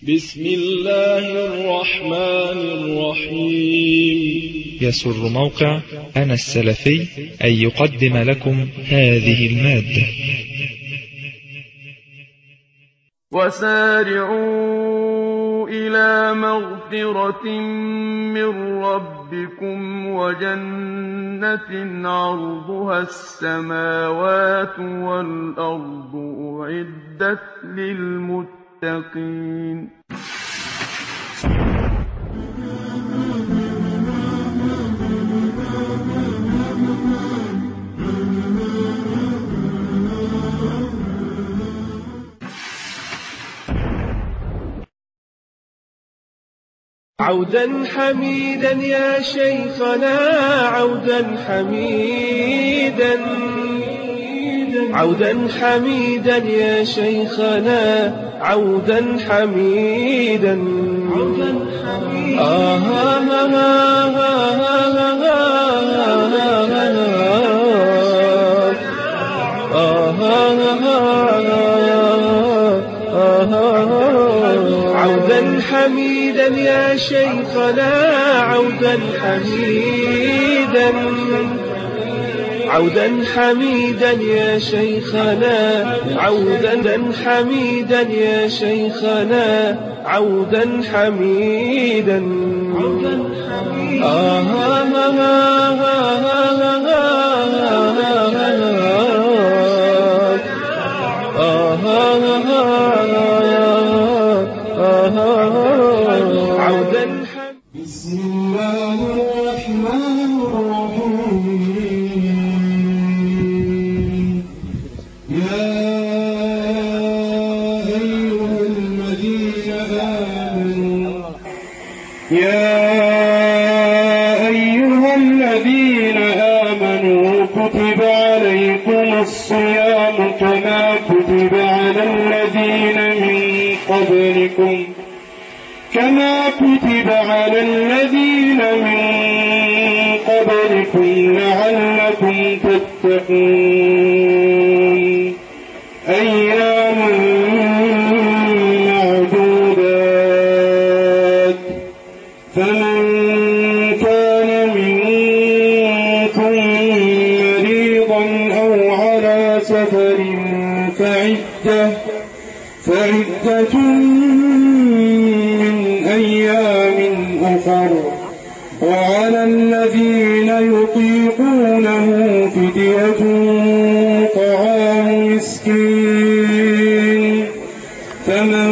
بسم الله الرحمن الرحيم يسر موقع أنا السلفي أن يقدم لكم هذه المادة وسارعوا إلى مغفرة من ربكم وجنة عرضها السماوات والأرض أعدت للمتقين عودا حميدا يا شيخنا عودا حميدا عودا حميدا يا شيخنا عودا حميدا آه آه آه عودا حميدا يا شيخنا عودا حميدا عودا حميدا يا شيخنا عودا حميدا يا شيخنا عودا حميدا آه آه آه عودا بسم الله الرحمن الرحيم يا أيها الذين آمنوا يا أيها الذين آمنوا كتب عليكم الصيام كما كتب على الذين من قبلكم كما كتب على الذين من قبلكم لعلكم تتقون أياما معدودات فمن كان منكم مريضا أو على سفر فعدة فعدة من أيام أخر وعلى الذين يطيقونه فدية طعام مسكين فمن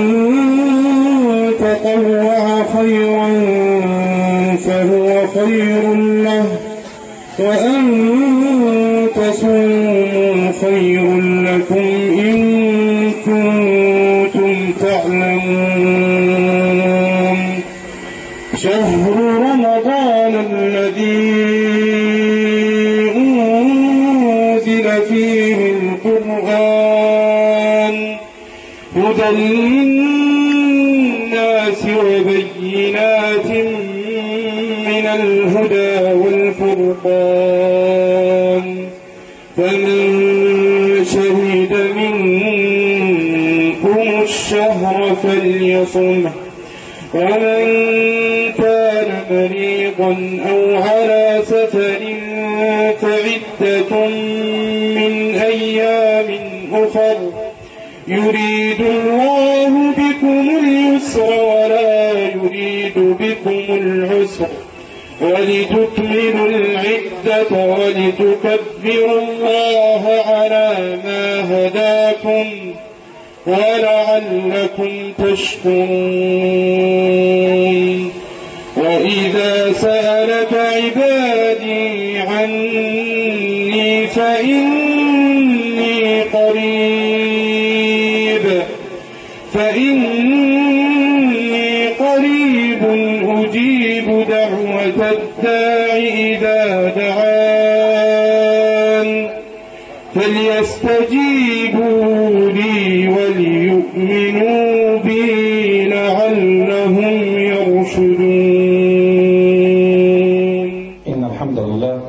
تطوع خيرا فهو خير له وأن تصوموا خير لكم إن كنتم تعلمون شهر رمضان الذي أنزل فيه القرآن هدى للناس وبينات من الهدى والفرقان فمن شهد منكم الشهر فليصمه ومن كان مريضا أو على سفر فعدة من أيام أخر يريد الله بكم اليسر ولا يريد بكم العسر ولتكملوا العدة ولتكبروا الله على ما هداكم ولعلكم تشكرون وإذا سألك عبادي عني فإني قريب فإني قريب أجيب دعوة الداع إذا دعان فليستجيبوا لي وليؤمنوا بي لعلهم يرشدون إن الحمد لله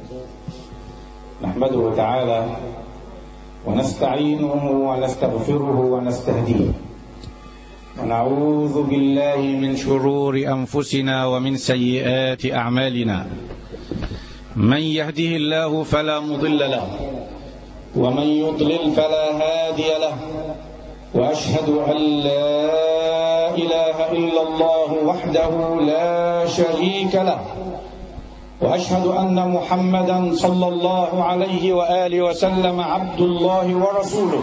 نحمده تعالى ونستعينه ونستغفره ونستهديه ونعوذ بالله من شرور أنفسنا ومن سيئات أعمالنا من يهده الله فلا مضل له ومن يضلل فلا هادي له وأشهد أن لا إله إلا الله وحده لا شريك له واشهد ان محمدا صلى الله عليه واله وسلم عبد الله ورسوله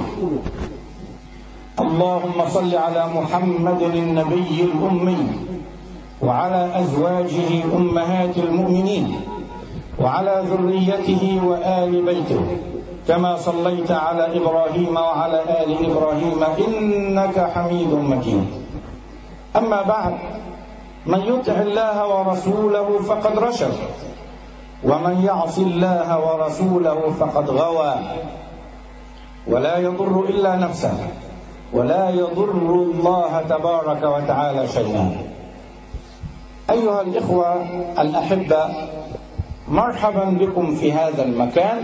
اللهم صل على محمد النبي الامي وعلى ازواجه امهات المؤمنين وعلى ذريته وال بيته كما صليت على ابراهيم وعلى ال ابراهيم انك حميد مجيد اما بعد من يطع الله ورسوله فقد رشد ومن يعص الله ورسوله فقد غوى ولا يضر الا نفسه ولا يضر الله تبارك وتعالى شيئا ايها الاخوه الاحبه مرحبا بكم في هذا المكان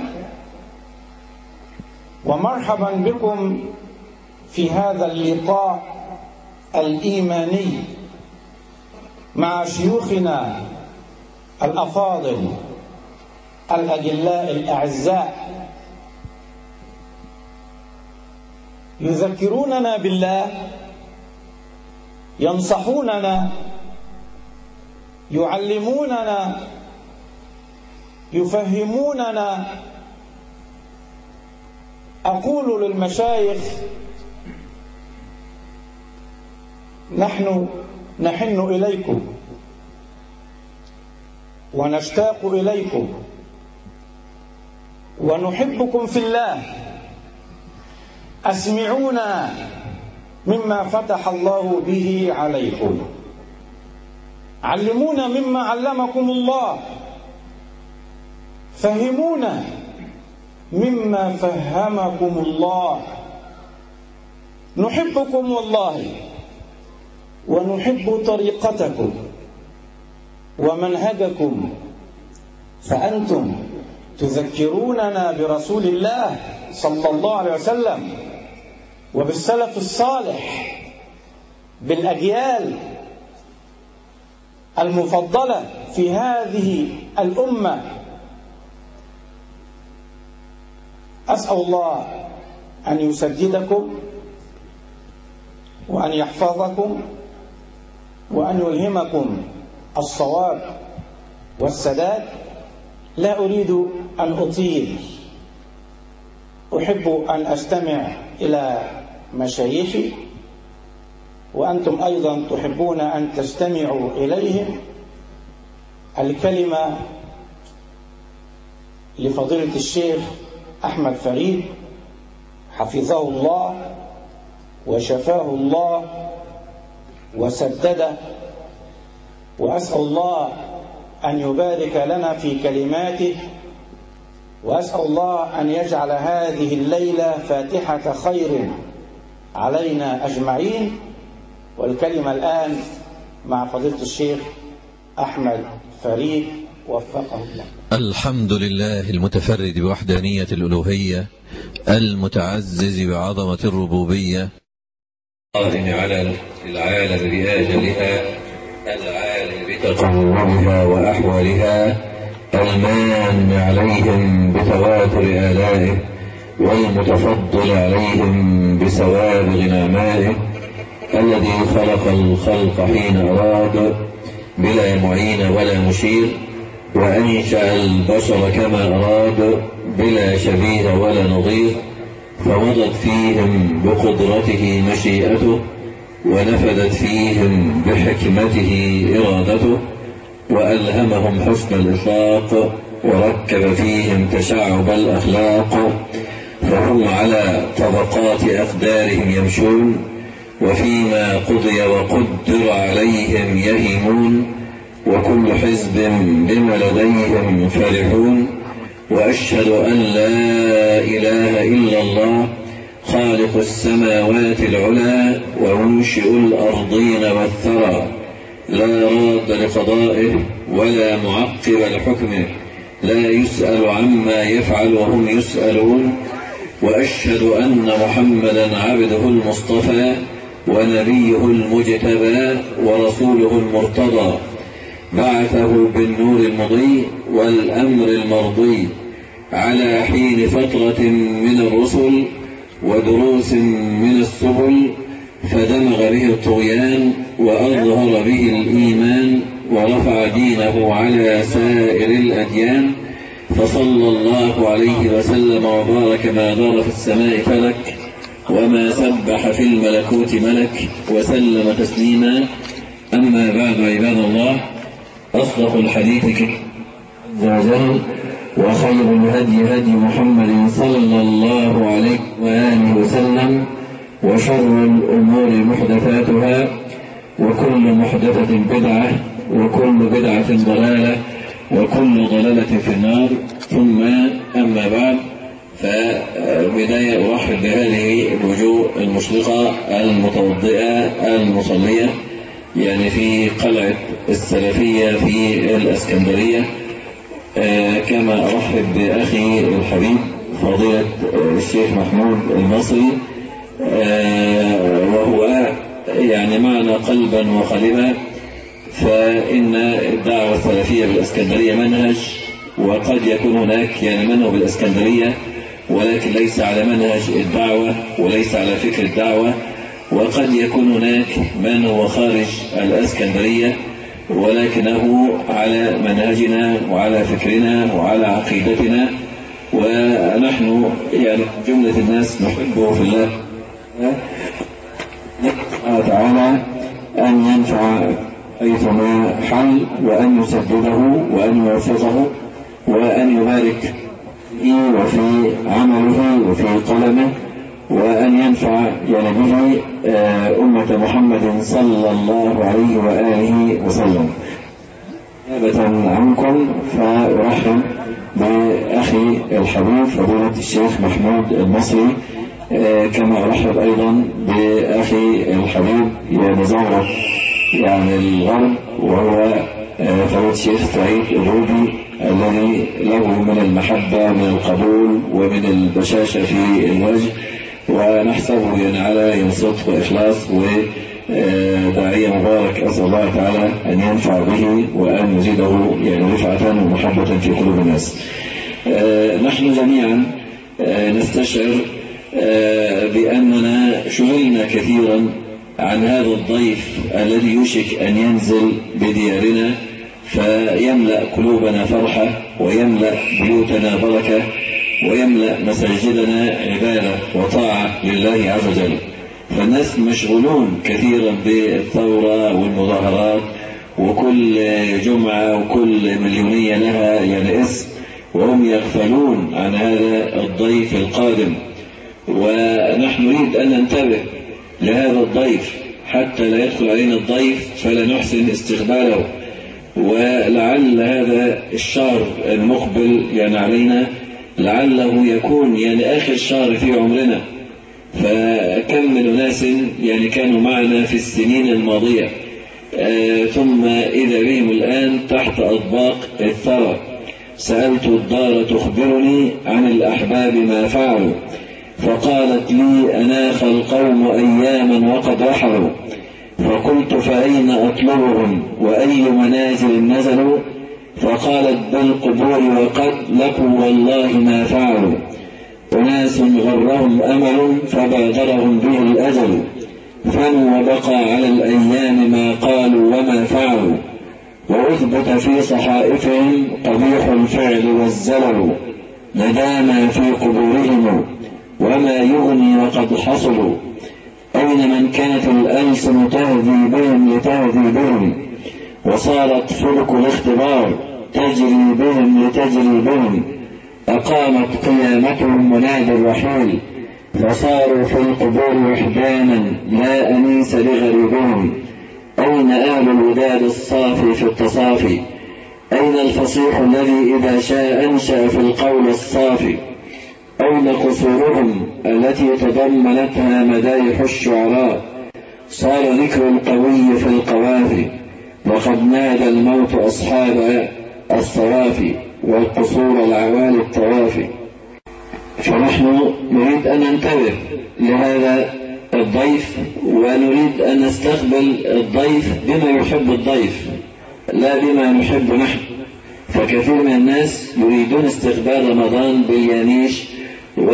ومرحبا بكم في هذا اللقاء الايماني مع شيوخنا الافاضل الاجلاء الاعزاء يذكروننا بالله ينصحوننا يعلموننا يفهموننا اقول للمشايخ نحن نحن اليكم ونشتاق اليكم ونحبكم في الله اسمعونا مما فتح الله به عليكم علمونا مما علمكم الله فهمونا مما فهمكم الله نحبكم والله ونحب طريقتكم ومنهجكم فانتم تذكروننا برسول الله صلى الله عليه وسلم وبالسلف الصالح بالاجيال المفضله في هذه الامه اسال الله ان يسددكم وان يحفظكم وان يلهمكم الصواب والسداد لا اريد ان اطيل احب ان استمع الى مشايخي وانتم ايضا تحبون ان تستمعوا اليهم الكلمه لفضيله الشيخ احمد فريد حفظه الله وشفاه الله وسدده واسال الله ان يبارك لنا في كلماته واسال الله ان يجعل هذه الليله فاتحه خير علينا اجمعين والكلمه الان مع فضيله الشيخ احمد فريد وفقه الله الحمد لله المتفرد بوحدانيه الالوهيه المتعزز بعظمه الربوبيه القادم على العالم باجلها العالم بتطورها واحوالها المان عليهم بتواتر آلائه والمتفضل عليهم بسوابغ نعمائه الذي خلق الخلق حين أراد بلا معين ولا مشير وأنشأ البشر كما أراد بلا شبيه ولا نظير فمضت فيهم بقدرته مشيئته ونفذت فيهم بحكمته إرادته وألهمهم حسن الإطلاق وركب فيهم تشعب الأخلاق فهم على طبقات أقدارهم يمشون وفيما قضي وقدر عليهم يهيمون وكل حزب بما لديهم فرحون وأشهد أن لا إله إلا الله خالق السماوات العلى ومنشئ الأرضين والثرى لا راد لقضائه ولا معقب لحكمه لا يسأل عما يفعل وهم يسألون وأشهد أن محمدا عبده المصطفى ونبيه المجتبى ورسوله المرتضى بعثه بالنور المضي والأمر المرضي على حين فترة من الرسل ودروس من السبل فدمغ به الطغيان وأظهر به الإيمان ورفع دينه على سائر الأديان فصلى الله عليه وسلم وبارك ما دار في السماء فلك وما سبح في الملكوت ملك وسلم تسليما أما بعد عباد الله أصدق الحديث عز وجل وخير الهدي هدي محمد صلى الله عليه وآله وسلم وشر الأمور محدثاتها وكل محدثة بدعة وكل بدعة ضلالة وكل ضلالة في النار ثم أما بعد فبداية أرحب بهذه الوجوه المشرقة المتوضئة المصلية يعني في قلعة السلفية في الأسكندرية كما أرحب بأخي الحبيب فضيلة الشيخ محمود المصري وهو يعني معنا قلبا وقالبا فإن الدعوة السلفية بالإسكندرية منهج وقد يكون هناك يعني منهج بالإسكندرية ولكن ليس على منهج الدعوة وليس على فكر الدعوة وقد يكون هناك من هو خارج الإسكندرية ولكنه على منهجنا وعلى فكرنا وعلى عقيدتنا ونحن يعني جملة الناس نحبه في الله سبحانه وتعالى أن ينفع حيثما حل وأن يسدده وأن يوفقه وأن يبارك فيه وفي عمله وفي قلمه وأن ينفع يعني به أمة محمد صلى الله عليه وآله وسلم نيابة عنكم فأرحب بأخي الحبيب فضيلة الشيخ محمود المصري كما أرحب أيضا بأخي الحبيب يعني زهرة يعني الغرب وهو فضيلة الشيخ سعيد الروبي الذي له من المحبة من القبول ومن البشاشة في الوجه ونحسبه يعني على صدق وإخلاص وداعية مبارك أسأل الله تعالى أن ينفع به وأن يزيده يعني رفعة ومحبة في قلوب الناس نحن جميعا نستشعر بأننا شغلنا كثيرا عن هذا الضيف الذي يوشك أن ينزل بديارنا فيملأ قلوبنا فرحة ويملأ بيوتنا بركة ويملأ مساجدنا عبادة وطاعة لله عز وجل فالناس مشغولون كثيرا بالثورة والمظاهرات وكل جمعة وكل مليونية لها يعني اسم وهم يغفلون عن هذا الضيف القادم ونحن نريد أن ننتبه لهذا الضيف حتى لا يدخل علينا الضيف فلا نحسن استقباله ولعل هذا الشهر المقبل يعني علينا لعله يكون يعني آخر شهر في عمرنا فكم من أناس يعني كانوا معنا في السنين الماضية آه ثم إذا بهم الآن تحت أطباق الثرى سألت الدار تخبرني عن الأحباب ما فعلوا فقالت لي أناخ القوم أياما وقد رحلوا فقلت فأين أطلبهم وأي منازل نزلوا فقالت بالقبور وقد لقوا والله ما فعلوا أناس غرهم أمل فبادرهم به الأجل فن وبقى على الأيام ما قالوا وما فعلوا وأثبت في صحائفهم قبيح الفعل والزلل نداما في قبورهم وما يغني وقد حصلوا أين من كانت الألسن تهذي بهم لتهذي بهم وصارت فلك الاختبار تجري بهم لتجري بهم أقامت قيامتهم منادي الرحيل فصاروا في القبور وحدانا لا أنيس لغريبهم أين آل الوداد الصافي في التصافي أين الفصيح الذي إذا شاء أنشأ في القول الصافي أين قصورهم التي تضمنتها مدايح الشعراء صار ذكر القوي في القوافي وقد نادى الموت أصحاب الصوافي والقصور العوالي الطوافي فنحن نريد أن ننتبه لهذا الضيف ونريد أن نستقبل الضيف بما يحب الضيف لا بما نحب نحن فكثير من الناس يريدون استقبال رمضان باليانيش و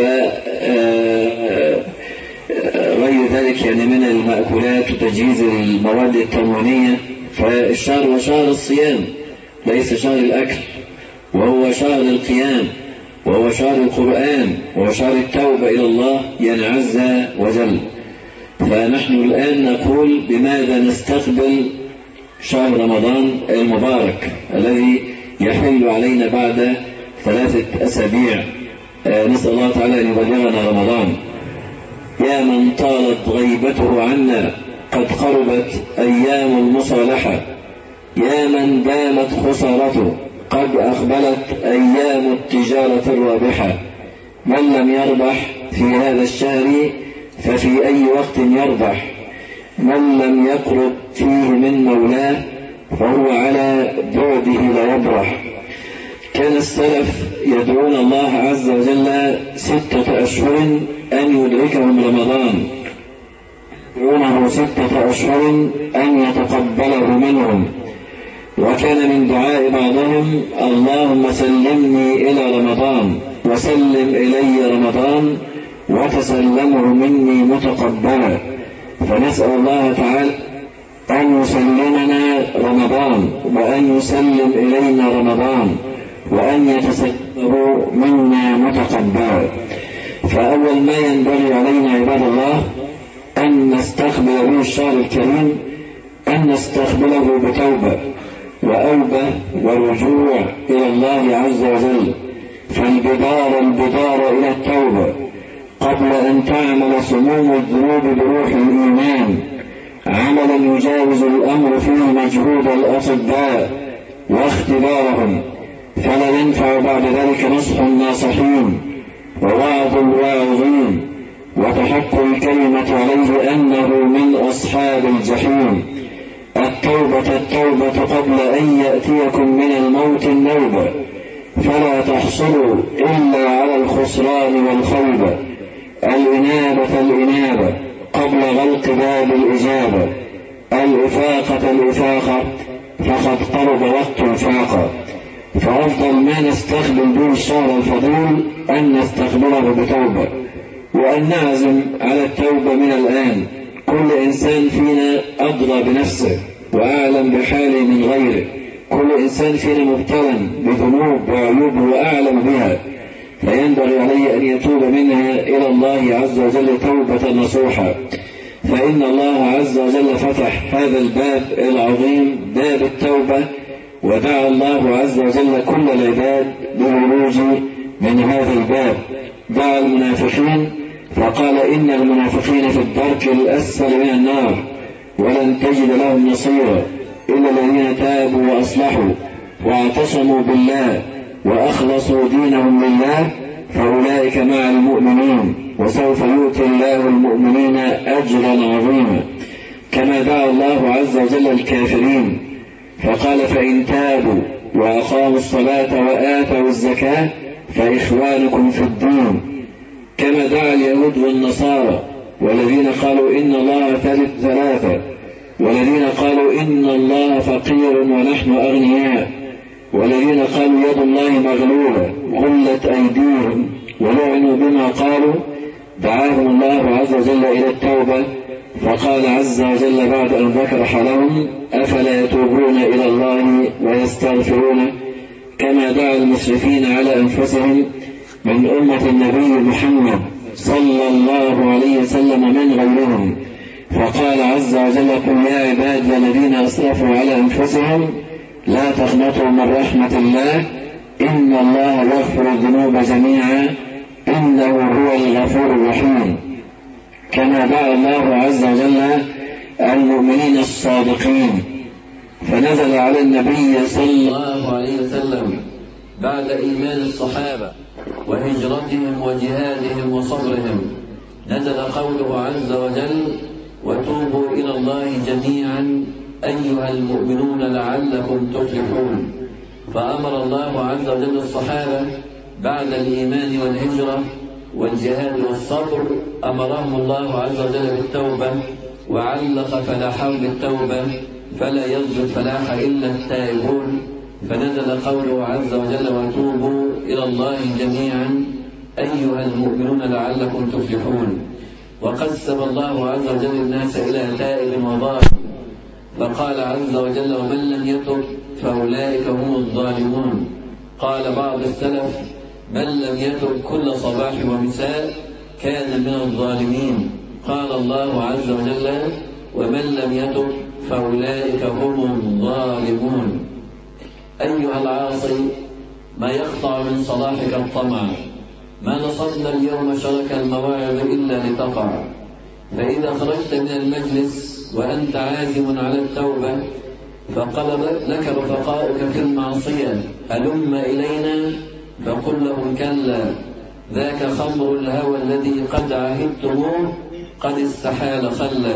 غير ذلك يعني من المأكولات وتجهيز المواد التموينية فالشهر هو شهر الصيام ليس شهر الأكل وهو شهر القيام وهو شهر القرآن وهو شهر التوبة إلى الله يعني عز وجل فنحن الآن نقول بماذا نستقبل شهر رمضان المبارك الذي يحل علينا بعد ثلاثة أسابيع نسأل الله تعالى أن يبلغنا رمضان يا من طالت غيبته عنا قد قربت أيام المصالحة يا من دامت خسارته قد أقبلت أيام التجارة الرابحة من لم يربح في هذا الشهر ففي أي وقت يربح من لم يقرب فيه من مولاه فهو على بعده لا يبرح كان السلف يدعون الله عز وجل ستة أشهر أن يدركهم رمضان يدعونه ستة أشهر أن يتقبله منهم وكان من دعاء بعضهم اللهم سلمني إلى رمضان وسلم إلي رمضان وتسلمه مني متقبلا فنسأل الله تعالى أن يسلمنا رمضان وأن يسلم إلينا رمضان وأن يتسلمه منا متقبلا فأول ما ينبغي علينا عباد الله أن نستقبل به الشهر الكريم أن نستقبله بتوبة وأوبة ورجوع إلى الله عز وجل فالبدار البدار إلى التوبة قبل أن تعمل سموم الذنوب بروح الإيمان عملا يجاوز الأمر فيه مجهود الأطباء واختبارهم فلا ينفع بعد ذلك نصح الناصحين ووعظ الواعظين وتحق الكلمة عليه أنه من أصحاب الجحيم التوبة التوبة قبل أن يأتيكم من الموت النوبة فلا تحصلوا إلا على الخسران والخوبة الإنابة الإنابة قبل غلق باب الإجابة الإفاقة الإفاقة فقد قرب وقت الفاقة فأفضل ما نستقبل به الشهر الفضيل أن نستقبله بتوبة وأن نعزم على التوبة من الآن كل إنسان فينا أدرى بنفسه وأعلم بحاله من غيره كل إنسان فينا مبتلى بذنوب وعيوب وأعلم بها فينبغي عليه أن يتوب منها إلى الله عز وجل توبة نصوحة فإن الله عز وجل فتح هذا الباب العظيم باب التوبة ودعا الله عز وجل كل العباد بالولوج من هذا الباب دعا المنافقين فقال إن المنافقين في الدرك الأسفل من النار ولن تجد لهم نصيرا إلا الذين تابوا وأصلحوا واعتصموا بالله وأخلصوا دينهم لله فأولئك مع المؤمنين وسوف يؤتي الله المؤمنين أجرا عظيما كما دعا الله عز وجل الكافرين فقال فإن تابوا وأقاموا الصلاة وآتوا الزكاة فإخوانكم في الدين كما دعا اليهود والنصارى والذين قالوا إن الله ثالث ثلاثة والذين قالوا إن الله فقير ونحن أغنياء والذين قالوا يد الله مغلولة غلت أيديهم ولعنوا بما قالوا دعاهم الله عز وجل إلى التوبة فقال عز وجل بعد أن ذكر حالهم أفلا يتوبون إلى الله ويستغفرون كما دعا المسرفين على أنفسهم من أمة النبي محمد صلى الله عليه وسلم من غيرهم فقال عز وجل قل يا عبادي الذين أسرفوا على أنفسهم لا تقنطوا من رحمة الله إن الله يغفر الذنوب جميعا إنه هو الغفور الرحيم كما دعا الله عز وجل المؤمنين الصادقين فنزل على النبي صلى الله عليه وسلم بعد إيمان الصحابة وهجرتهم وجهادهم وصبرهم نزل قوله عز وجل وتوبوا إلى الله جميعا أيها المؤمنون لعلكم تفلحون فأمر الله عز وجل الصحابة بعد الإيمان والهجرة والجهاد والصبر أمرهم الله عز وجل بالتوبة وعلق فلاحهم بالتوبة فلا يرجو الفلاح إلا التائبون فنزل قوله عز وجل وتوبوا إلى الله جميعا أيها المؤمنون لعلكم تفلحون وقسم الله عز وجل الناس إلى تائب وضال فقال عز وجل ومن لم يتب فأولئك هم الظالمون قال بعض السلف من لم يتب كل صباح ومساء كان من الظالمين قال الله عز وجل ومن لم يتب فأولئك هم الظالمون أيها العاصي ما يقطع من صلاحك الطمع ما نصبنا اليوم شرك المواعظ إلا لتقع فإذا خرجت من المجلس وأنت عازم على التوبة فقال لك رفقاؤك في المعصية هلم إلينا فقل لهم كلا ذاك خمر الهوى الذي قد عهدتموه قد استحال خلا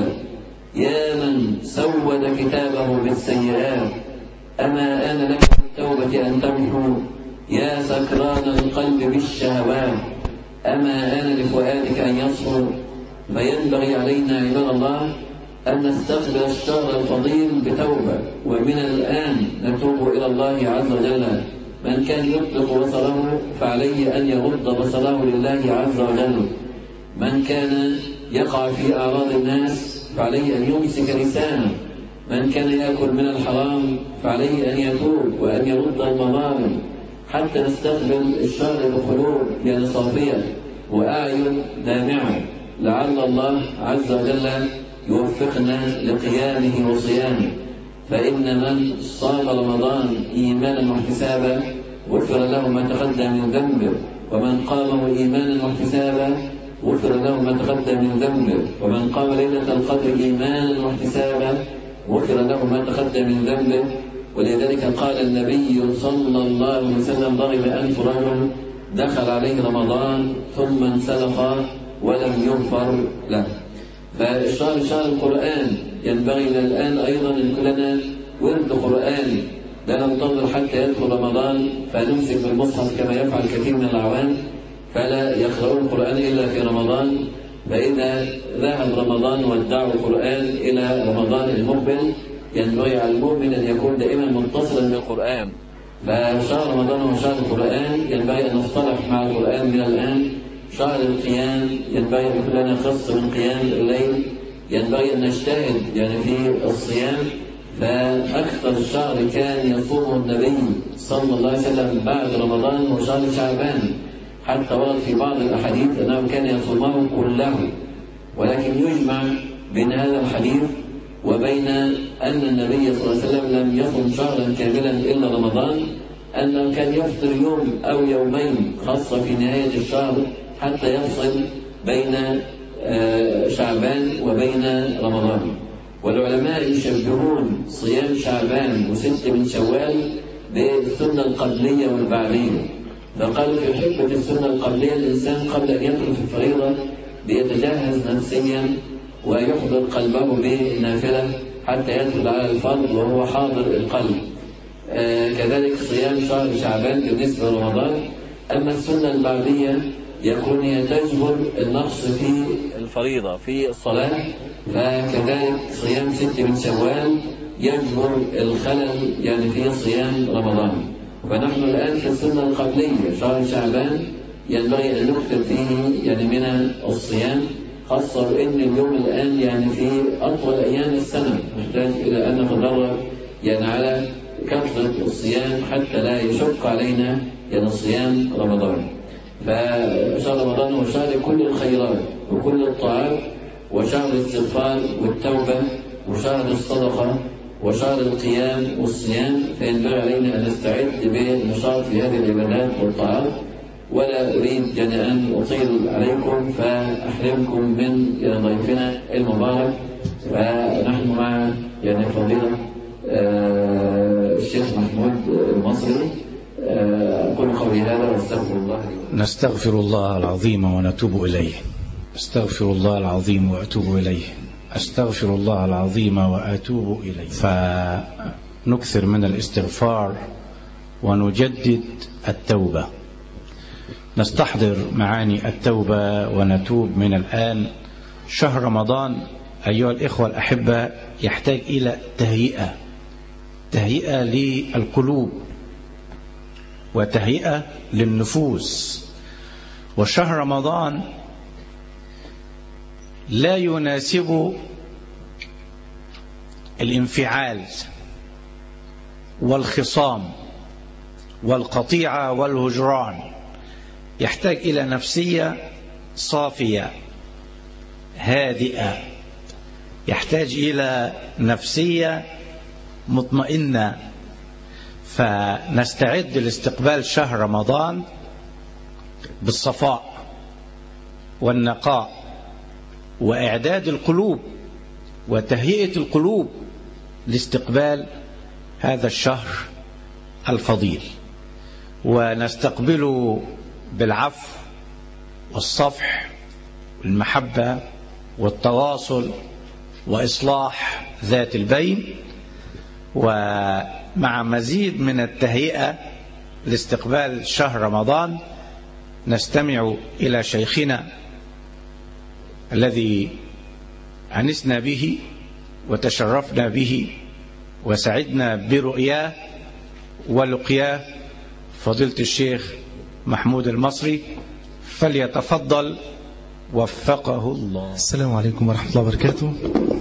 يا من سود كتابه بالسيئات أما آن لك التوبة أن تمحو يا سكران القلب بالشهوات أما آن لفؤادك أن يصفو فينبغي علينا عباد الله أن نستقبل الشهر الفضيل بتوبة ومن الآن نتوب إلى الله عز وجل من كان يطلق بصره فعليه أن يرد بصره لله عز وجل من كان يقع في أعراض الناس فعليه أن يمسك لسانه من كان يأكل من الحرام فعليه أن يتوب وأن يرد المظالم حتى نستقبل الشهر بقلوب يعني صافية وأعين دامعة لعل الله عز وجل يوفقنا لقيامه وصيامه فإن من صام رمضان إيمانا واحتسابا غفر له ما تقدم من ذنبه ومن قامه إيمانا واحتسابا غفر له ما تقدم من ذنبه ومن قام ليلة القدر إيمانا واحتسابا غفر له ما تقدم من ذنبه ولذلك قال النبي صلى الله عليه وسلم ضرب ألف رجل دخل عليه رمضان ثم انسلخ ولم يغفر له فالشهر شهر القرآن ينبغي لنا الآن أيضا أن كلنا ورد قرآني لا ننتظر حتى يدخل رمضان فنمسك بالمصحف كما يفعل كثير من الأعوام فلا يقرؤون القرآن إلا في رمضان فإذا ذهب رمضان ودعوا القرآن إلى رمضان المقبل ينبغي على المؤمن أن يكون دائما متصلا بالقرآن فشهر رمضان هو شهر القرآن ينبغي أن نصطلح مع القرآن من الآن شهر القيام ينبغي أن يكون لنا خص من قيام الليل ينبغي أن نجتهد يعني في الصيام فأكثر الشهر كان يصومه النبي صلى الله عليه وسلم بعد رمضان هو شهر شعبان حتى ورد في بعض الأحاديث أنه كان يصومه كله ولكن يجمع بين هذا الحديث وبين أن النبي صلى الله عليه وسلم لم يصم شهرا كاملا إلا رمضان أنه كان يفطر يوم أو يومين خاصة في نهاية الشهر حتى يفصل بين شعبان وبين رمضان والعلماء يشبهون صيام شعبان وست من شوال بالسنة القبلية والبعدية فقالوا في حكمة السنة القبلية الإنسان قبل أن يدخل في الفريضة بيتجهز نفسيا ويحضر قلبه بالنافلة حتى يدخل على الفرض وهو حاضر القلب آه كذلك صيام شهر شعبان بالنسبة لرمضان أما السنة البعدية يكون هي تجبر النقص في الفريضة في الصلاة فكذلك صيام ست من شوال يجبر الخلل يعني في صيام رمضان فنحن الآن في السنة القبلية شهر شعبان ينبغي أن نكثر فيه يعني من الصيام خاصة بأن اليوم الآن يعني في أطول أيام السنة نحتاج إلى أن نتدرب يعني على كثرة الصيام حتى لا يشق علينا يعني صيام رمضان فشهر رمضان هو شهر كل الخيرات وكل الطاعات وشهر الاستغفار والتوبة وشهر الصدقة وشهر القيام والصيام فينبغي علينا أن نستعد بالنشاط في هذه العبادات والطاعات ولا أريد يعني أن أطيل عليكم فأحرمكم من ضيفنا المبارك فنحن مع يعني فضيلة الشيخ محمود المصري أقول قولي هذا واستغفر الله لي نستغفر الله العظيم ونتوب إليه استغفر الله العظيم وأتوب إليه أستغفر الله العظيم وأتوب إليه فنكثر من الاستغفار ونجدد التوبة نستحضر معاني التوبة ونتوب من الآن شهر رمضان أيها الإخوة الأحبة يحتاج إلى تهيئة تهيئة للقلوب وتهيئة للنفوس وشهر رمضان لا يناسب الانفعال والخصام والقطيعة والهجران يحتاج إلى نفسية صافية هادئة يحتاج إلى نفسية مطمئنة فنستعد لاستقبال شهر رمضان بالصفاء والنقاء وإعداد القلوب وتهيئة القلوب لاستقبال هذا الشهر الفضيل ونستقبله بالعفو والصفح والمحبة والتواصل وإصلاح ذات البين ومع مزيد من التهيئة لاستقبال شهر رمضان نستمع إلى شيخنا الذي أنسنا به وتشرفنا به وسعدنا برؤياه ولقياه فضيلة الشيخ محمود المصري فليتفضل وفقه الله السلام عليكم ورحمة الله وبركاته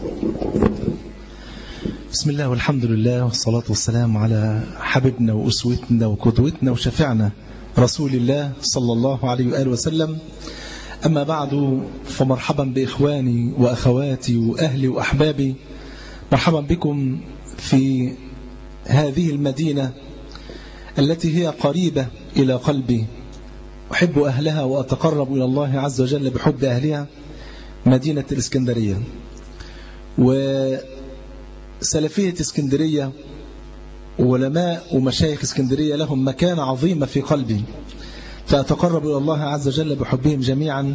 بسم الله والحمد لله والصلاة والسلام على حبيبنا وأسوتنا وقدوتنا وشفعنا رسول الله صلى الله عليه وآله وسلم أما بعد فمرحبا بإخواني وأخواتي وأهلي وأحبابي مرحبا بكم في هذه المدينة التي هي قريبة إلى قلبي أحب أهلها وأتقرب إلى الله عز وجل بحب أهلها مدينة الإسكندرية وسلفية اسكندرية علماء ومشايخ اسكندرية لهم مكانة عظيمة في قلبي فأتقرب إلى الله عز وجل بحبهم جميعا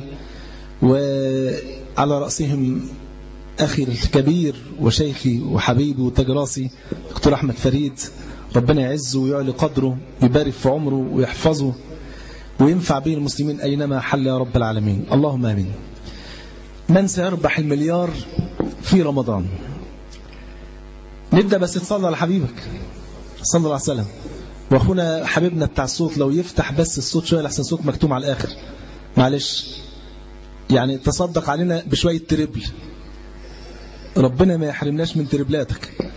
وعلى رأسهم أخي الكبير وشيخي وحبيبي وتاج راسي دكتور أحمد فريد ربنا يعزه ويعلي قدره ويبارك في عمره ويحفظه وينفع به المسلمين أينما حل يا رب العالمين اللهم آمين من سيربح المليار في رمضان نبدأ بس تصلى على حبيبك صلى الله عليه وسلم واخونا حبيبنا بتاع الصوت لو يفتح بس الصوت شويه لحسن الصوت مكتوم على الاخر معلش يعني تصدق علينا بشويه تربل ربنا ما يحرمناش من تربلاتك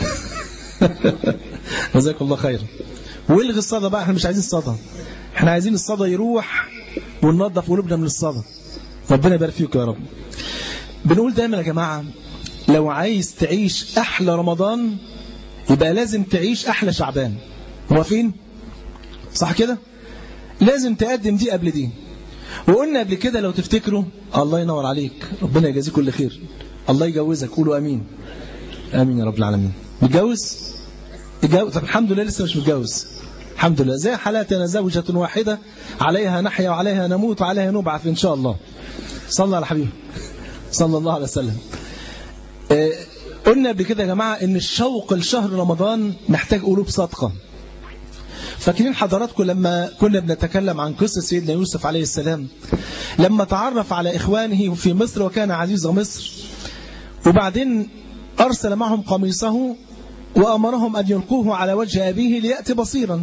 جزاك الله خير والغي الصدى بقى احنا مش عايزين الصدى احنا عايزين الصدى يروح وننظف قلوبنا من الصدى ربنا يبارك فيك يا رب بنقول دايما يا جماعه لو عايز تعيش احلى رمضان يبقى لازم تعيش احلى شعبان هو فين صح كده لازم تقدم دي قبل دي وقلنا قبل كده لو تفتكروا الله ينور عليك ربنا يجازيك كل خير الله يجوزك قولوا امين امين يا رب العالمين متجوز اتجوز طب الحمد لله لسه مش متجوز الحمد لله زي حالاتنا زوجة واحدة عليها نحيا وعليها نموت وعليها نبعث إن شاء الله صلى على حبيبه صلى الله عليه وسلم اه قلنا قبل كده يا جماعة ان الشوق لشهر رمضان محتاج قلوب صادقة فاكرين حضراتكم لما كنا بنتكلم عن قصة سيدنا يوسف عليه السلام لما تعرف على إخوانه في مصر وكان عزيز مصر وبعدين أرسل معهم قميصه وأمرهم أن يلقوه على وجه أبيه ليأتي بصيرا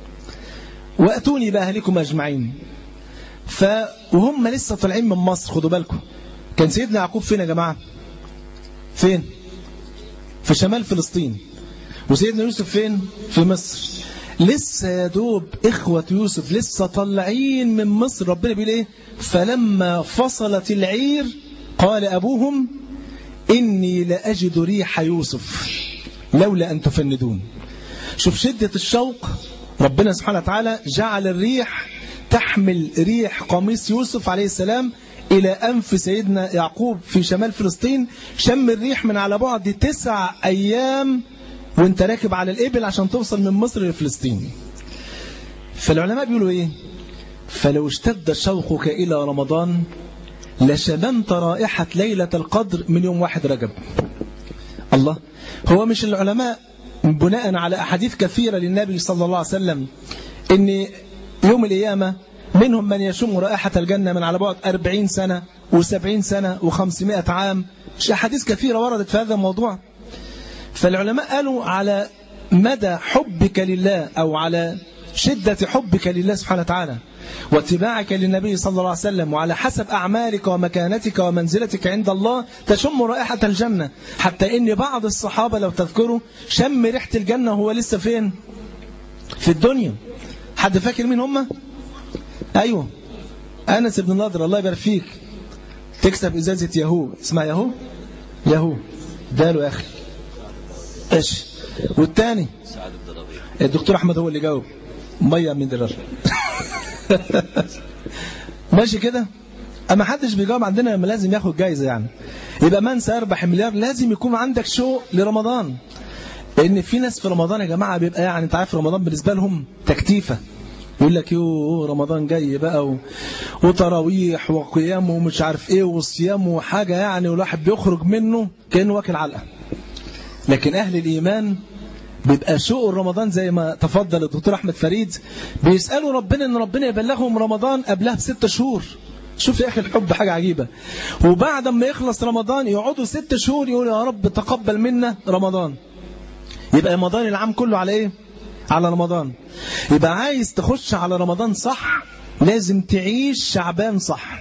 وأتوني بأهلكم أجمعين ف وهم لسه طالعين من مصر خدوا بالكم كان سيدنا يعقوب فين يا جماعة فين في شمال فلسطين وسيدنا يوسف فين في مصر لسه يا دوب إخوة يوسف لسه طلعين من مصر ربنا بيقول إيه فلما فصلت العير قال أبوهم إني لأجد ريح يوسف لولا أن تفندون شوف شدة الشوق ربنا سبحانه وتعالى جعل الريح تحمل ريح قميص يوسف عليه السلام إلى أنف سيدنا يعقوب في شمال فلسطين شم الريح من على بعد تسع أيام وانت راكب على الإبل عشان توصل من مصر لفلسطين فالعلماء بيقولوا إيه فلو اشتد شوقك إلى رمضان لشممت رائحة ليلة القدر من يوم واحد رجب الله هو مش العلماء بناء على أحاديث كثيرة للنبي صلى الله عليه وسلم إن يوم القيامة منهم من يشم رائحة الجنة من على بعد أربعين سنة وسبعين سنة وخمسمائة عام حديث كثيرة وردت في هذا الموضوع فالعلماء قالوا على مدى حبك لله أو على شدة حبك لله سبحانه وتعالى واتباعك للنبي صلى الله عليه وسلم وعلى حسب أعمالك ومكانتك ومنزلتك عند الله تشم رائحة الجنة حتى إن بعض الصحابة لو تذكروا شم ريحة الجنة وهو لسه فين في الدنيا حد فاكر مين هم أيوه أنس بن نضر الله يبارك فيك تكسب إزازة يهو اسمها يهو يهو داله يا أخي إيش والتاني الدكتور أحمد هو اللي جاوب مية من درار ماشي كده اما حدش بيجاوب عندنا لما لازم ياخد جايزه يعني يبقى من سيربح مليار لازم يكون عندك شوق لرمضان لان في ناس في رمضان يا جماعه بيبقى يعني انت عارف رمضان بالنسبه لهم تكتيفه يقول لك يو رمضان جاي بقى و... وتراويح وقيام ومش عارف ايه وصيام وحاجه يعني والواحد بيخرج منه كانه واكل علقه لكن اهل الايمان بيبقى شوق رمضان زي ما تفضل الدكتور احمد فريد بيسالوا ربنا ان ربنا يبلغهم رمضان قبلها بست شهور شوف يا اخي الحب حاجه عجيبه وبعد ما يخلص رمضان يقعدوا ست شهور يقولوا يا رب تقبل منا رمضان يبقى رمضان العام كله على ايه على رمضان يبقى عايز تخش على رمضان صح لازم تعيش شعبان صح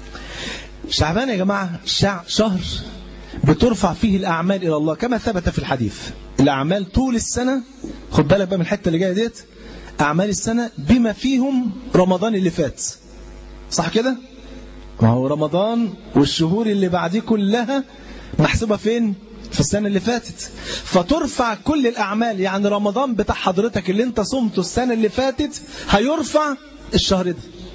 شعبان يا جماعه شع... شهر بترفع فيه الأعمال إلى الله كما ثبت في الحديث الأعمال طول السنة خد بالك بقى من الحتة اللي جاية ديت أعمال السنة بما فيهم رمضان اللي فات صح كده ما هو رمضان والشهور اللي بعديه كلها محسوبة فين في السنة اللي فاتت فترفع كل الأعمال يعني رمضان بتاع حضرتك اللي انت صمته السنة اللي فاتت هيرفع الشهر ده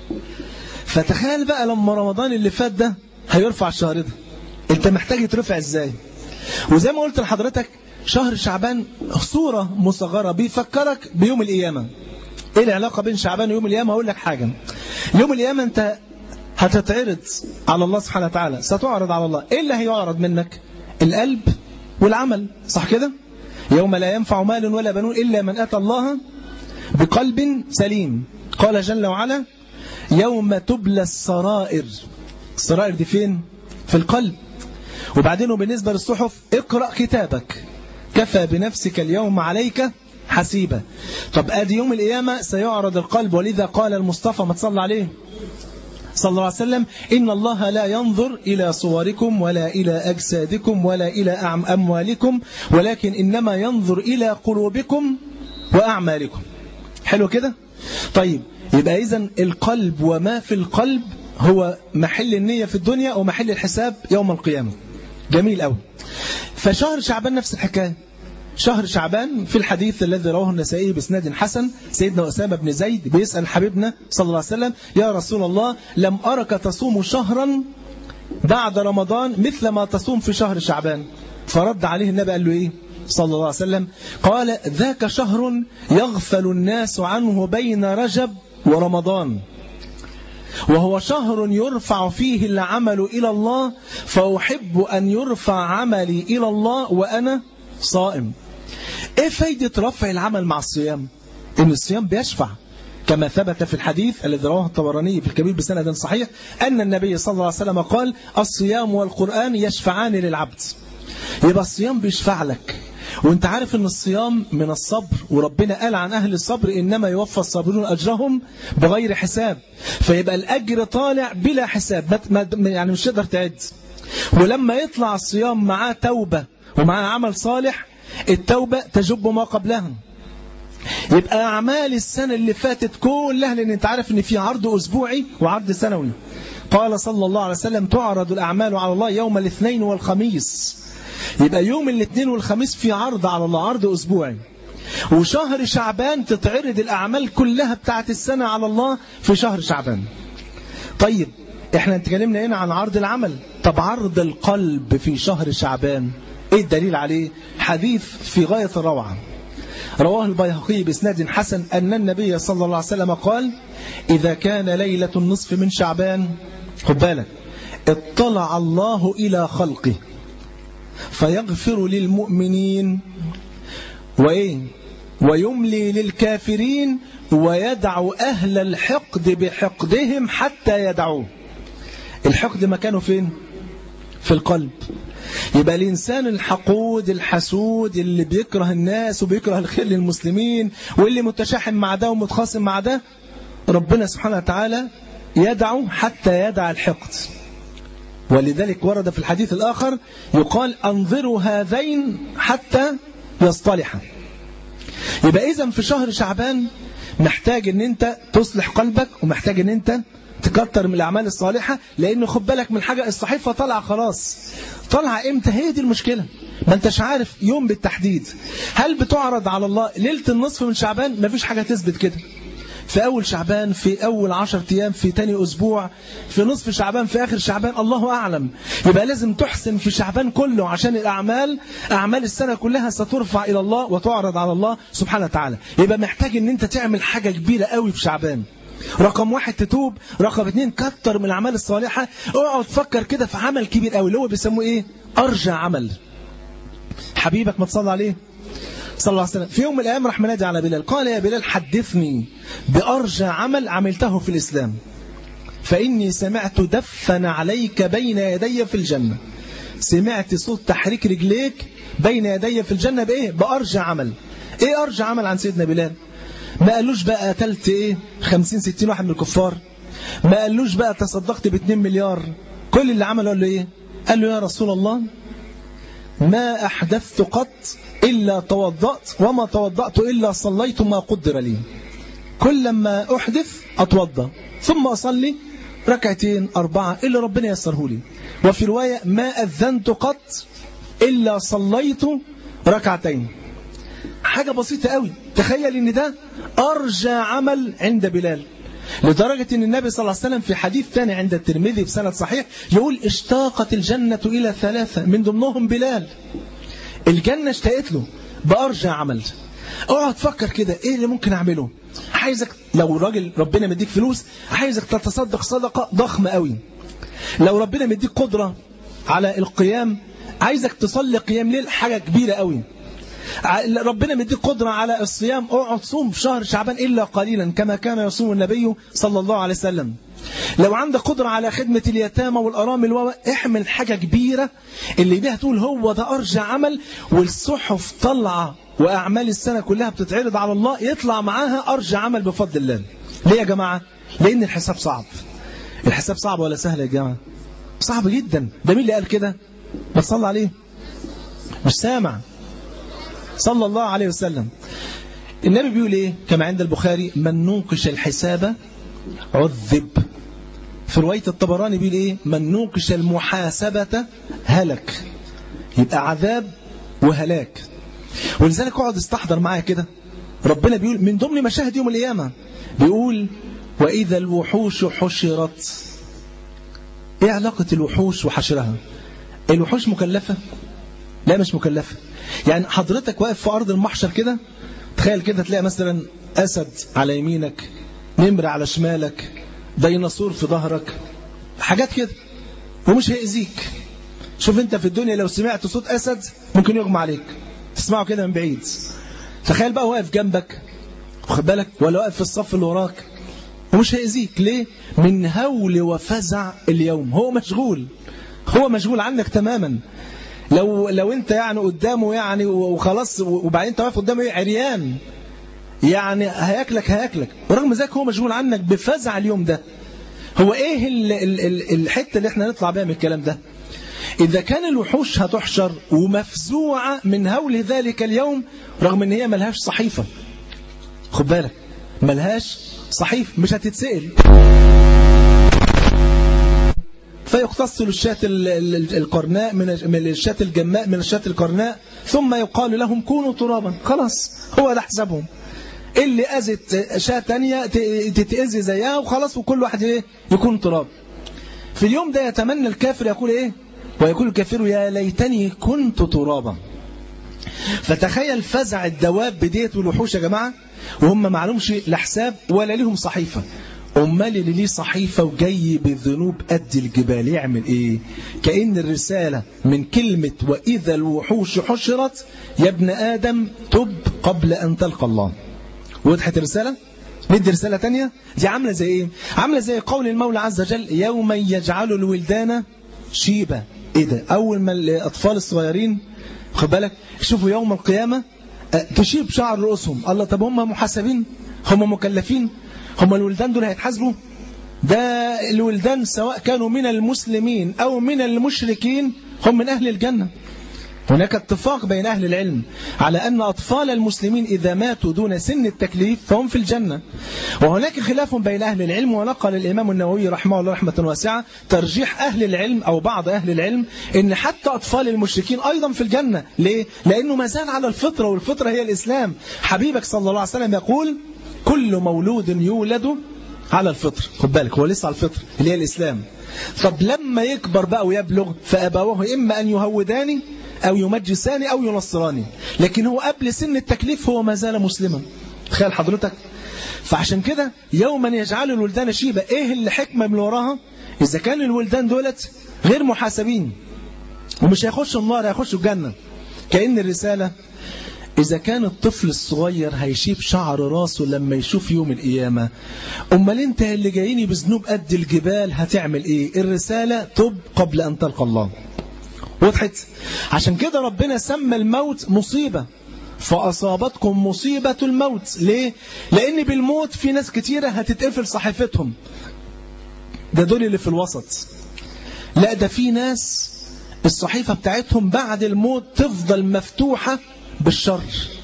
فتخيل بقى لما رمضان اللي فات ده هيرفع الشهر ده انت محتاج يترفع ازاي وزي ما قلت لحضرتك شهر شعبان صورة مصغرة بيفكرك بيوم القيامة ايه العلاقة بين شعبان ويوم القيامة اقول لك حاجة يوم القيامة انت هتتعرض على الله سبحانه وتعالى ستعرض على الله ايه اللي هيعرض منك القلب والعمل صح كده يوم لا ينفع مال ولا بنون إلا من أتى الله بقلب سليم قال جل وعلا يوم تبلى السرائر السرائر دي فين في القلب وبعدين وبالنسبة للصحف اقرأ كتابك كفى بنفسك اليوم عليك حسيبا طب ادي يوم القيامة سيعرض القلب ولذا قال المصطفى ما تصلى عليه صلى الله عليه وسلم إن الله لا ينظر إلى صوركم ولا إلى أجسادكم ولا إلى أموالكم ولكن إنما ينظر إلى قلوبكم وأعمالكم حلو كده طيب يبقى إذن القلب وما في القلب هو محل النية في الدنيا ومحل الحساب يوم القيامة جميل قوي فشهر شعبان نفس الحكاية شهر شعبان في الحديث الذي رواه النسائي باسناد حسن سيدنا أسامة بن زيد بيسأل حبيبنا صلى الله عليه وسلم يا رسول الله لم أرك تصوم شهرا بعد رمضان مثل ما تصوم في شهر شعبان فرد عليه النبي قال له إيه صلى الله عليه وسلم قال ذاك شهر يغفل الناس عنه بين رجب ورمضان وهو شهر يرفع فيه العمل إلى الله فأحب أن يرفع عملي إلى الله وأنا صائم ايه فايدة رفع العمل مع الصيام ان الصيام بيشفع كما ثبت في الحديث الذي رواه الطبراني في الكبير بسند صحيح أن النبي صلى الله عليه وسلم قال الصيام والقرآن يشفعان للعبد يبقى الصيام بيشفع لك وانت عارف ان الصيام من الصبر وربنا قال عن أهل الصبر إنما يوفى الصابرون أجرهم بغير حساب فيبقى الأجر طالع بلا حساب يعني مش تقدر تعد ولما يطلع الصيام معاه توبة ومعاه عمل صالح التوبة تجب ما قبلها يبقى أعمال السنة اللي فاتت كلها لأن أنت عارف أن في عرض أسبوعي وعرض سنوي قال صلى الله عليه وسلم تعرض الأعمال على الله يوم الاثنين والخميس يبقى يوم الاثنين والخميس في عرض على الله عرض أسبوعي وشهر شعبان تتعرض الأعمال كلها بتاعت السنة على الله في شهر شعبان طيب احنا اتكلمنا هنا عن عرض العمل طب عرض القلب في شهر شعبان ايه الدليل عليه حديث في غاية الروعة رواه البيهقي باسناد حسن أن النبي صلى الله عليه وسلم قال إذا كان ليلة النصف من شعبان خد بالك اطلع الله إلى خلقه فيغفر للمؤمنين وإيه ويملي للكافرين ويدع أهل الحقد بحقدهم حتى يدعوه الحقد مكانه فين في القلب يبقى الإنسان الحقود الحسود اللي بيكره الناس وبيكره الخير للمسلمين واللي متشاحن مع ده ومتخاصم مع ده ربنا سبحانه وتعالى يدعو حتى يدع الحقد ولذلك ورد في الحديث الآخر يقال أنظروا هذين حتى يصطلحا يبقى إذا في شهر شعبان محتاج ان انت تصلح قلبك ومحتاج ان انت تكتر من الأعمال الصالحة لأن خد بالك من حاجة الصحيفة طالعة خلاص طالعة امتى هي دي المشكلة ما انتش عارف يوم بالتحديد هل بتعرض على الله ليلة النصف من شعبان مفيش حاجة تثبت كده في أول شعبان في أول عشر أيام في تاني أسبوع في نصف شعبان في آخر شعبان الله أعلم يبقى لازم تحسن في شعبان كله عشان الأعمال أعمال السنة كلها سترفع إلى الله وتعرض على الله سبحانه وتعالى يبقى محتاج أن أنت تعمل حاجة كبيرة قوي في شعبان رقم واحد تتوب رقم اتنين كتر من الأعمال الصالحة اقعد فكر كده في عمل كبير قوي اللي هو بيسموه إيه أرجع عمل حبيبك ما تصلى عليه صلى الله عليه وسلم في يوم من الأيام راح منادي على بلال قال يا بلال حدثني بأرجى عمل عملته في الإسلام فإني سمعت دفن عليك بين يدي في الجنة سمعت صوت تحريك رجليك بين يدي في الجنة بإيه بأرجى عمل إيه أرجى عمل عن سيدنا بلال ما قالوش بقى قتلت إيه 50 60 واحد من الكفار ما قالوش بقى تصدقت ب 2 مليار كل اللي عمله قال له إيه قال له يا رسول الله ما أحدثت قط إلا توضأت وما توضأت إلا صليت ما قدر لي كل ما أحدث أتوضأ ثم أصلي ركعتين أربعة إلا ربنا يسره لي وفي رواية ما أذنت قط إلا صليت ركعتين حاجة بسيطة قوي تخيل ان ده أرجى عمل عند بلال لدرجة ان النبي صلى الله عليه وسلم في حديث ثاني عند الترمذي بسند صحيح يقول اشتاقت الجنة إلى ثلاثة من ضمنهم بلال الجنة اشتقت له بأرجى عمل اقعد فكر كده ايه اللي ممكن اعمله عايزك لو راجل ربنا مديك فلوس عايزك تتصدق صدقة ضخمة قوي لو ربنا مديك قدرة على القيام عايزك تصلي قيام ليل حاجة كبيرة قوي ربنا مديك قدرة على الصيام اقعد صوم في شهر شعبان إلا قليلا كما كان يصوم النبي صلى الله عليه وسلم لو عندك قدرة على خدمة اليتامى والأرامل احمل حاجة كبيرة اللي بيها تقول هو ده أرجى عمل والصحف طلعة وأعمال السنة كلها بتتعرض على الله يطلع معاها أرجى عمل بفضل الله ليه يا جماعة؟ لأن الحساب صعب الحساب صعب ولا سهل يا جماعة؟ صعب جدا ده مين اللي قال كده؟ بتصلى عليه مش سامع صلى الله عليه وسلم النبي بيقول ايه كما عند البخاري من نوقش الحساب عذب في رواية الطبراني بيقول ايه من نوقش المحاسبة هلك يبقى عذاب وهلاك ولذلك اقعد استحضر معايا كده ربنا بيقول من ضمن مشاهد يوم القيامة بيقول وإذا الوحوش حشرت ايه علاقة الوحوش وحشرها الوحوش مكلفة لا مش مكلفة يعني حضرتك واقف في أرض المحشر كده تخيل كده تلاقي مثلا أسد على يمينك نمر على شمالك ديناصور في ظهرك حاجات كده ومش هيأذيك شوف انت في الدنيا لو سمعت صوت أسد ممكن يغمى عليك تسمعه كده من بعيد تخيل بقى واقف جنبك واخد بالك ولا واقف في الصف اللي وراك ومش هيأذيك ليه من هول وفزع اليوم هو مشغول هو مشغول عنك تماما لو لو انت يعني قدامه يعني وخلاص وبعدين انت واقف قدامه ايه عريان يعني هياكلك هياكلك ورغم ذلك هو مشغول عنك بفزع اليوم ده هو ايه ال ال ال الحته اللي احنا نطلع بيها من الكلام ده اذا كان الوحوش هتحشر ومفزوعه من هول ذلك اليوم رغم ان هي ملهاش صحيفه خد بالك ملهاش صحيفه مش هتتسال فيقتص الشاة القرناء من الشاة الجماء من الشاة القرناء ثم يقال لهم كونوا ترابا خلاص هو ده حسابهم اللي أذت شاة تانية تتأذي زيها وخلاص وكل واحد ايه يكون تراب في اليوم ده يتمنى الكافر يقول ايه ويقول الكافر يا ليتني كنت ترابا فتخيل فزع الدواب بديت والوحوش يا جماعة وهم معلومش لا حساب ولا لهم صحيفة أمال اللي ليه صحيفة وجاي بالذنوب قد الجبال يعمل إيه كأن الرسالة من كلمة وإذا الوحوش حشرت يا ابن آدم تب قبل أن تلقى الله وضحت الرسالة ندي رسالة تانية دي عاملة زي إيه عاملة زي قول المولى عز وجل يوما يجعل الولدان شيبة إيه ده أول ما الأطفال الصغيرين خد بالك شوفوا يوم القيامة تشيب شعر رؤوسهم الله طب هم محاسبين هم مكلفين هم الولدان دول هيتحاسبوا ده الولدان سواء كانوا من المسلمين أو من المشركين هم من أهل الجنة هناك اتفاق بين أهل العلم على أن أطفال المسلمين إذا ماتوا دون سن التكليف فهم في الجنة وهناك خلاف بين أهل العلم ونقل الإمام النووي رحمه الله رحمة واسعة ترجيح أهل العلم أو بعض أهل العلم أن حتى أطفال المشركين أيضا في الجنة ليه؟ لأنه ما زال على الفطرة والفطرة هي الإسلام حبيبك صلى الله عليه وسلم يقول كل مولود يولد على الفطر خد بالك هو لسه على الفطر اللي هي الإسلام طب لما يكبر بقى ويبلغ فأبواه إما أن يهوداني أو يمجساني أو ينصراني لكن هو قبل سن التكليف هو ما زال مسلما تخيل حضرتك فعشان كده يوما يجعل الولدان شيبة إيه اللي حكمة من وراها إذا كان الولدان دولت غير محاسبين ومش هيخشوا النار هيخشوا الجنة كأن الرسالة إذا كان الطفل الصغير هيشيب شعر راسه لما يشوف يوم القيامة أمال أنت اللي جاييني بذنوب قد الجبال هتعمل إيه الرسالة تب قبل أن تلقى الله وضحت عشان كده ربنا سمى الموت مصيبة فأصابتكم مصيبة الموت ليه؟ لأن بالموت في ناس كتيرة هتتقفل صحيفتهم ده دول اللي في الوسط لا ده في ناس الصحيفة بتاعتهم بعد الموت تفضل مفتوحة بالشر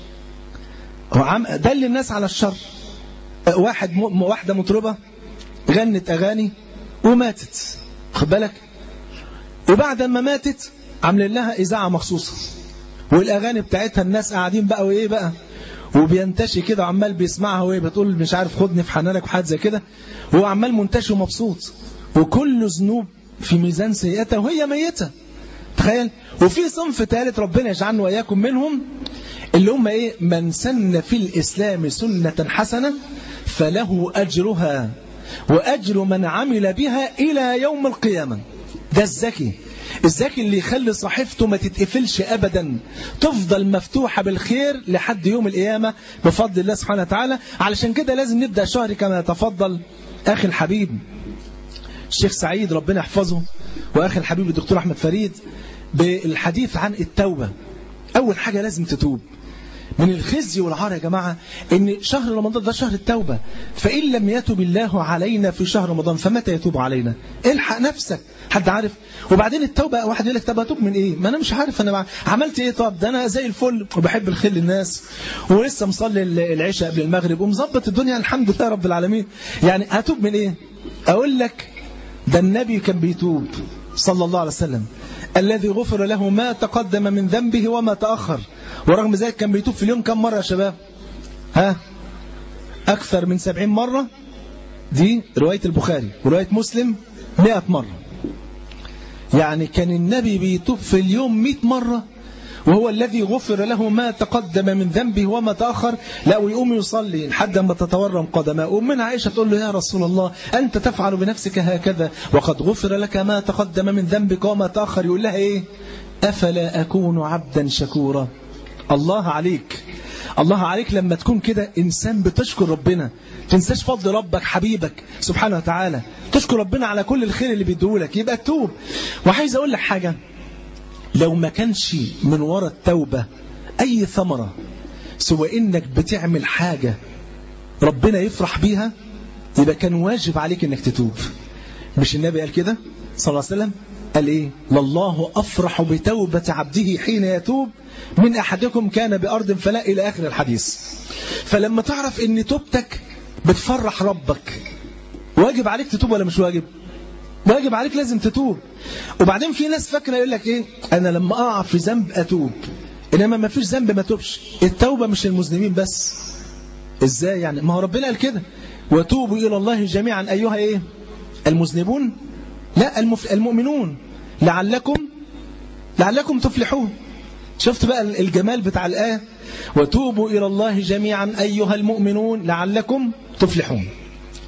دل الناس على الشر واحد م... واحدة مطربة غنت أغاني وماتت خد بالك وبعد ما ماتت عاملين لها إذاعة مخصوصة والأغاني بتاعتها الناس قاعدين بقى وإيه بقى وبينتشي كده وعمال بيسمعها وهي بتقول مش عارف خدني في حنانك وحاجة زي كده وهو عمال منتشي ومبسوط وكل ذنوب في ميزان سيئتها وهي ميتة تخيل وفي صنف ثالث ربنا يجعلنا وإياكم منهم اللي هم إيه من سن في الإسلام سنة حسنة فله أجرها وأجر من عمل بها إلى يوم القيامة ده الذكي الذكي اللي يخلي صحيفته ما تتقفلش أبدا تفضل مفتوحة بالخير لحد يوم القيامة بفضل الله سبحانه وتعالى علشان كده لازم نبدأ شهر كما يتفضل أخي الحبيب الشيخ سعيد ربنا يحفظه وأخي الحبيب الدكتور أحمد فريد بالحديث عن التوبة أول حاجة لازم تتوب من الخزي والعار يا جماعة ان شهر رمضان ده شهر التوبة فإن لم يتب الله علينا في شهر رمضان فمتى يتوب علينا الحق نفسك حد عارف وبعدين التوبة واحد يقول لك طب اتوب من ايه ما انا مش عارف انا عملت ايه طب ده انا زي الفل وبحب الخير للناس ولسه مصلي العشاء قبل المغرب ومظبط الدنيا الحمد لله رب العالمين يعني هتوب من ايه اقول لك ده النبي كان بيتوب صلى الله عليه وسلم الذي غفر له ما تقدم من ذنبه وما تأخر ورغم ذلك كان بيتوب في اليوم كم مرة يا شباب ها أكثر من سبعين مرة دي رواية البخاري ورواية مسلم مئة مرة يعني كان النبي بيتوب في اليوم مئة مرة وهو الذي غفر له ما تقدم من ذنبه وما تأخر لا ويقوم يصلي لحد ما تتورم قدماء ومن عائشة تقول له يا رسول الله أنت تفعل بنفسك هكذا وقد غفر لك ما تقدم من ذنبك وما تأخر يقول لها إيه أفلا أكون عبدا شكورا الله عليك الله عليك لما تكون كده إنسان بتشكر ربنا تنساش فضل ربك حبيبك سبحانه وتعالى تشكر ربنا على كل الخير اللي بيديهولك يبقى توب وعايز أقول لك حاجة لو ما كانش من وراء التوبة أي ثمرة سوى إنك بتعمل حاجة ربنا يفرح بيها يبقى كان واجب عليك إنك تتوب مش النبي قال كده صلى الله عليه وسلم قال إيه والله أفرح بتوبة عبده حين يتوب من أحدكم كان بأرض فلا إلى آخر الحديث فلما تعرف إن توبتك بتفرح ربك واجب عليك تتوب ولا مش واجب واجب عليك لازم تتوب وبعدين في ناس فاكره يقول لك ايه انا لما اقع في ذنب اتوب انما ما فيش ذنب ما توبش التوبه مش المذنبين بس ازاي يعني ما هو ربنا قال كده وتوبوا الى الله جميعا ايها ايه المذنبون لا المف... المؤمنون لعلكم لعلكم تفلحون شفت بقى الجمال بتاع الايه وتوبوا الى الله جميعا ايها المؤمنون لعلكم تفلحون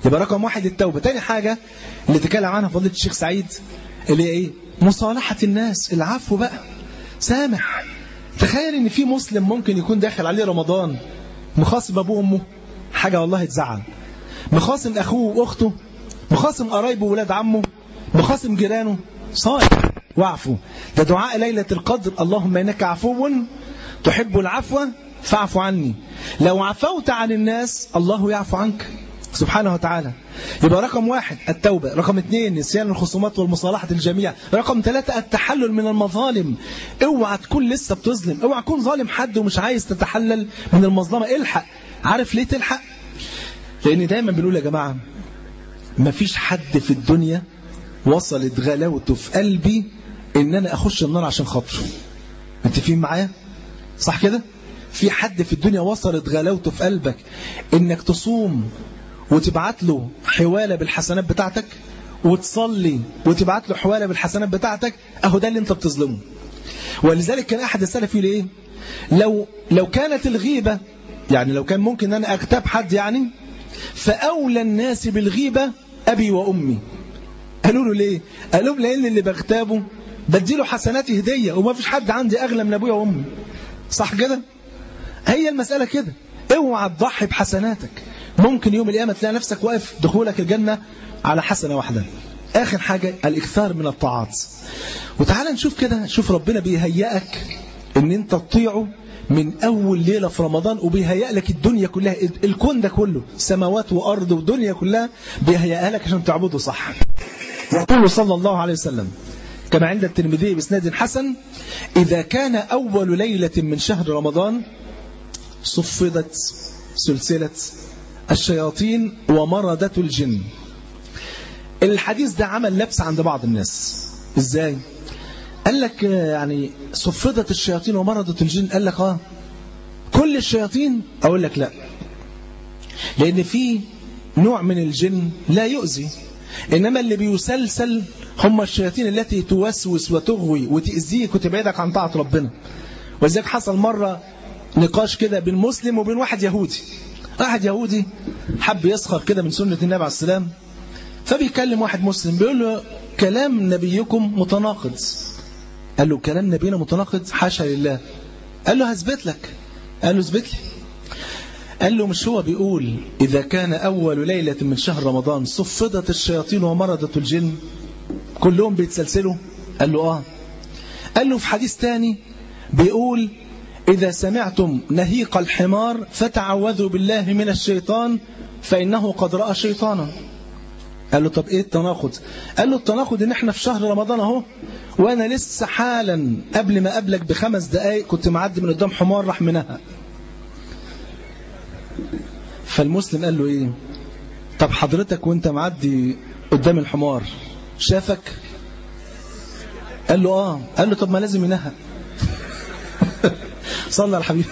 يبقى رقم واحد التوبة تاني حاجة اللي تكلم عنها فضيلة الشيخ سعيد اللي هي ايه مصالحة الناس العفو بقى سامح تخيل ان في مسلم ممكن يكون داخل عليه رمضان مخاصم ابوه وامه حاجة والله تزعل مخاصم اخوه واخته مخاصم قرايبه وولاد عمه مخاصم جيرانه صائم واعفو ده دعاء ليلة القدر اللهم انك عفو تحب العفو فاعف عني لو عفوت عن الناس الله يعفو عنك سبحانه وتعالى يبقى رقم واحد التوبة رقم اثنين نسيان الخصومات والمصالحة الجميع رقم ثلاثة التحلل من المظالم اوعى تكون لسه بتظلم اوعى تكون ظالم حد ومش عايز تتحلل من المظلمة الحق عارف ليه تلحق لان دايما بنقول يا جماعة مفيش حد في الدنيا وصلت غلاوته في قلبي ان انا اخش النار عشان خاطره متفقين معايا صح كده في حد في الدنيا وصلت غلاوته في قلبك انك تصوم وتبعت له حوالة بالحسنات بتاعتك وتصلي وتبعت له حوالة بالحسنات بتاعتك اهو ده اللي انت بتظلمه ولذلك كان احد السلف يقول ايه لو لو كانت الغيبة يعني لو كان ممكن ان انا اغتاب حد يعني فاولى الناس بالغيبة ابي وامي قالوا له ليه قالوا لان اللي بغتابه بديله حسناتي هدية وما فيش حد عندي اغلى من ابويا وامي صح كده هي المسألة كده اوعى تضحي بحسناتك ممكن يوم القيامة تلاقي نفسك واقف دخولك الجنة على حسنة واحدة آخر حاجة الإكثار من الطاعات وتعالى نشوف كده شوف ربنا بيهيئك ان انت تطيعه من أول ليلة في رمضان وبيهيئ لك الدنيا كلها الكون ده كله سماوات وأرض ودنيا كلها بيهيئها لك عشان تعبده صح يقول صلى الله عليه وسلم كما عند الترمذي باسناد حسن إذا كان أول ليلة من شهر رمضان صفدت سلسلة الشياطين ومردة الجن الحديث ده عمل لبس عند بعض الناس ازاي قال لك يعني صفدت الشياطين ومردة الجن قال لك اه كل الشياطين اقول لك لا لان في نوع من الجن لا يؤذي انما اللي بيسلسل هم الشياطين التي توسوس وتغوي وتأذيك وتبعدك عن طاعة ربنا ولذلك حصل مرة نقاش كده بين مسلم وبين واحد يهودي واحد يهودي حب يسخر كده من سنة النبي عليه السلام فبيكلم واحد مسلم بيقول له كلام نبيكم متناقض قال له كلام نبينا متناقض حاشا لله قال له هثبت لك قال له اثبت لي قال له مش هو بيقول إذا كان أول ليلة من شهر رمضان صفدت الشياطين ومرضت الجن كلهم بيتسلسلوا قال له آه قال له في حديث تاني بيقول إذا سمعتم نهيق الحمار فتعوذوا بالله من الشيطان فإنه قد رأى شيطانا قال له طب إيه التناقض قال له التناقض إن إحنا في شهر رمضان أهو وأنا لسه حالا قبل ما أقابلك بخمس دقايق كنت معدي من قدام حمار راح منها فالمسلم قال له إيه طب حضرتك وانت معدي قدام الحمار شافك قال له آه قال له طب ما لازم ينهى صلى على الحبيب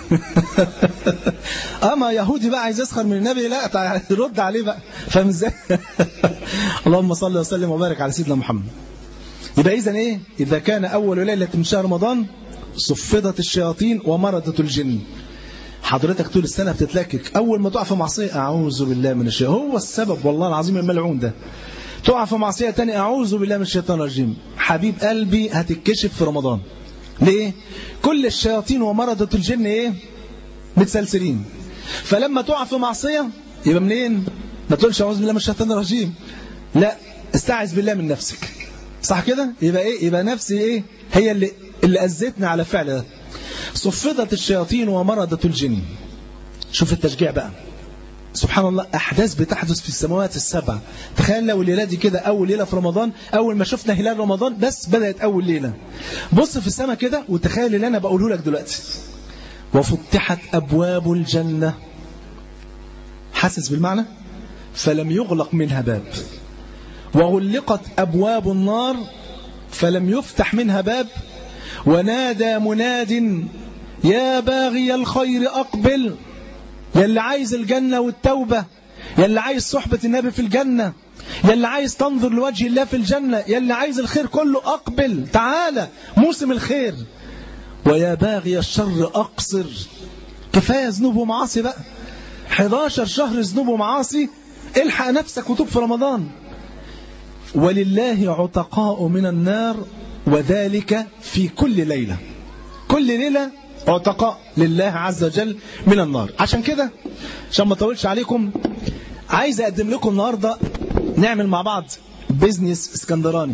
اما يهودي بقى عايز يسخر من النبي لا رد عليه بقى فاهم ازاي اللهم صل وسلم وبارك على سيدنا محمد يبقى اذا ايه اذا كان اول ليله من شهر رمضان صفدت الشياطين ومرضت الجن حضرتك طول السنه بتتلكك اول ما تقع في معصيه اعوذ بالله من الشيطان هو السبب والله العظيم الملعون ده تقع في معصيه تاني اعوذ بالله من الشيطان الرجيم حبيب قلبي هتتكشف في رمضان ليه كل الشياطين ومرضة الجن ايه متسلسلين فلما تقع في معصية يبقى منين ما تقولش اعوذ بالله من الشيطان الرجيم لا استعذ بالله من نفسك صح كده يبقى ايه يبقى نفسي ايه هي اللي اللي اذتنا على فعل ده صفدت الشياطين ومرضة الجن شوف التشجيع بقى سبحان الله أحداث بتحدث في السماوات السبع تخيل لو الليلة دي كده أول ليلة في رمضان أول ما شفنا هلال رمضان بس بدأت أول ليلة بص في السماء كده وتخيل اللي أنا بقوله لك دلوقتي وفتحت أبواب الجنة حاسس بالمعنى فلم يغلق منها باب وغلقت أبواب النار فلم يفتح منها باب ونادى مناد يا باغي الخير أقبل يا اللي عايز الجنة والتوبة يا اللي عايز صحبة النبي في الجنة يا اللي عايز تنظر لوجه الله في الجنة يا اللي عايز الخير كله أقبل تعالى موسم الخير ويا باغي الشر أقصر كفاية ذنوب ومعاصي بقى 11 شهر ذنوب ومعاصي الحق نفسك وتوب في رمضان ولله عتقاء من النار وذلك في كل ليلة كل ليلة عتقاء لله عز وجل من النار عشان كده عشان ما اطولش عليكم عايز اقدم لكم النهارده نعمل مع بعض بيزنس اسكندراني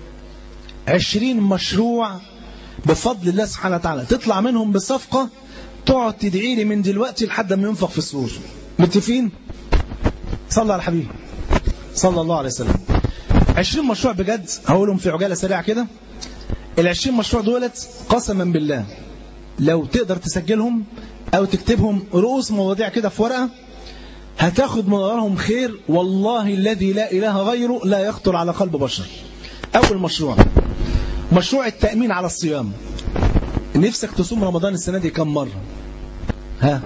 20 مشروع بفضل الله سبحانه وتعالى تطلع منهم بصفقة تقعد تدعي لي من دلوقتي لحد ما ينفخ في السور متفقين صلى على الحبيب صلى الله عليه وسلم 20 مشروع بجد هقولهم في عجالة سريعة كده ال 20 مشروع دولت قسما بالله لو تقدر تسجلهم او تكتبهم رؤوس مواضيع كده في ورقة هتاخد من وراهم خير والله الذي لا إله غيره لا يخطر على قلب بشر أول مشروع مشروع التأمين على الصيام نفسك تصوم رمضان السنة دي كم مرة ها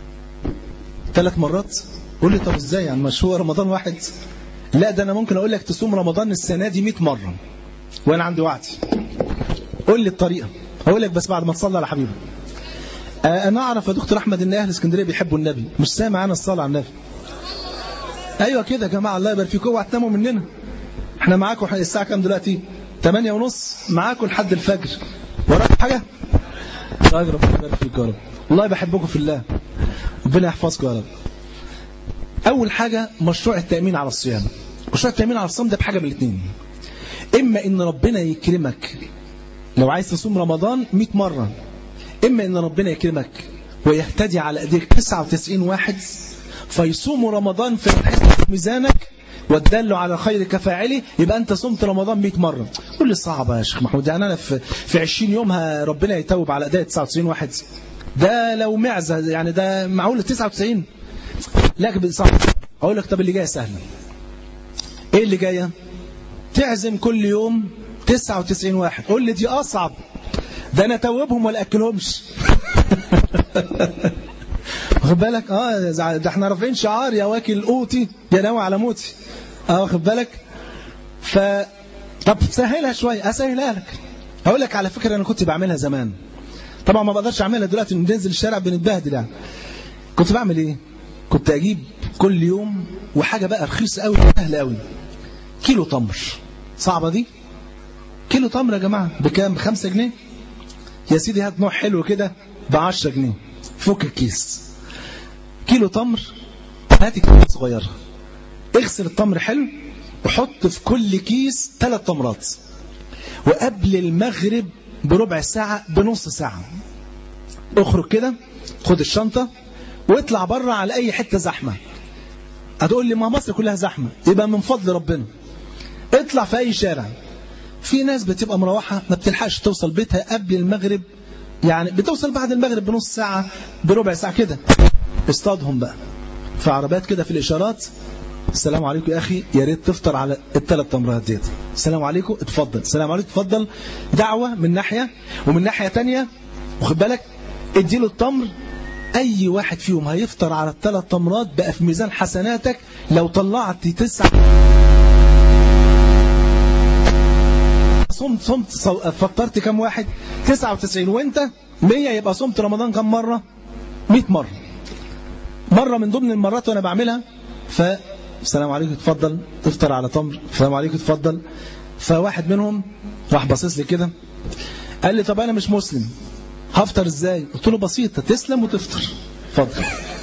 ثلاث مرات قول لي طب ازاي يعني مشروع رمضان واحد لا ده انا ممكن اقول لك تصوم رمضان السنة دي 100 مرة وانا عندي وعد قول لي الطريقة هقول لك بس بعد ما تصلي على حبيبي آه انا اعرف يا دكتور احمد ان اهل اسكندريه بيحبوا النبي مش سامع انا الصلاه على النبي ايوه كده يا جماعه الله يبارك فيكم اوعوا تناموا مننا احنا معاكم الساعه كام دلوقتي 8 ونص معاكم لحد الفجر وراك حاجه طيب ربنا يبارك فيكم يا رب والله بحبكم في الله ربنا يحفظكم يا رب اول حاجه مشروع التامين على الصيام مشروع التامين على الصيام ده بحاجه من الاثنين اما ان ربنا يكرمك لو عايز تصوم رمضان 100 مره إما إن ربنا يكرمك ويهتدي على أيديك 99 واحد فيصوموا رمضان في ميزانك والدل على خير كفاعله يبقى أنت صمت رمضان 100 مرة قول لي صعبة يا شيخ محمود يعني أنا في, في 20 يوم ربنا يتوب على أداء 99 واحد ده لو معزة يعني ده معقول 99 لا صعب أقول لك طب اللي جاية سهلة إيه اللي جاية تعزم كل يوم 99 واحد قول لي دي أصعب ده انا توبهم ولا اكلهمش واخد بالك اه ده احنا رافعين شعار يا واكل قوتي يا ناوي على موتي اه واخد بالك ف طب سهلها شويه اسهلها لك هقول لك على فكره انا كنت بعملها زمان طبعا ما بقدرش اعملها دلوقتي بننزل الشارع بنتبهدل يعني كنت بعمل ايه كنت اجيب كل يوم وحاجه بقى رخيصه قوي سهله قوي كيلو تمر صعبه دي كيلو تمر يا جماعه بكام بخمسة جنيه يا سيدي هات نوع حلو كده ب 10 جنيه فك الكيس كيلو تمر هات كيس صغيره اغسل التمر حلو وحط في كل كيس ثلاث تمرات وقبل المغرب بربع ساعة بنص ساعة اخرج كده خد الشنطة واطلع بره على اي حتة زحمة هتقول لي ما مصر كلها زحمة يبقى من فضل ربنا اطلع في اي شارع في ناس بتبقى مروحة ما بتلحقش توصل بيتها قبل المغرب يعني بتوصل بعد المغرب بنص ساعة بربع ساعة كده اصطادهم بقى في عربات كده في الإشارات السلام عليكم يا أخي يا ريت تفطر على الثلاث تمرات ديت السلام عليكم اتفضل السلام عليكم اتفضل دعوة من ناحية ومن ناحية تانية واخد بالك اديله التمر أي واحد فيهم هيفطر على الثلاث تمرات بقى في ميزان حسناتك لو طلعت تسعة صمت صمت فطرت كم واحد 99 وانت 100 يبقى صمت رمضان كم مرة 100 مرة مرة من ضمن المرات وانا بعملها ف السلام عليكم اتفضل تفطر على تمر السلام عليكم اتفضل فواحد منهم راح باصص لي كده قال لي طب انا مش مسلم هفطر ازاي قلت له بسيطة تسلم وتفطر اتفضل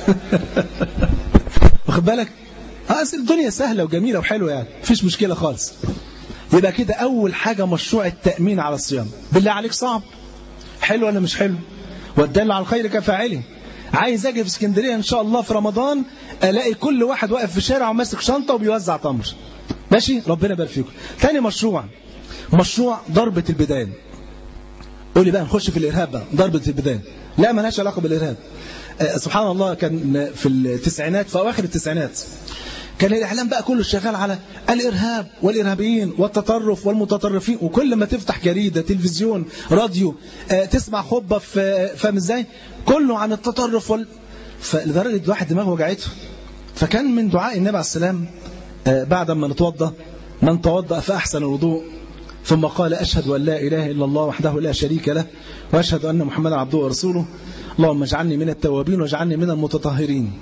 واخد بالك اه الدنيا سهلة وجميلة وحلوة يعني مفيش مشكلة خالص يبقى كده أول حاجة مشروع التأمين على الصيام بالله عليك صعب حلو ولا مش حلو والدل على الخير كفاعله عايز اجي في اسكندريه ان شاء الله في رمضان الاقي كل واحد واقف في شارع وماسك شنطه وبيوزع تمر ماشي ربنا يبارك فيكم ثاني مشروع مشروع ضربه البدايه قولي بقى نخش في الارهاب بقى ضربه البدايه لا مالهاش علاقه بالارهاب آه سبحان الله كان في التسعينات في اواخر التسعينات كان الإعلام بقى كله شغال على الإرهاب والإرهابيين والتطرف والمتطرفين وكل ما تفتح جريدة تلفزيون راديو آه تسمع خطبة في فاهم ازاي كله عن التطرف وال... فلدرجة الواحد دماغه وجعته فكان من دعاء النبي عليه السلام آه بعد ما نتوضى من توضأ فأحسن الوضوء ثم قال أشهد أن لا إله إلا الله وحده لا شريك له وأشهد أن محمدا عبده ورسوله اللهم اجعلني من التوابين واجعلني من المتطهرين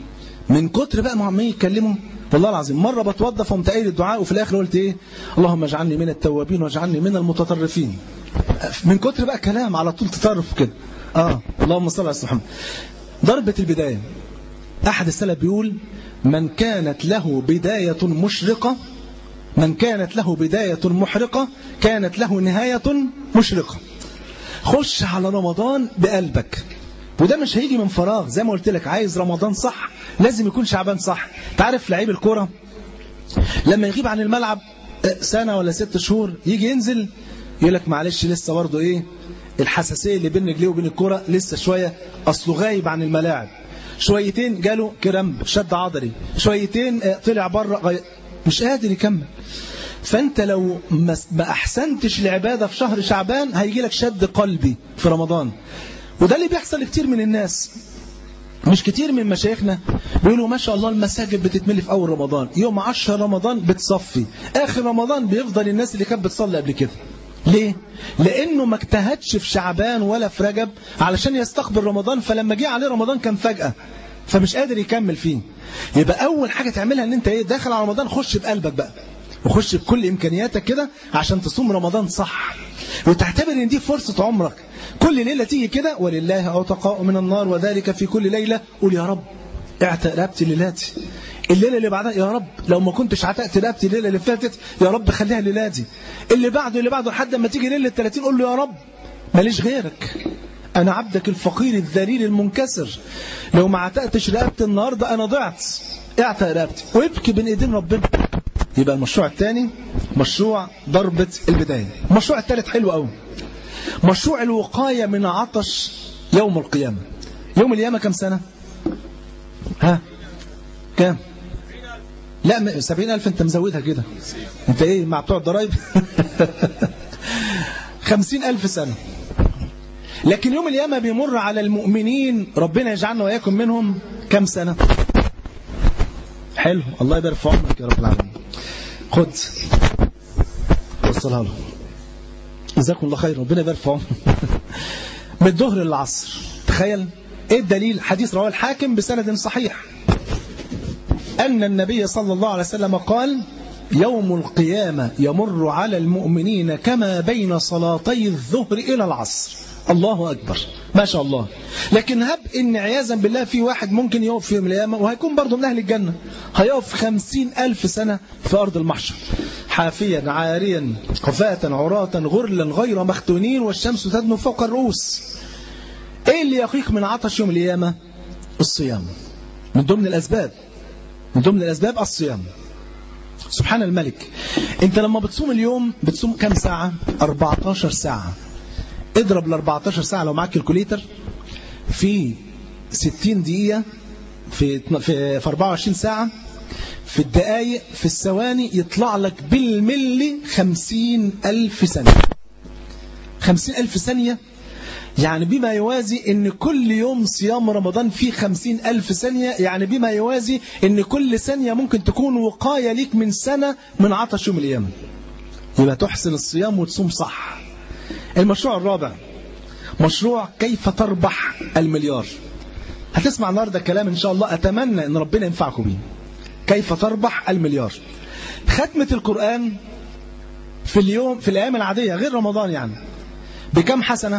من كتر بقى ما عمالين يتكلموا والله العظيم مرة بتوضى فقمت قايل الدعاء وفي الآخر قلت إيه اللهم اجعلني من التوابين واجعلني من المتطرفين من كتر بقى كلام على طول تطرف كده آه اللهم صل على محمد ضربة البداية أحد السلف بيقول من كانت له بداية مشرقة من كانت له بداية محرقة كانت له نهاية مشرقة خش على رمضان بقلبك وده مش هيجي من فراغ زي ما قلت لك عايز رمضان صح لازم يكون شعبان صح تعرف لعيب الكرة لما يغيب عن الملعب سنة ولا ست شهور يجي ينزل يقول لك معلش لسه برضه ايه الحساسية اللي بين رجليه وبين الكرة لسه شوية أصله غايب عن الملاعب شويتين جاله كرمب شد عضلي شويتين طلع بره غي... مش قادر يكمل فانت لو ما احسنتش العبادة في شهر شعبان هيجي لك شد قلبي في رمضان وده اللي بيحصل لكتير من الناس مش كتير من مشايخنا بيقولوا ما شاء الله المساجد بتتملي في اول رمضان يوم 10 رمضان بتصفي اخر رمضان بيفضل الناس اللي كانت بتصلي قبل كده ليه؟ لأنه ما اجتهدش في شعبان ولا في رجب علشان يستقبل رمضان فلما جه عليه رمضان كان فجأة فمش قادر يكمل فيه يبقى أول حاجة تعملها أن أنت إيه داخل على رمضان خش بقلبك بقى وخش بكل إمكانياتك كده عشان تصوم رمضان صح وتعتبر أن دي فرصة عمرك كل ليلة تيجي كده ولله عتقاء من النار وذلك في كل ليلة قول يا رب اعتق رقبتي ليلاتي الليله اللي بعدها يا رب لو ما كنتش عتقت رقبتي الليله اللي فاتت يا رب خليها ليلاتي اللي بعده اللي بعده لحد ما تيجي ليله 30 قول له يا رب ماليش غيرك انا عبدك الفقير الذليل المنكسر لو ما عتقتش رقبتي النهارده انا ضعت اعتق رقبتي وابكي بين ايدين ربنا يبقى المشروع الثاني مشروع ضربة البداية المشروع الثالث حلو قوي مشروع الوقاية من عطش يوم القيامة يوم القيامة كم سنة ها كام لا سبعين ألف أنت مزودها كده أنت إيه مع بتوع الضرايب خمسين ألف سنة لكن يوم القيامة بيمر على المؤمنين ربنا يجعلنا وإياكم منهم كم سنة حلو الله يبارك في عمرك يا رب العالمين خد وصلها له جزاكم الله خير ربنا يبارك في عمرك من الظهر للعصر تخيل ايه الدليل حديث رواه الحاكم بسند صحيح أن النبي صلى الله عليه وسلم قال يوم القيامة يمر على المؤمنين كما بين صلاتي الظهر إلى العصر الله أكبر ما شاء الله لكن هب إن عياذا بالله في واحد ممكن يقف في يوم القيامة وهيكون برضه من أهل الجنة هيقف خمسين ألف سنة في أرض المحشر حافيا عاريا خفاة عراة غرلا غير مختونين والشمس تدنو فوق الرؤوس ايه اللي يقيك من عطش يوم القيامة الصيام من ضمن الأسباب من ضمن الأسباب الصيام سبحان الملك انت لما بتصوم اليوم بتصوم كم ساعة 14 ساعة اضرب ال 14 ساعة لو معاك كالكوليتر في 60 دقيقة في في, في 24 ساعة في الدقايق في الثواني يطلع لك بالملي 50 ألف ثانية 50 ألف ثانية يعني بما يوازي ان كل يوم صيام رمضان فيه خمسين ألف ثانية يعني بما يوازي ان كل ثانية ممكن تكون وقاية ليك من سنة من عطش يوم القيامة يبقى تحسن الصيام وتصوم صح المشروع الرابع مشروع كيف تربح المليار هتسمع النهارده كلام ان شاء الله اتمنى ان ربنا ينفعكم بيه كيف تربح المليار ختمة القرآن في اليوم في الايام العادية غير رمضان يعني بكم حسنة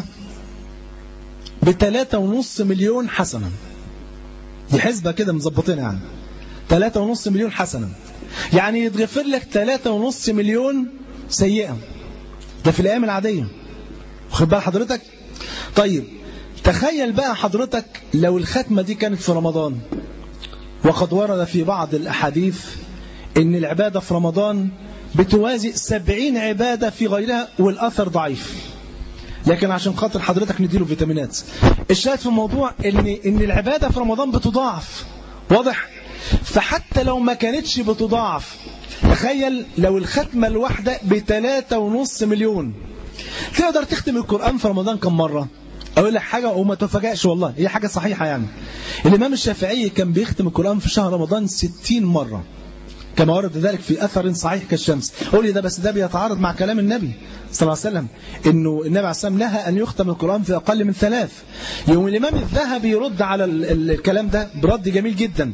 بثلاثة ونص مليون حسنة دي حسبة كده مظبطين يعني ثلاثة ونص مليون حسنة يعني يتغفر لك ثلاثة ونص مليون سيئة ده في الأيام العادية واخد بال حضرتك طيب تخيل بقى حضرتك لو الختمة دي كانت في رمضان وقد ورد في بعض الأحاديث ان العبادة في رمضان بتوازي سبعين عبادة في غيرها والأثر ضعيف لكن عشان خاطر حضرتك نديله فيتامينات الشاهد في الموضوع ان ان العباده في رمضان بتضاعف واضح فحتى لو ما كانتش بتضاعف تخيل لو الختمه الواحده بثلاثة ونص مليون تقدر تختم القران في رمضان كم مره اقول لك حاجه وما تفاجئش والله هي حاجه صحيحه يعني الامام الشافعي كان بيختم القران في شهر رمضان 60 مره كما ورد ذلك في أثر صحيح كالشمس قول لي ده بس ده بيتعارض مع كلام النبي صلى الله عليه وسلم إنه النبي عليه السلام نهى أن يختم القرآن في أقل من ثلاث يوم الإمام الذهبي يرد على ال ال الكلام ده برد جميل جدا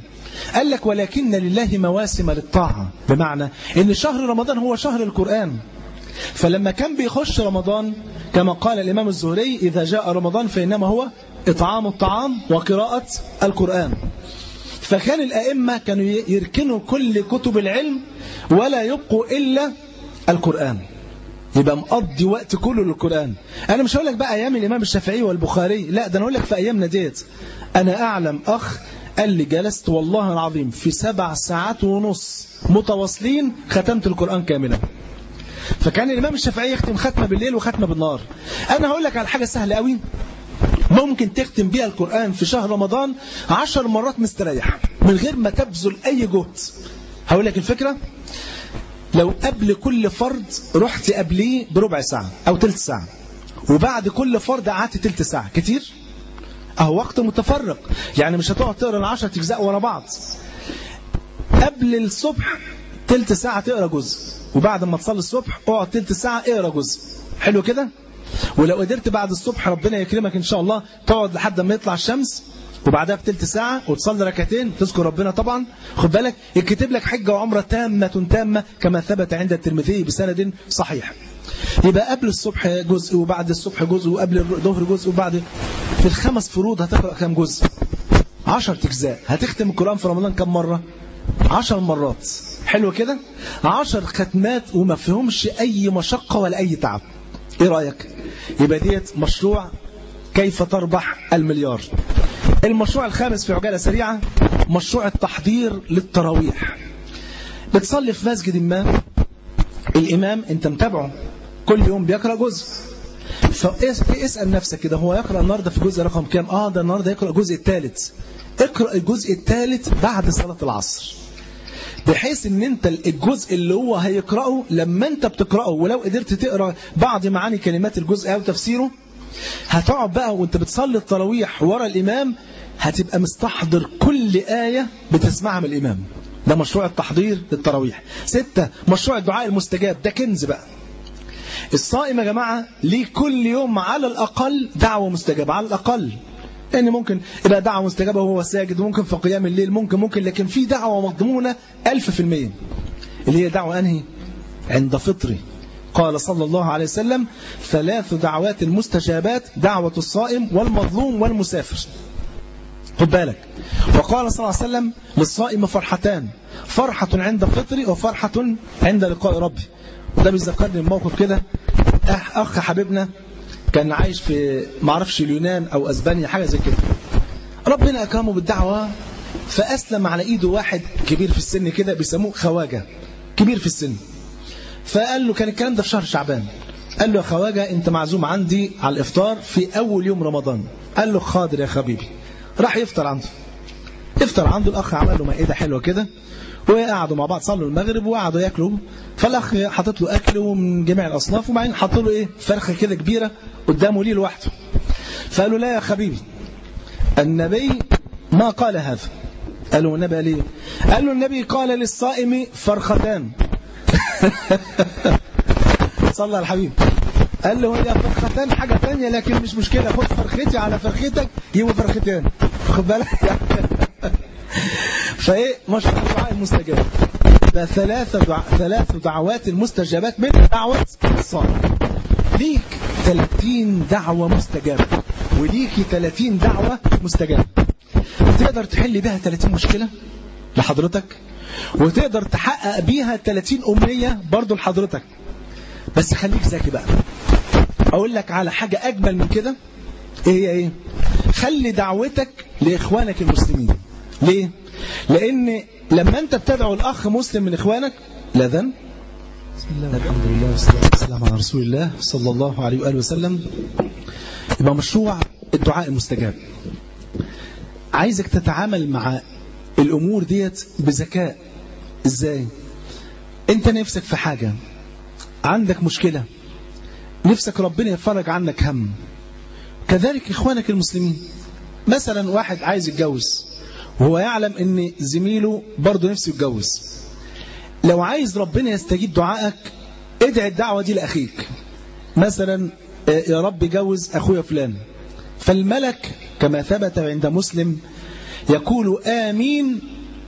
قال لك ولكن لله مواسم للطاعة بمعنى ان شهر رمضان هو شهر القرآن فلما كان بيخش رمضان كما قال الإمام الزهري إذا جاء رمضان فإنما هو إطعام الطعام وقراءة القرآن فكان الأئمة كانوا يركنوا كل كتب العلم ولا يبقوا إلا القرآن يبقى مقضي وقت كله للقرآن أنا مش هقول لك بقى أيام الإمام الشافعي والبخاري لا ده أنا أقول لك في أيامنا ديت أنا أعلم أخ قال لي جلست والله العظيم في سبع ساعات ونص متواصلين ختمت القرآن كاملا فكان الإمام الشافعي يختم ختمة بالليل وختمة بالنهار أنا هقول لك على حاجة سهلة قوي ممكن تختم بيها القرآن في شهر رمضان عشر مرات مستريح من غير ما تبذل أي جهد هقول لك الفكرة لو قبل كل فرض رحت قبليه بربع ساعة أو تلت ساعة وبعد كل فرض قعدت تلت ساعة كتير أهو وقت متفرق يعني مش هتقعد تقرا العشر أجزاء ورا بعض قبل الصبح تلت ساعة تقرا جزء وبعد ما تصلي الصبح اقعد تلت ساعة اقرا جزء حلو كده ولو قدرت بعد الصبح ربنا يكرمك ان شاء الله تقعد لحد ما يطلع الشمس وبعدها بتلت ساعة وتصلي ركعتين تذكر ربنا طبعا خد بالك يكتب لك حجة وعمرة تامة تامة كما ثبت عند الترمذي بسند صحيح يبقى قبل الصبح جزء وبعد الصبح جزء وقبل الظهر جزء وبعد في الخمس فروض هتقرأ كام جزء عشر أجزاء هتختم القرآن في رمضان كم مرة عشر مرات حلو كده عشر ختمات وما فيهمش أي مشقة ولا أي تعب إيه رأيك يبقى ديت مشروع كيف تربح المليار المشروع الخامس في عجالة سريعة مشروع التحضير للتراويح بتصلي في مسجد ما الإمام أنت متابعه كل يوم بيقرأ جزء فاسأل نفسك كده هو يقرأ النهاردة في جزء رقم كام آه ده النهاردة يقرأ الجزء الثالث اقرأ الجزء الثالث بعد صلاة العصر بحيث ان انت الجزء اللي هو هيقرأه لما انت بتقرأه ولو قدرت تقرأ بعض معاني كلمات الجزء او تفسيره هتقعد بقى وانت بتصلي التراويح ورا الامام هتبقى مستحضر كل آية بتسمعها من الامام ده مشروع التحضير للتراويح ستة مشروع الدعاء المستجاب ده كنز بقى الصائم يا جماعة ليه كل يوم على الأقل دعوة مستجابة على الأقل يعني ممكن يبقى دعوة مستجابة وهو ساجد ممكن في قيام الليل ممكن ممكن لكن في دعوة مضمونة ألف في المية اللي هي دعوة أنهي عند فطري قال صلى الله عليه وسلم ثلاث دعوات المستجابات دعوة الصائم والمظلوم والمسافر خد بالك وقال صلى الله عليه وسلم للصائم فرحتان فرحة عند فطري وفرحة عند لقاء ربي وده بيذكرني الموقف كده أخ حبيبنا كان عايش في معرفش اليونان أو أسبانيا حاجة زي كده ربنا أكرمه بالدعوة فأسلم على إيده واحد كبير في السن كده بيسموه خواجة كبير في السن فقال له كان الكلام ده في شهر شعبان قال له يا خواجة أنت معزوم عندي على الإفطار في أول يوم رمضان قال له خاضر يا حبيبي راح يفطر عنده افطر عنده الأخ عمل له مائدة حلوة كده وقعدوا مع بعض صلوا المغرب وقعدوا ياكلوا فالاخ حاطط له اكل من جميع الاصناف وبعدين حط له ايه فرخه كده كبيره قدامه ليه لوحده فقالوا لا يا حبيبي النبي ما قال هذا قالوا النبي ليه قال له النبي قال للصائم فرختان صلى على الحبيب قال له هي فرختان حاجة ثانيه لكن مش مشكلة خد فرختي على فرختك يبقوا فرختين خد بالك فايه مشروع الدعاء المستجاب ده ثلاث دع... ثلاث دعوات المستجابات من دعوة الصائم ليك 30 دعوة مستجابة وليكي 30 دعوة مستجابة تقدر تحل بها 30 مشكلة لحضرتك وتقدر تحقق بيها 30 أمنية برضو لحضرتك بس خليك ذكي بقى أقول لك على حاجة أجمل من كده إيه هي إيه خلي دعوتك لإخوانك المسلمين ليه لأن لما أنت بتدعو الأخ مسلم من إخوانك لا ذنب بسم الله والحمد لله والصلاة والسلام على رسول الله صلى الله عليه وآله وسلم يبقى مشروع الدعاء المستجاب عايزك تتعامل مع الأمور ديت بذكاء إزاي أنت نفسك في حاجة عندك مشكلة نفسك ربنا يفرج عنك هم كذلك إخوانك المسلمين مثلا واحد عايز يتجوز وهو يعلم ان زميله برضه نفسه يتجوز لو عايز ربنا يستجيب دعائك ادعي الدعوة دي لأخيك مثلا يا رب جوز أخويا فلان فالملك كما ثبت عند مسلم يقول آمين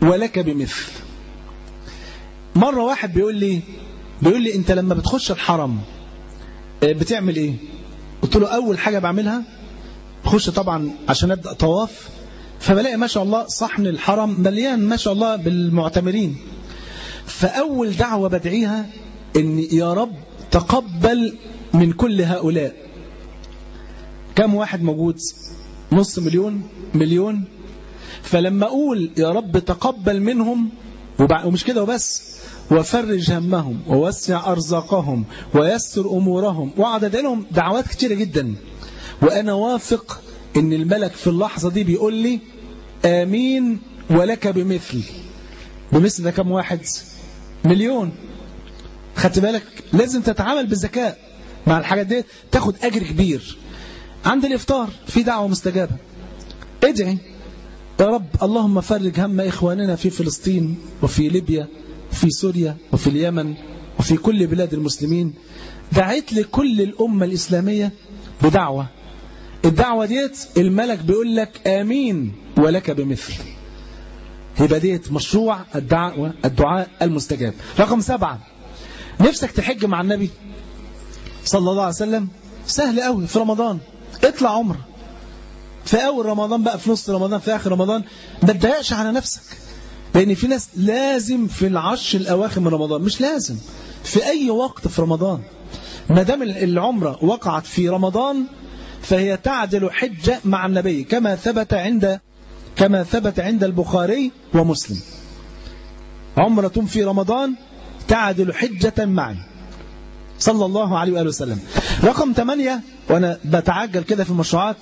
ولك بمثل مرة واحد بيقول لي بيقول لي انت لما بتخش الحرم بتعمل ايه قلت له اول حاجة بعملها بخش طبعا عشان ابدأ طواف فبلاقي ما شاء الله صحن الحرم مليان ما شاء الله بالمعتمرين فاول دعوة بدعيها ان يا رب تقبل من كل هؤلاء كم واحد موجود نص مليون مليون فلما اقول يا رب تقبل منهم ومش كده وبس وفرج همهم ووسع أرزاقهم ويسر أمورهم وقعد لهم دعوات كتيرة جدا وأنا واثق أن الملك في اللحظة دي بيقول لي آمين ولك بمثل بمثل ده كم واحد مليون خدت بالك لازم تتعامل بالذكاء مع الحاجات دي تاخد أجر كبير عند الإفطار في دعوة مستجابة ادعي يا رب اللهم فرج هم إخواننا في فلسطين وفي ليبيا وفي سوريا وفي اليمن وفي كل بلاد المسلمين دعيت لكل الأمة الإسلامية بدعوة الدعوة ديت الملك بيقول لك آمين ولك بمثل يبقى ديت مشروع الدعوة الدعاء المستجاب رقم سبعة نفسك تحج مع النبي صلى الله عليه وسلم سهل قوي في رمضان اطلع عمره في أول رمضان بقى في نص رمضان في آخر رمضان ما تضايقش على نفسك لأن في ناس لازم في العشر الأواخر من رمضان مش لازم في أي وقت في رمضان ما دام العمرة وقعت في رمضان فهي تعدل حجة مع النبي كما ثبت عند كما ثبت عند البخاري ومسلم عمرة في رمضان تعدل حجة معي صلى الله عليه وآله وسلم رقم ثمانية وأنا بتعجل كده في المشروعات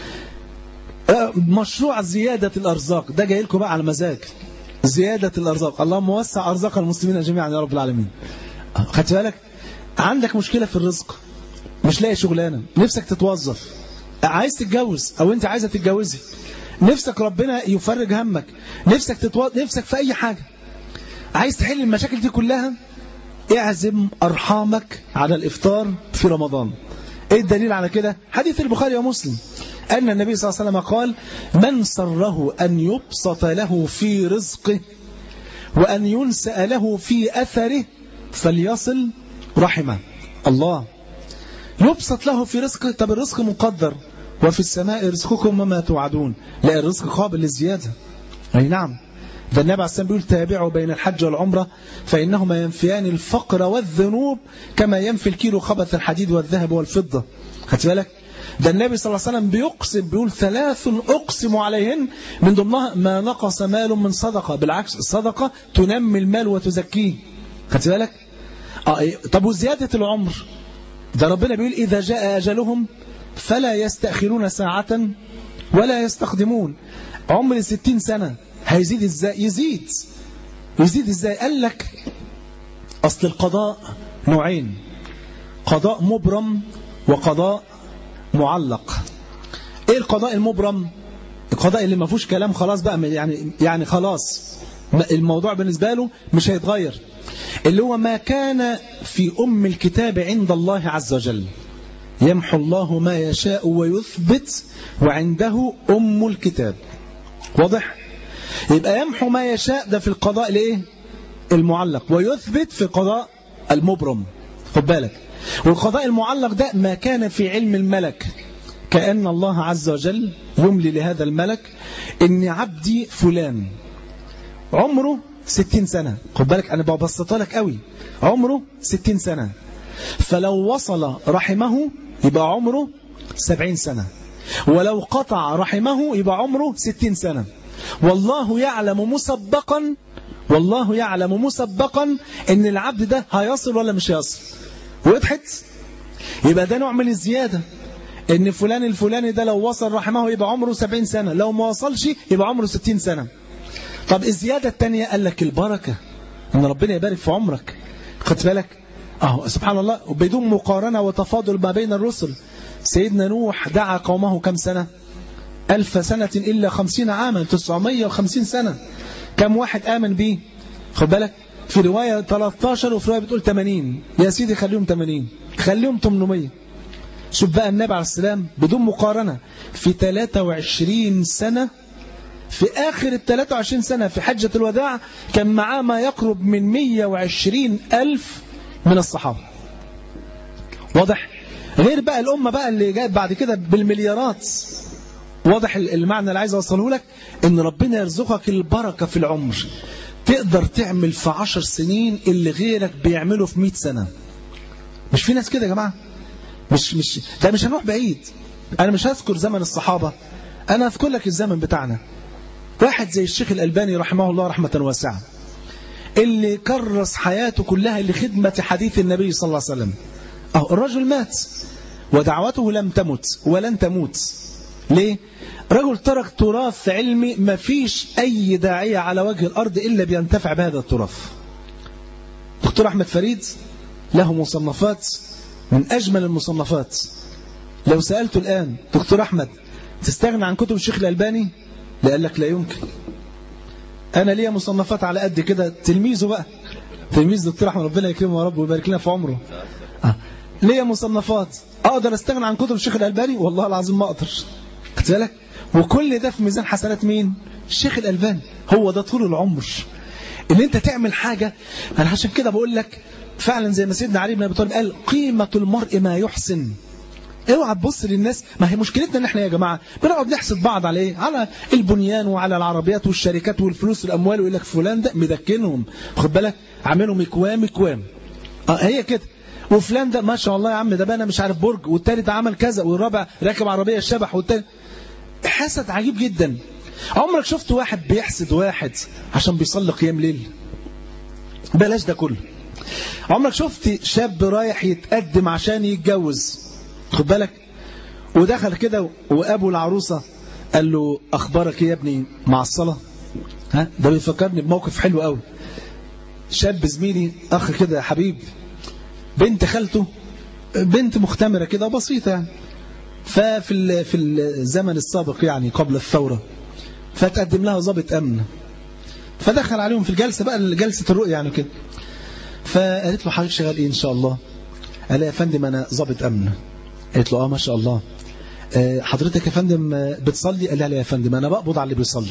مشروع زيادة الأرزاق ده جاي لكم بقى على مزاج زيادة الأرزاق اللهم وسع أرزاق المسلمين جميعا يا رب العالمين خدت بالك عندك مشكلة في الرزق مش لاقي شغلانة نفسك تتوظف عايز تتجوز أو أنت عايزة تتجوزي نفسك ربنا يفرج همك نفسك تتو... نفسك في أي حاجة عايز تحل المشاكل دي كلها اعزم أرحامك على الإفطار في رمضان ايه الدليل على كده حديث البخاري ومسلم أن النبي صلى الله عليه وسلم قال من سره أن يبسط له في رزقه وأن ينسأ له في أثره فليصل رحمه الله يبسط له في رزقه طب الرزق مقدر وفي السماء رزقكم وما توعدون لا الرزق قابل للزيادة أي نعم ده النبي عليه السلام بيقول تابعوا بين الحج والعمرة فإنهما ينفيان الفقر والذنوب كما ينفي الكيلو خبث الحديد والذهب والفضة خدت بالك ده النبي صلى الله عليه وسلم بيقسم بيقول ثلاث أقسم عليهن من ضمنها ما نقص مال من صدقة بالعكس الصدقة تنمي المال وتزكيه خدت بالك آه طب وزيادة العمر ده ربنا بيقول إذا جاء أجلهم فلا يستأخرون ساعة ولا يستخدمون عمر الستين سنة هيزيد ازاي يزيد يزيد ازاي قال لك أصل القضاء نوعين قضاء مبرم وقضاء معلق ايه القضاء المبرم القضاء اللي ما فيهوش كلام خلاص بقى يعني يعني خلاص الموضوع بالنسبة له مش هيتغير اللي هو ما كان في أم الكتاب عند الله عز وجل يمحو الله ما يشاء ويثبت وعنده أم الكتاب واضح يبقى يمحو ما يشاء ده في القضاء الايه المعلق ويثبت في القضاء المبرم خد بالك والقضاء المعلق ده ما كان في علم الملك كأن الله عز وجل يملي لهذا الملك ان عبدي فلان عمره ستين سنة خد بالك أنا ببسطها لك قوي عمره ستين سنة فلو وصل رحمه يبقى عمره سبعين سنة ولو قطع رحمه يبقى عمره ستين سنة والله يعلم مسبقا والله يعلم مسبقا ان العبد ده هيصل ولا مش هيصل وضحت يبقى ده نوع من الزيادة ان فلان الفلاني ده لو وصل رحمه يبقى عمره سبعين سنة لو ما وصلش يبقى عمره ستين سنة طب الزيادة التانية قال لك البركة ان ربنا يبارك في عمرك خدت بالك اهو سبحان الله بدون مقارنة وتفاضل ما بين الرسل سيدنا نوح دعا قومه كم سنة ألف سنة إلا خمسين عاما تسعمية وخمسين سنة كم واحد آمن به خد بالك في رواية 13 وفي رواية بتقول 80 يا سيدي خليهم 80 خليهم 800 شوف بقى النبي عليه السلام بدون مقارنة في 23 سنة في آخر ال 23 سنة في حجة الوداع كان معاه ما يقرب من 120 ألف من الصحابة واضح غير بقى الأمة بقى اللي جاءت بعد كده بالمليارات واضح المعنى اللي عايز أوصله لك إن ربنا يرزقك البركة في العمر تقدر تعمل في عشر سنين اللي غيرك بيعمله في 100 سنة مش في ناس كده يا جماعة مش مش ده مش هنروح بعيد أنا مش هذكر زمن الصحابة أنا أذكر لك الزمن بتاعنا واحد زي الشيخ الألباني رحمه الله رحمة واسعة اللي كرس حياته كلها لخدمة حديث النبي صلى الله عليه وسلم أهو الرجل مات ودعوته لم تمت ولن تموت ليه؟ رجل ترك تراث علمي ما فيش أي داعية على وجه الأرض إلا بينتفع بهذا التراث دكتور أحمد فريد له مصنفات من أجمل المصنفات لو سألته الآن دكتور أحمد تستغنى عن كتب الشيخ الألباني لقال لك لا يمكن أنا ليا مصنفات على قد كده تلميذه بقى تلميذ دكتور أحمد ربنا يكرمه يا رب ويبارك لنا في عمره آه. ليا مصنفات أقدر أستغنى عن كتب الشيخ الألباني والله العظيم ما أقدر خدت بالك وكل ده في ميزان حسنات مين الشيخ الألباني هو ده طول العمر ان انت تعمل حاجة انا عشان كده بقول لك فعلا زي ما سيدنا علي بن ابي طالب قال قيمة المرء ما يحسن اوعى تبص للناس ما هي مشكلتنا ان احنا يا جماعه بنقعد نحسد بعض على ايه على البنيان وعلى العربيات والشركات والفلوس والاموال ويقول لك فلان ده مدكنهم خد بالك عاملهم اكوام اكوام اه هي كده وفلان ده ما شاء الله يا عم ده بنى مش عارف برج والتالت عمل كذا والرابع راكب عربيه شبح والتالت حسد عجيب جدا عمرك شفت واحد بيحسد واحد عشان بيصلي قيام ليل بلاش ده كله عمرك شفت شاب رايح يتقدم عشان يتجوز خد بالك ودخل كده وابو العروسه قال له اخبارك ايه يا ابني مع الصلاه ها ده بيفكرني بموقف حلو قوي شاب زميلي اخ كده يا حبيب بنت خالته بنت مختمره كده بسيطه يعني ففي في الزمن السابق يعني قبل الثوره فتقدم لها ضابط امن فدخل عليهم في الجلسه بقى جلسه الرؤيه يعني كده فقالت له حضرتك شغال ايه ان شاء الله قال يا فندم انا ضابط امن قالت له اه ما شاء الله آه حضرتك يا فندم بتصلي قال لي يا فندم انا بقبض على اللي بيصلي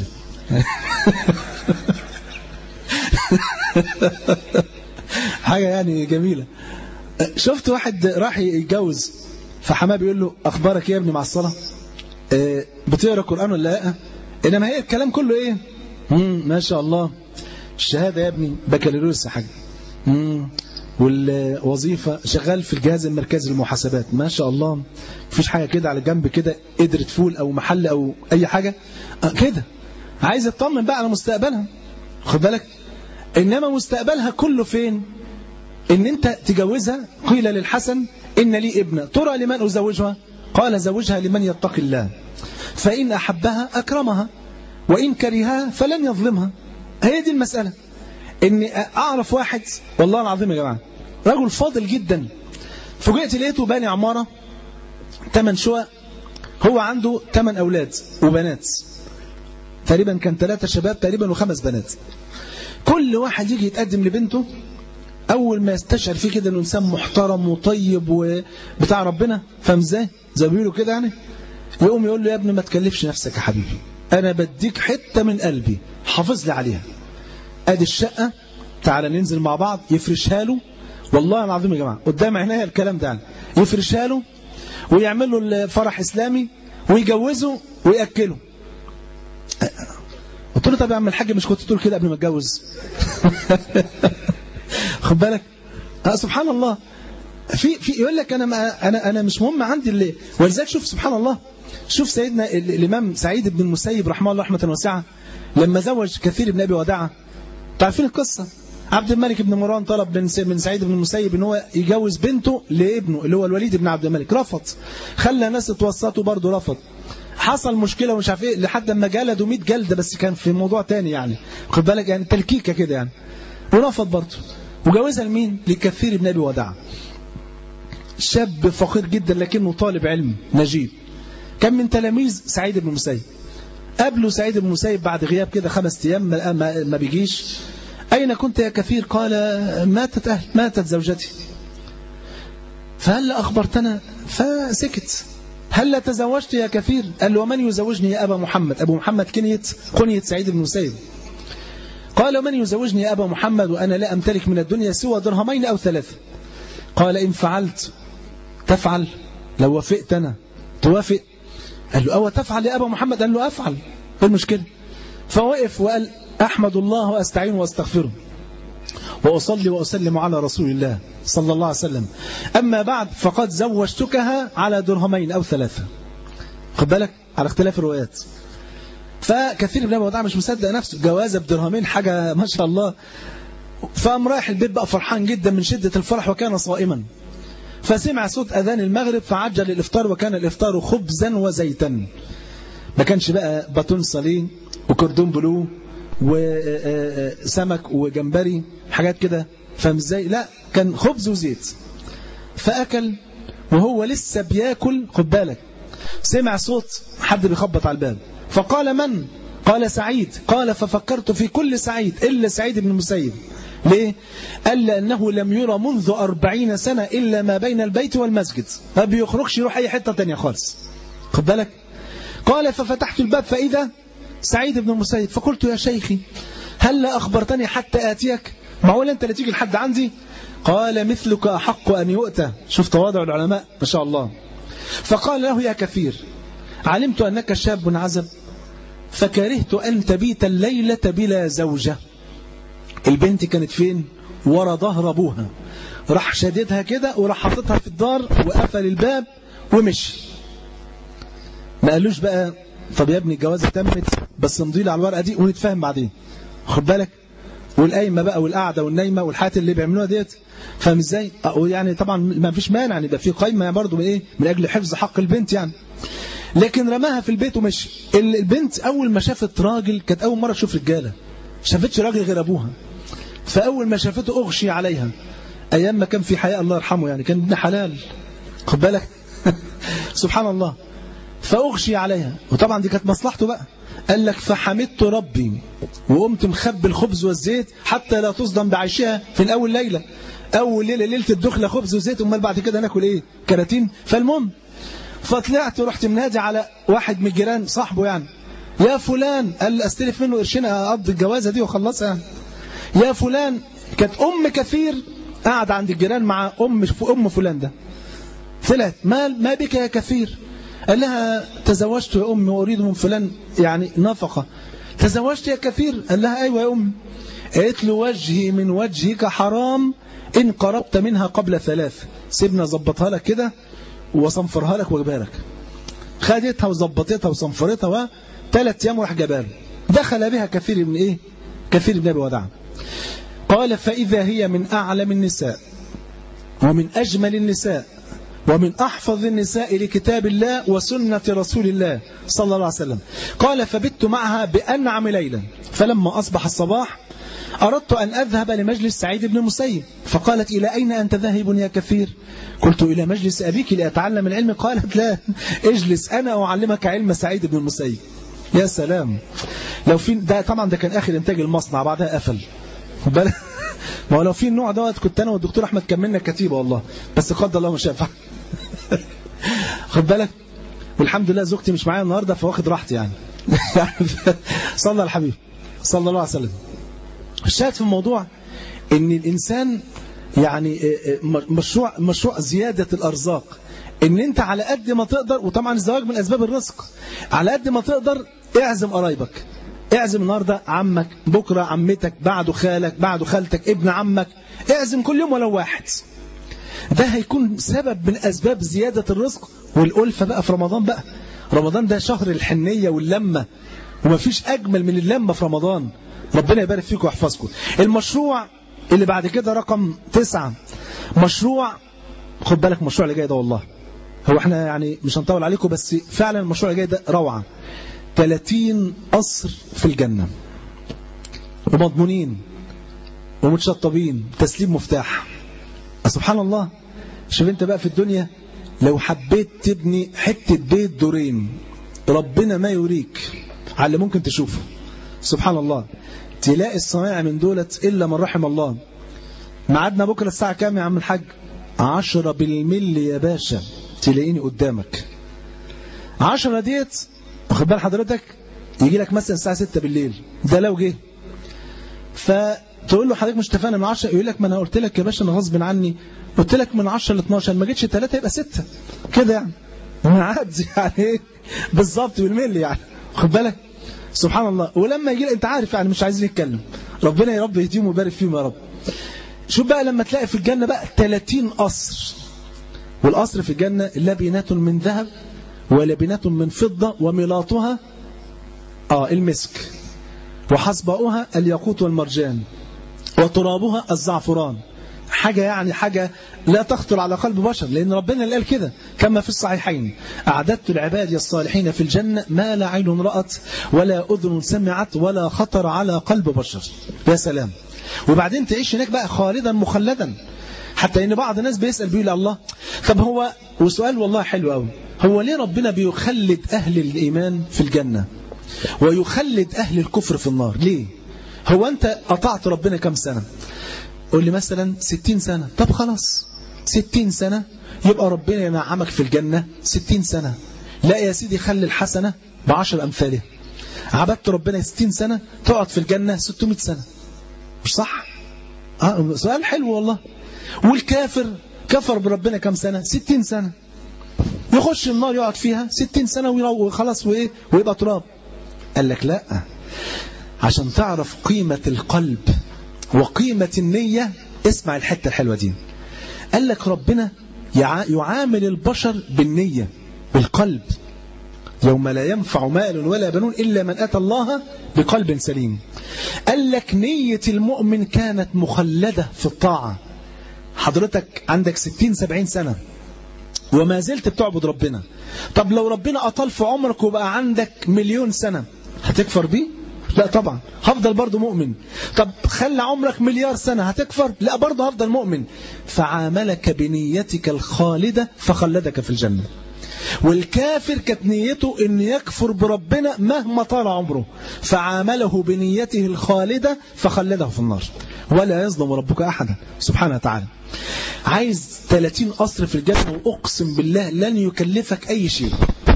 حاجه يعني جميله شفت واحد راح يتجوز فحماه بيقول له اخبارك يا ابني مع الصلاه آه بتقرا قران ولا لا انما هي الكلام كله ايه مم ما شاء الله الشهاده يا ابني بكالوريوس يا حاج مم والوظيفة شغال في الجهاز المركزي للمحاسبات ما شاء الله مفيش حاجة كده على جنب كده قدرة فول أو محل أو أي حاجة آه كده عايز اطمن بقى على مستقبلها خد بالك إنما مستقبلها كله فين إن أنت تجوزها قيل للحسن إن لي ابنة ترى لمن أزوجها قال زوجها لمن يتقي الله فإن أحبها أكرمها وإن كرهها فلن يظلمها هي دي المسألة إني أعرف واحد والله العظيم يا جماعة رجل فاضل جدا فوجئت لقيته باني عمارة ثمان شقق هو عنده ثمان أولاد وبنات تقريبا كان ثلاثة شباب تقريبا وخمس بنات كل واحد يجي يتقدم لبنته أول ما يستشعر فيه كده إنه إنسان محترم وطيب وبتاع ربنا فاهم إزاي؟ زي ما بيقولوا كده يعني يقوم يقول له يا ابني ما تكلفش نفسك يا حبيبي أنا بديك حتة من قلبي حافظ لي عليها ادي الشقة تعالى ننزل مع بعض يفرشها له والله العظيم يا جماعة قدام عينيا الكلام ده يعني يفرشها له ويعمل له فرح إسلامي ويجوزه ويأكله قلت له طب يا عم الحاج مش كنت تقول كده قبل ما اتجوز خد بالك آه سبحان الله في في يقول لك انا ما انا انا مش مهم عندي اللي ولذلك شوف سبحان الله شوف سيدنا الامام سعيد بن المسيب رحمه الله رحمه واسعه لما زوج كثير بن ابي وداعه عارفين القصه عبد الملك بن مروان طلب من من سعيد بن المسيب ان هو يجوز بنته لابنه اللي هو الوليد بن عبد الملك رفض خلى ناس توسطوا برضه رفض حصل مشكله ومش عارف ايه لحد ما جلدوا 100 جلده بس كان في موضوع تاني يعني خد بالك يعني تلكيكه كده يعني ورفض برضه وجوزها لمين لكثير بن ابي وداعه شاب فقير جدا لكنه طالب علم نجيب كان من تلاميذ سعيد بن المسيب قابله سعيد بن المسيب بعد غياب كده خمس ايام ما, ما, ما بيجيش أين كنت يا كثير قال ماتت أهل ماتت زوجتي فهل أخبرتنا فسكت هل تزوجت يا كثير قال له ومن يزوجني يا أبا محمد أبو محمد كنية كنية سعيد بن مسيب قال ومن يزوجني يا أبا محمد وأنا لا أمتلك من الدنيا سوى درهمين أو ثلاثة قال إن فعلت تفعل لو وافقت أنا توافق قال له أو تفعل يا أبا محمد قال له أفعل إيه المشكلة فوقف وقال أحمد الله وأستعين وأستغفره وأصلي وأسلم على رسول الله صلى الله عليه وسلم أما بعد فقد زوجتكها على درهمين أو ثلاثة خد بالك على اختلاف الروايات فكثير من الوضع مش مصدق نفسه جوازة بدرهمين حاجة ما شاء الله فقام رايح البيت بقى فرحان جدا من شدة الفرح وكان صائما فسمع صوت أذان المغرب فعجل الإفطار وكان الإفطار خبزا وزيتا ما كانش بقى باتون صلين وكردون بلو وسمك وجمبري حاجات كده فاهم ازاي لا كان خبز وزيت فأكل وهو لسه بياكل خد بالك سمع صوت حد بيخبط على الباب فقال من قال سعيد قال ففكرت في كل سعيد إلا سعيد بن المسيب ليه قال لأنه لم يرى منذ أربعين سنة إلا ما بين البيت والمسجد ما بيخرجش يروح أي حتة تانية خالص خد بالك قال ففتحت الباب فإذا سعيد بن المسيب فقلت يا شيخي هل لا أخبرتني حتى آتيك معقول أنت لا تيجي لحد عندي قال مثلك أحق أن يؤتى شوف تواضع العلماء ما شاء الله فقال له يا كثير علمت أنك شاب عزب فكرهت أن تبيت الليلة بلا زوجة البنت كانت فين ورا ظهر أبوها راح شددها كده وراح حاططها في الدار وقفل الباب ومشي ما قالوش بقى طب يا ابني الجوازة تمت بس نمضي لي على الورقة دي ونتفاهم بعدين خد بالك والقايمه بقى والقعده والنايمه والحاجات اللي بيعملوها ديت فاهم ازاي يعني طبعا ما فيش مانع يعني يبقى في قايمه برضه من ايه من اجل حفظ حق البنت يعني لكن رماها في البيت ومشي البنت اول ما شافت راجل كانت اول مره تشوف رجاله شافتش راجل غير ابوها فاول ما شافته اغشي عليها ايام ما كان في حياء الله يرحمه يعني كان ابن حلال خد بالك سبحان الله فاغشي عليها وطبعا دي كانت مصلحته بقى قال لك فحمدت ربي وقمت مخبي الخبز والزيت حتى لا تصدم بعيشها في الأول ليلة أول ليلة ليلة الدخلة خبز وزيت أمال بعد كده ناكل إيه كراتين فالمهم فطلعت ورحت منادي على واحد من الجيران صاحبه يعني يا فلان قال استلف منه قرشين اقضي الجوازه دي واخلصها يعني يا فلان كانت ام كثير قاعده عند الجيران مع ام ام فلان ده طلعت ما ما بك يا كثير قال لها تزوجت يا أمي وأريد من فلان يعني نفقة تزوجت يا كثير قال لها أيوة يا أمي قالت له وجهي من وجهك حرام إن قربت منها قبل ثلاث سيبنا ظبطها لك كده وصنفرها لك واجيبها لك خدتها وظبطتها وصنفرتها وثلاث أيام وراح جابها له دخل بها كثير من إيه كثير من أبي وداع قال فإذا هي من أعلم النساء ومن أجمل النساء ومن أحفظ النساء لكتاب الله وسنة رسول الله صلى الله عليه وسلم قال فبت معها بأنعم ليلا فلما أصبح الصباح أردت أن أذهب لمجلس سعيد بن المسيب فقالت إلى أين أنت ذاهب يا كثير قلت إلى مجلس أبيك لأتعلم العلم قالت لا اجلس أنا أعلمك علم سعيد بن المسيب يا سلام لو في ده طبعا ده كان آخر إنتاج المصنع بعدها قفل ما هو لو في النوع دوت كنت أنا والدكتور أحمد كملنا كتيبة والله بس قدر الله ما شاء فعل خد بالك والحمد لله زوجتي مش معايا النهارده فواخد راحتي يعني صلى على الحبيب صلى الله عليه وسلم الشاهد في الموضوع ان الانسان يعني مشروع مشروع زياده الارزاق ان انت على قد ما تقدر وطبعا الزواج من اسباب الرزق على قد ما تقدر اعزم قرايبك اعزم النهارده عمك بكره عمتك بعده خالك بعده خالتك ابن عمك اعزم كل يوم ولو واحد ده هيكون سبب من أسباب زيادة الرزق والألفة بقى في رمضان بقى رمضان ده شهر الحنية واللمة ومفيش أجمل من اللمة في رمضان ربنا يبارك فيكم ويحفظكم المشروع اللي بعد كده رقم تسعة مشروع خد بالك المشروع اللي جاي ده والله هو احنا يعني مش هنطول عليكم بس فعلا المشروع اللي جاي ده روعة 30 قصر في الجنة ومضمونين ومتشطبين تسليم مفتاح سبحان الله شوف انت بقى في الدنيا لو حبيت تبني حتة بيت دورين ربنا ما يوريك على اللي ممكن تشوفه سبحان الله تلاقي الصنايع من دولت إلا من رحم الله معادنا بكرة الساعة كام يا عم الحاج عشرة بالملي يا باشا تلاقيني قدامك 10 ديت واخد بال حضرتك يجي لك مثلا الساعة 6 بالليل ده لو جه فتقول له حضرتك مش اتفقنا من 10 يقول لك ما انا قلت لك يا باشا انا غصب عني قلت لك من 10 ل 12 ما جيتش 3 يبقى 6 كده يعني عادي يعني ايه بالظبط بالملي يعني خد بالك سبحان الله ولما يجي انت عارف يعني مش عايزين نتكلم ربنا يا رب يهديهم ويبارك فيهم يا رب شوف بقى لما تلاقي في الجنة بقى 30 قصر والقصر في الجنة لبنات من ذهب ولبنات من فضة وملاطها آه المسك وحصباؤها الياقوت والمرجان وترابها الزعفران حاجة يعني حاجة لا تخطر على قلب بشر لأن ربنا اللي قال كده كما في الصحيحين أعددت العباد الصالحين في الجنة ما لا عين رأت ولا أذن سمعت ولا خطر على قلب بشر يا سلام وبعدين تعيش هناك بقى خالدا مخلدا حتى ان بعض الناس بيسأل بيقول الله طب هو وسؤال والله حلو قوي هو ليه ربنا بيخلد أهل الإيمان في الجنة ويخلد أهل الكفر في النار ليه هو أنت قطعت ربنا كم سنة قول لي مثلا ستين سنة طب خلاص ستين سنة يبقى ربنا ينعمك في الجنة ستين سنة لا يا سيدي خلي الحسنة بعشر أمثاله عبدت ربنا ستين سنة تقعد في الجنة ستمائة سنة مش صح آه سؤال حلو والله والكافر كفر بربنا كم سنة ستين سنة يخش النار يقعد فيها ستين سنة وخلاص وإيه ويبقى تراب قال لك لا عشان تعرف قيمة القلب وقيمة النية اسمع الحتة الحلوة دي قال لك ربنا يعامل البشر بالنية بالقلب يوم لا ينفع مال ولا بنون إلا من أتى الله بقلب سليم قال لك نية المؤمن كانت مخلدة في الطاعة حضرتك عندك 60-70 سنة وما زلت بتعبد ربنا طب لو ربنا أطال في عمرك وبقى عندك مليون سنة هتكفر بيه لا طبعا هفضل برضه مؤمن طب خلى عمرك مليار سنة هتكفر لا برضه هفضل مؤمن فعاملك بنيتك الخالدة فخلدك في الجنة والكافر كانت نيته ان يكفر بربنا مهما طال عمره فعامله بنيته الخالدة فخلده في النار ولا يظلم ربك أحدا سبحانه وتعالى عايز 30 قصر في الجنة وأقسم بالله لن يكلفك أي شيء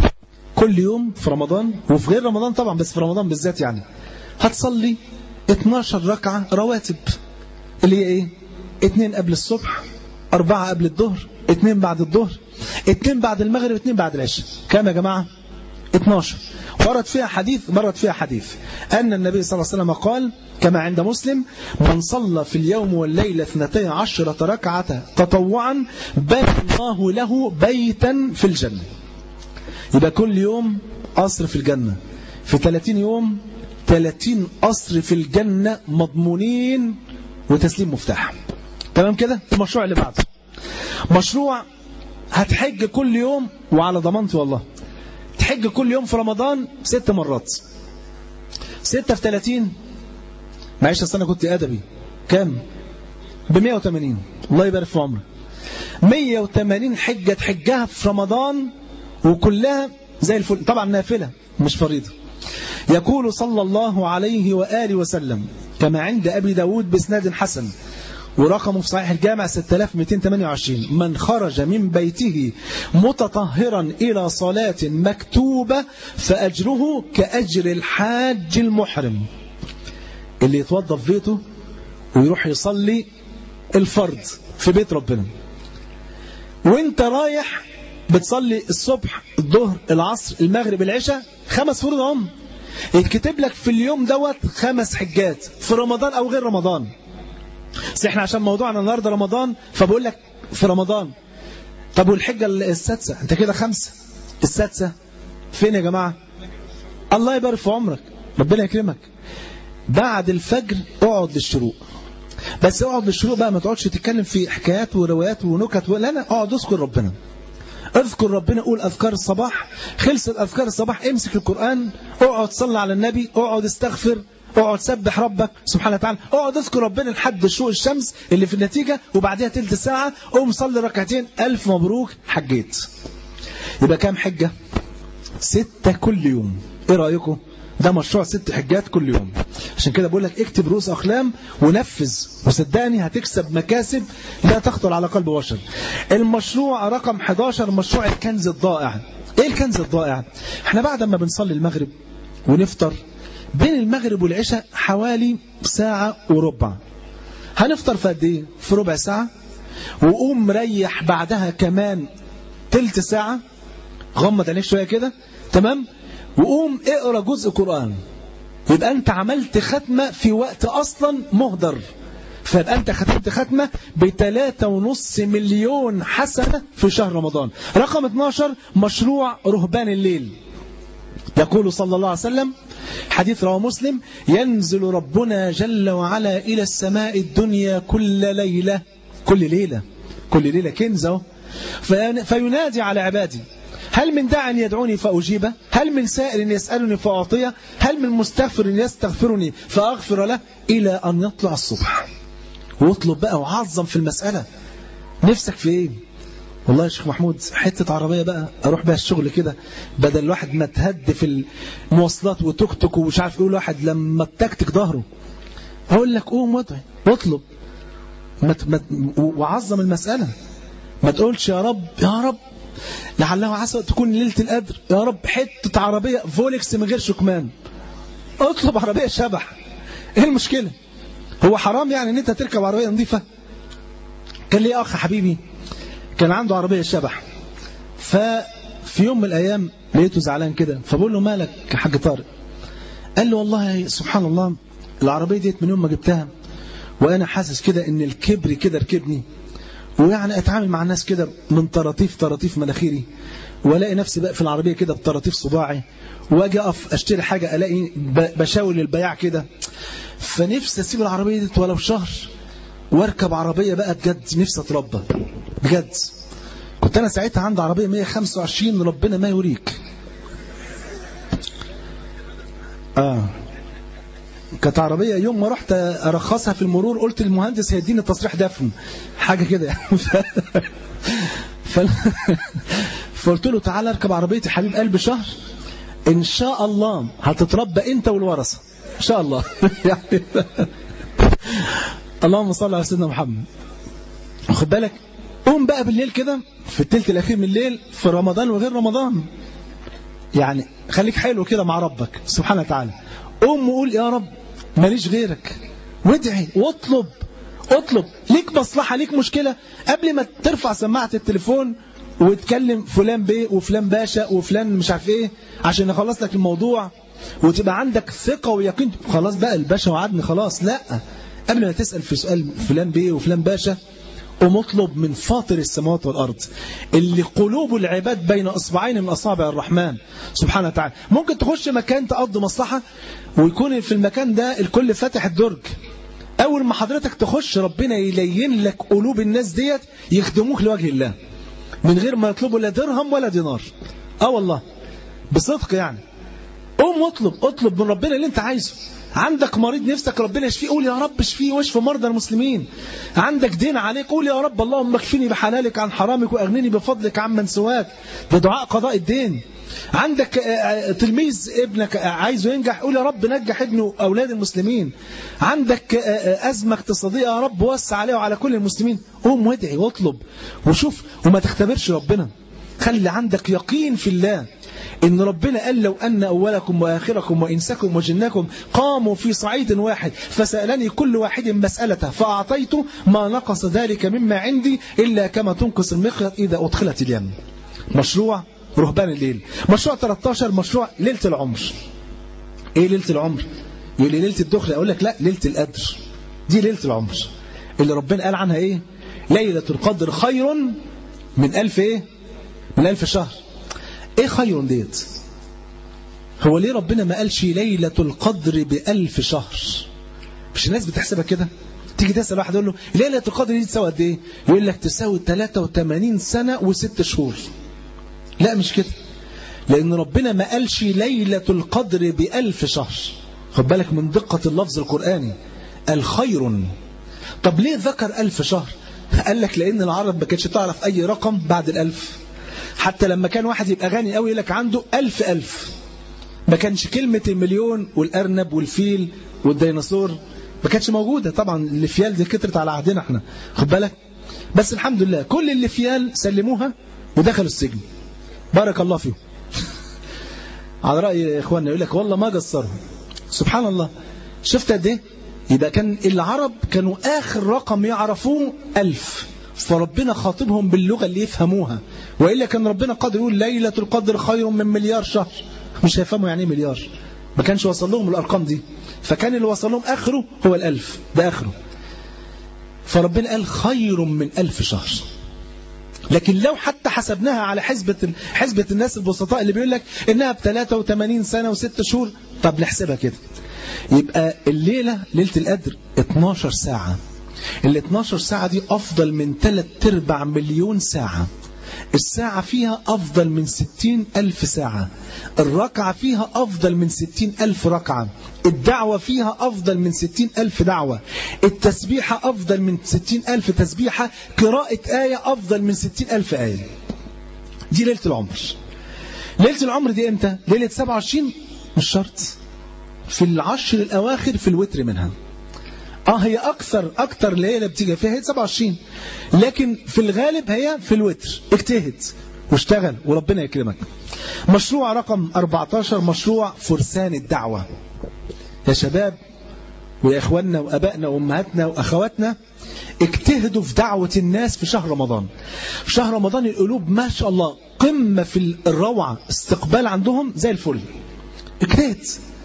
كل يوم في رمضان وفي غير رمضان طبعا بس في رمضان بالذات يعني هتصلي 12 ركعة رواتب اللي هي ايه اتنين قبل الصبح أربعة قبل الظهر اتنين بعد الظهر اتنين بعد المغرب اتنين بعد العشاء كام يا جماعة 12 ورد فيها حديث مرت فيها حديث أن النبي صلى الله عليه وسلم قال كما عند مسلم من صلى في اليوم والليلة اثنتي عشرة ركعة تطوعا بنى الله له بيتا في الجنة يبقى كل يوم قصر في الجنة في 30 يوم 30 قصر في الجنة مضمونين وتسليم مفتاح تمام كده المشروع اللي بعده مشروع هتحج كل يوم وعلى ضمانتي والله تحج كل يوم في رمضان ست مرات ستة في 30 معيش أصل أنا كنت أدبي كام ب 180 الله يبارك في عمرك 180 حجة تحجها في رمضان وكلها زي الفل طبعا نافلة مش فريضة يقول صلى الله عليه وآله وسلم كما عند أبي داود بسناد حسن ورقمه في صحيح الجامع 6228 من خرج من بيته متطهرا إلى صلاة مكتوبة فأجره كأجر الحاج المحرم اللي يتوضى في بيته ويروح يصلي الفرض في بيت ربنا وانت رايح بتصلي الصبح الظهر العصر المغرب العشاء خمس فروض هم يتكتب لك في اليوم دوت خمس حجات في رمضان او غير رمضان بس احنا عشان موضوعنا النهارده رمضان فبقول لك في رمضان طب والحجه السادسه انت كده خمسه السادسه فين يا جماعه الله يبارك في عمرك ربنا يكرمك بعد الفجر اقعد للشروق بس اقعد للشروق بقى ما تقعدش تتكلم في حكايات وروايات ونكت لا لا اقعد اذكر ربنا اذكر ربنا قول أذكار الصباح خلصت أذكار الصباح امسك القرآن اقعد صلي على النبي اقعد استغفر اقعد سبح ربك سبحانه وتعالى اقعد اذكر ربنا لحد شروق الشمس اللي في النتيجة وبعدها تلت ساعة قوم صلي ركعتين ألف مبروك حجيت يبقى كام حجة ستة كل يوم ايه رأيكم ده مشروع ست حجات كل يوم عشان كده بقول لك اكتب رؤوس أقلام ونفذ وصدقني هتكسب مكاسب لا تخطر على قلب بشر المشروع رقم 11 مشروع الكنز الضائع ايه الكنز الضائع احنا بعد ما بنصلي المغرب ونفطر بين المغرب والعشاء حوالي ساعة وربع هنفطر في قد ايه في ربع ساعة وقوم مريح بعدها كمان تلت ساعة غمض عينيك شوية كده تمام وقوم اقرا جزء قرآن يبقى انت عملت ختمة في وقت اصلا مهدر فيبقى انت ختمت ختمة بتلاتة ونص مليون حسنة في شهر رمضان رقم 12 مشروع رهبان الليل يقول صلى الله عليه وسلم حديث رواه مسلم ينزل ربنا جل وعلا إلى السماء الدنيا كل ليلة كل ليلة كل ليلة كنزه فينادي على عبادي هل من داع يدعوني فأجيبه هل من سائل يسألني فأعطيه هل من مستغفر يستغفرني فأغفر له إلى أن يطلع الصبح واطلب بقى وعظم في المسألة نفسك في ايه والله يا شيخ محمود حتة عربية بقى أروح بها الشغل كده بدل الواحد ما تهد في المواصلات وتوك توك ومش عارف يقول واحد لما تكتك ظهره هقول لك قوم وادعي واطلب وعظم المسألة ما تقولش يا رب يا رب لعلها عسى تكون ليلة القدر يا رب حتة عربية فولكس من غير شكمان اطلب عربية شبح ايه المشكلة هو حرام يعني ان انت تركب عربية نظيفة كان لي اخ حبيبي كان عنده عربية شبح ففي يوم من الايام لقيته زعلان كده فبقول له مالك يا حاج طارق قال له والله سبحان الله العربية ديت من يوم ما جبتها وانا حاسس كده ان الكبر كده ركبني ويعني اتعامل مع الناس كده من طراطيف طراطيف مناخيري والاقي نفسي بقى في العربيه كده بطراطيف صباعي واجي اقف اشتري حاجه الاقي بشاور للبياع كده فنفسي اسيب العربيه دي ولو شهر واركب عربيه بقى بجد نفسي اتربى بجد كنت انا ساعتها عندي عربيه 125 ربنا ما يوريك اه كانت عربية يوم ما رحت أرخصها في المرور قلت للمهندس هيديني تصريح دفن حاجة كده يعني ف... فقلت له تعالى اركب عربيتي حبيب قلب شهر إن شاء الله هتتربى أنت والورثة إن شاء الله يعني اللهم صل على سيدنا محمد خد بالك قوم بقى بالليل كده في التلت الأخير من الليل في رمضان وغير رمضان يعني خليك حلو كده مع ربك سبحانه وتعالى قوم وقول يا رب ماليش غيرك وادعي واطلب اطلب ليك مصلحة ليك مشكلة قبل ما ترفع سماعة التليفون وتكلم فلان بيه وفلان باشا وفلان مش عارف ايه عشان نخلص لك الموضوع وتبقى عندك ثقة ويقين خلاص بقى الباشا وعدني خلاص لا قبل ما تسأل في سؤال فلان بيه وفلان باشا قوم اطلب من فاطر السماوات والأرض اللي قلوب العباد بين أصبعين من أصابع الرحمن سبحانه وتعالى ممكن تخش مكان تقضي مصلحة ويكون في المكان ده الكل فاتح الدرج أول ما حضرتك تخش ربنا يلين لك قلوب الناس ديت يخدموك لوجه الله من غير ما يطلبوا لا درهم ولا دينار اه والله بصدق يعني قوم اطلب اطلب من ربنا اللي انت عايزه عندك مريض نفسك ربنا يشفيه قول يا رب اشفيه واشفي مرضى المسلمين عندك دين عليك قول يا رب اللهم اكفني بحلالك عن حرامك واغنني بفضلك عمن سواك ده دعاء قضاء الدين عندك تلميذ ابنك عايزه ينجح قول يا رب نجح ابنه واولاد المسلمين عندك ازمه اقتصاديه يا رب وسع عليه وعلى كل المسلمين قوم وادعي واطلب وشوف وما تختبرش ربنا خلي عندك يقين في الله إن ربنا قال لو أن أولكم وآخركم وإنسكم وجنكم قاموا في صعيد واحد فسألني كل واحد مسألته فأعطيته ما نقص ذلك مما عندي إلا كما تنقص المخيط إذا أدخلت اليم مشروع رهبان الليل مشروع 13 مشروع ليلة العمر إيه ليلة العمر يقول لي ليلة الدخل أقول لك لا ليلة القدر دي ليلة العمر اللي ربنا قال عنها إيه ليلة القدر خير من ألف إيه من ألف شهر ايه خير ديت هو ليه ربنا ما قالش ليلة القدر بألف شهر مش الناس بتحسبها كده تيجي تسأل واحد يقول له ليلة القدر دي تساوي قد ايه يقول لك تساوي 83 سنة وست شهور لا مش كده لأن ربنا ما قالش ليلة القدر بألف شهر خد بالك من دقة اللفظ القرآني الخير طب ليه ذكر ألف شهر قال لك لأن العرب ما كانتش تعرف أي رقم بعد الألف حتى لما كان واحد يبقى غني قوي لك عنده ألف ألف ما كانش كلمة المليون والأرنب والفيل والديناصور ما كانتش موجودة طبعا الفيال دي كترت على عهدنا احنا خد بالك بس الحمد لله كل اللي فيال سلموها ودخلوا السجن بارك الله فيهم على رأي إخواننا يقول لك والله ما قصرهم سبحان الله شفت قد ايه يبقى كان العرب كانوا آخر رقم يعرفوه ألف فربنا خاطبهم باللغة اللي يفهموها وإلا كان ربنا قادر يقول ليلة القدر خير من مليار شهر مش هيفهموا يعني ايه مليار ما كانش وصل لهم الأرقام دي فكان اللي وصل لهم آخره هو الألف ده آخره فربنا قال خير من ألف شهر لكن لو حتى حسبناها على حسبة حسبة الناس البسطاء اللي بيقول لك إنها ب 83 سنة وست شهور طب نحسبها كده يبقى الليلة ليلة القدر 12 ساعة ال 12 ساعة دي أفضل من 3 ارباع مليون ساعة الساعة فيها أفضل من 60 ألف ساعة الركعة فيها أفضل من 60 ألف ركعة الدعوة فيها أفضل من 60 ألف دعوة التسبيحة أفضل من 60 ألف تسبيحة قراءة آية أفضل من 60 ألف آية دي ليلة العمر ليلة العمر دي إمتى؟ ليلة 27 مش شرط في العشر الأواخر في الوتر منها اه هي اكثر اكثر ليله بتيجي فيها هي 27 لكن في الغالب هي في الوتر اجتهد واشتغل وربنا يكرمك مشروع رقم 14 مشروع فرسان الدعوه يا شباب ويا اخواننا وابائنا وامهاتنا واخواتنا اجتهدوا في دعوه الناس في شهر رمضان في شهر رمضان القلوب ما شاء الله قمه في الروعه استقبال عندهم زي الفل اجتهد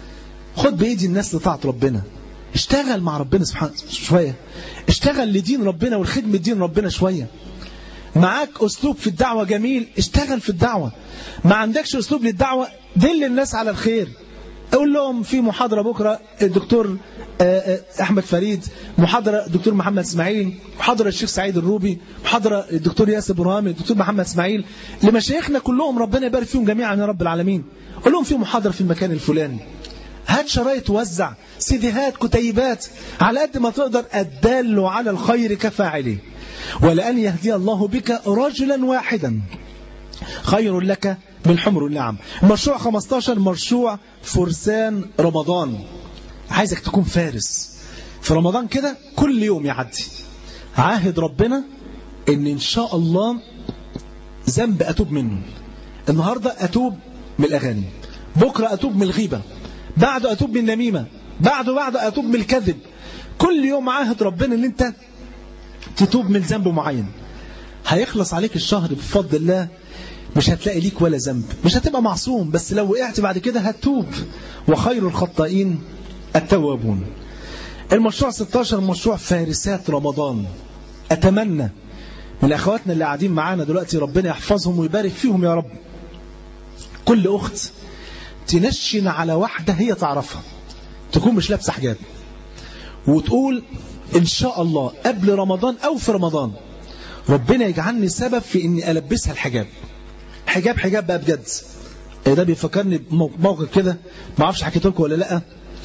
خد بايدي الناس لطاعه ربنا اشتغل مع ربنا سبحانه شوية اشتغل لدين ربنا والخدمة دين ربنا شوية معاك أسلوب في الدعوة جميل اشتغل في الدعوة ما عندكش أسلوب للدعوة دل الناس على الخير أقول لهم في محاضرة بكرة الدكتور أحمد فريد محاضرة الدكتور محمد اسماعيل محاضرة الشيخ سعيد الروبي محاضرة الدكتور ياسر برهامي الدكتور محمد اسماعيل لمشايخنا كلهم ربنا يبارك فيهم جميعا يا رب العالمين قول لهم في محاضرة في المكان الفلاني هات شرايط وزع سيديهات كتيبات على قد ما تقدر الدال على الخير كفاعله ولأن يهدي الله بك رجلا واحدا خير لك من حمر النعم مشروع 15 مشروع فرسان رمضان عايزك تكون فارس في رمضان كده كل يوم يعدي عاهد ربنا ان ان شاء الله ذنب اتوب منه النهاردة اتوب من الاغاني بكرة اتوب من الغيبة بعده أتوب من النميمة بعده بعده أتوب من الكذب كل يوم عاهد ربنا ان انت تتوب من ذنب معين هيخلص عليك الشهر بفضل الله مش هتلاقي ليك ولا ذنب مش هتبقى معصوم بس لو وقعت بعد كده هتتوب وخير الخطائين التوابون المشروع 16 مشروع فارسات رمضان أتمنى من أخواتنا اللي قاعدين معانا دلوقتي ربنا يحفظهم ويبارك فيهم يا رب كل أخت تنشن على واحدة هي تعرفها تكون مش لابسه حجاب وتقول إن شاء الله قبل رمضان أو في رمضان ربنا يجعلني سبب في إني ألبسها الحجاب حجاب حجاب بقى بجد ده بيفكرني بموقف كده ما اعرفش حكيت لكم ولا لا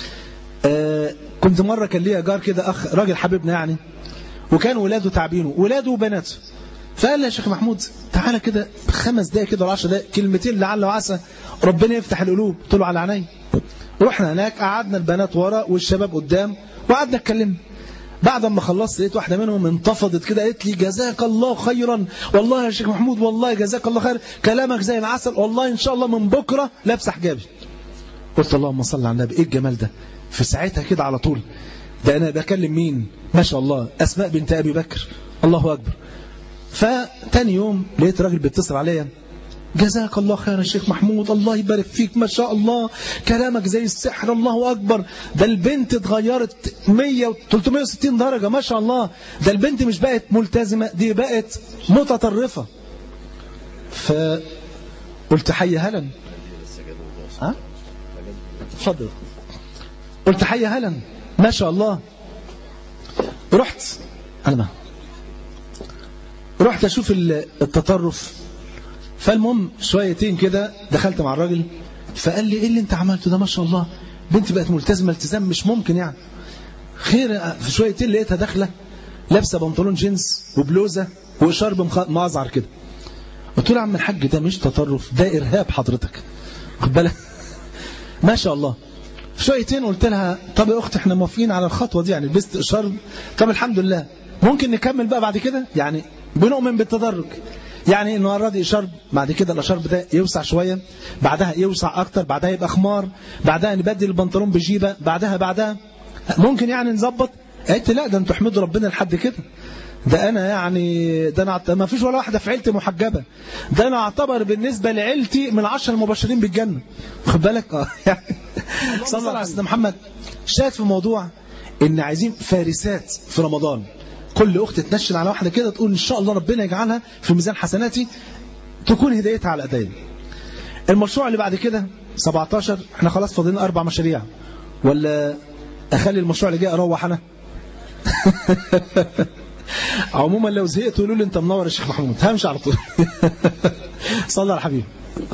آه كنت مرة كان ليا جار كده أخ راجل حبيبنا يعني وكان ولاده تعبينه ولاده وبناته فقال لي يا شيخ محمود تعالى كده خمس دقايق كده ولا 10 دقايق كلمتين لعل وعسى ربنا يفتح القلوب قلت له على عيني رحنا هناك قعدنا البنات ورا والشباب قدام وقعدنا نتكلم بعد ما خلصت لقيت واحده منهم انتفضت كده قالت لي جزاك الله خيرا والله يا شيخ محمود والله جزاك الله خير كلامك زي العسل والله ان شاء الله من بكره لابسه حجابي قلت اللهم صل على النبي ايه الجمال ده في ساعتها كده على طول ده انا بكلم مين ما شاء الله اسماء بنت ابي بكر الله اكبر فتاني يوم لقيت راجل بيتصل عليا جزاك الله خير يا شيخ محمود الله يبارك فيك ما شاء الله كلامك زي السحر الله أكبر ده البنت اتغيرت 100 و 360 درجة ما شاء الله ده البنت مش بقت ملتزمة دي بقت متطرفة فقلت حي هلا ها اتفضل قلت حي هلا ما شاء الله رحت انا ما رحت اشوف التطرف فالمهم شويتين كده دخلت مع الراجل فقال لي ايه اللي انت عملته ده ما شاء الله بنتي بقت ملتزمه التزام مش ممكن يعني خير في شويتين لقيتها داخله لابسه بنطلون جينز وبلوزه وشرب مازعر كده قلت له يا عم الحاج ده مش تطرف ده ارهاب حضرتك خد بالك ما شاء الله شويتين قلت لها طب يا اختي احنا موافقين على الخطوه دي يعني لبست شرب طب الحمد لله ممكن نكمل بقى بعد كده يعني بنؤمن بالتدرج يعني النهارده دي شرب بعد كده الشرب ده يوسع شويه بعدها يوسع اكتر بعدها يبقى خمار بعدها نبدل البنطلون بجيبه بعدها بعدها ممكن يعني نظبط قلت لا ده انتوا احمدوا ربنا لحد كده ده انا يعني ده انا ما فيش ولا واحده في عيلتي محجبه ده انا اعتبر بالنسبه لعيلتي من العشر المبشرين بالجنه خد بالك اه يعني صلى الله عليه وسلم محمد شاهد في الموضوع ان عايزين فارسات في رمضان كل اخت تنشن على واحده كده تقول ان شاء الله ربنا يجعلها في ميزان حسناتي تكون هدايتها على ايديا المشروع اللي بعد كده 17 احنا خلاص فاضلين اربع مشاريع ولا اخلي المشروع اللي جاي اروح انا عموما لو زهقت قولوا لي انت منور يا شيخ محمود همشي على طول صلى على الحبيب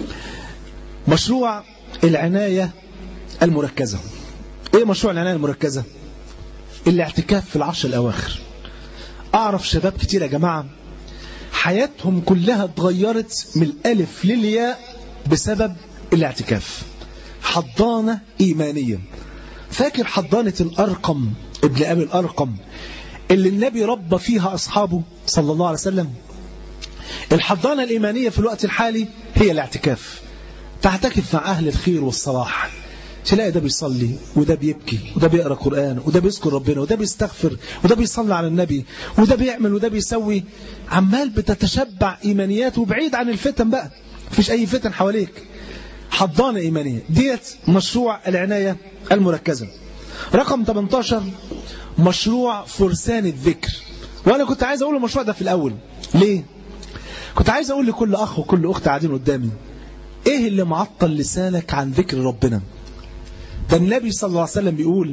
مشروع العناية المركزة ايه مشروع العناية المركزة الاعتكاف في العشر الاواخر اعرف شباب كتير يا جماعة حياتهم كلها اتغيرت من الالف للياء بسبب الاعتكاف حضانة ايمانية فاكر حضانة الارقم ابن ابي الارقم اللي النبي ربى فيها أصحابه صلى الله عليه وسلم الحضانة الإيمانية في الوقت الحالي هي الاعتكاف تعتكف مع أهل الخير والصلاح تلاقي ده بيصلي وده بيبكي وده بيقرأ قرآن وده بيذكر ربنا وده بيستغفر وده بيصلي على النبي وده بيعمل وده بيسوي عمال بتتشبع إيمانيات وبعيد عن الفتن بقى مفيش أي فتن حواليك حضانة إيمانية ديت مشروع العناية المركزة رقم 18 مشروع فرسان الذكر وانا كنت عايز اقول المشروع ده في الاول ليه كنت عايز اقول لكل اخ وكل اخت قاعدين قدامي ايه اللي معطل لسانك عن ذكر ربنا ده النبي صلى الله عليه وسلم بيقول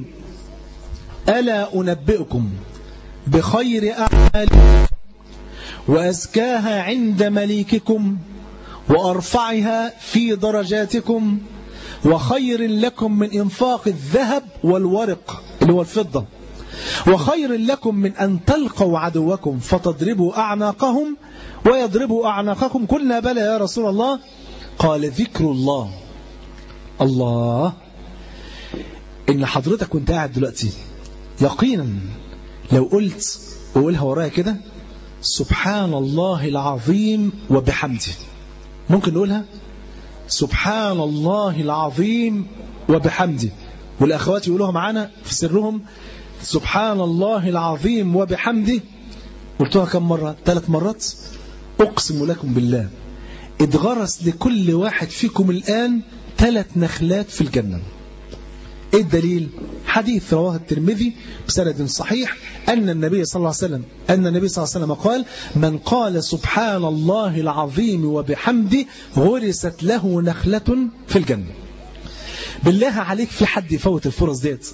الا انبئكم بخير اعمالكم وازكاها عند مليككم وارفعها في درجاتكم وخير لكم من انفاق الذهب والورق اللي هو الفضه وخير لكم من أن تلقوا عدوكم فتضربوا أعناقهم ويضربوا أعناقكم قلنا بلى يا رسول الله قال ذكر الله الله إن حضرتك كنت قاعد دلوقتي يقينا لو قلت وقولها ورايا كده سبحان الله العظيم وبحمده ممكن نقولها سبحان الله العظيم وبحمده والأخوات يقولوها معانا في سرهم سبحان الله العظيم وبحمده قلتها كم مرة ثلاث مرات أقسم لكم بالله اتغرس لكل واحد فيكم الآن ثلاث نخلات في الجنة ايه الدليل حديث رواه الترمذي بسند صحيح أن النبي صلى الله عليه وسلم أن النبي صلى الله عليه وسلم قال من قال سبحان الله العظيم وبحمده غرست له نخلة في الجنة بالله عليك في حد يفوت الفرص ديت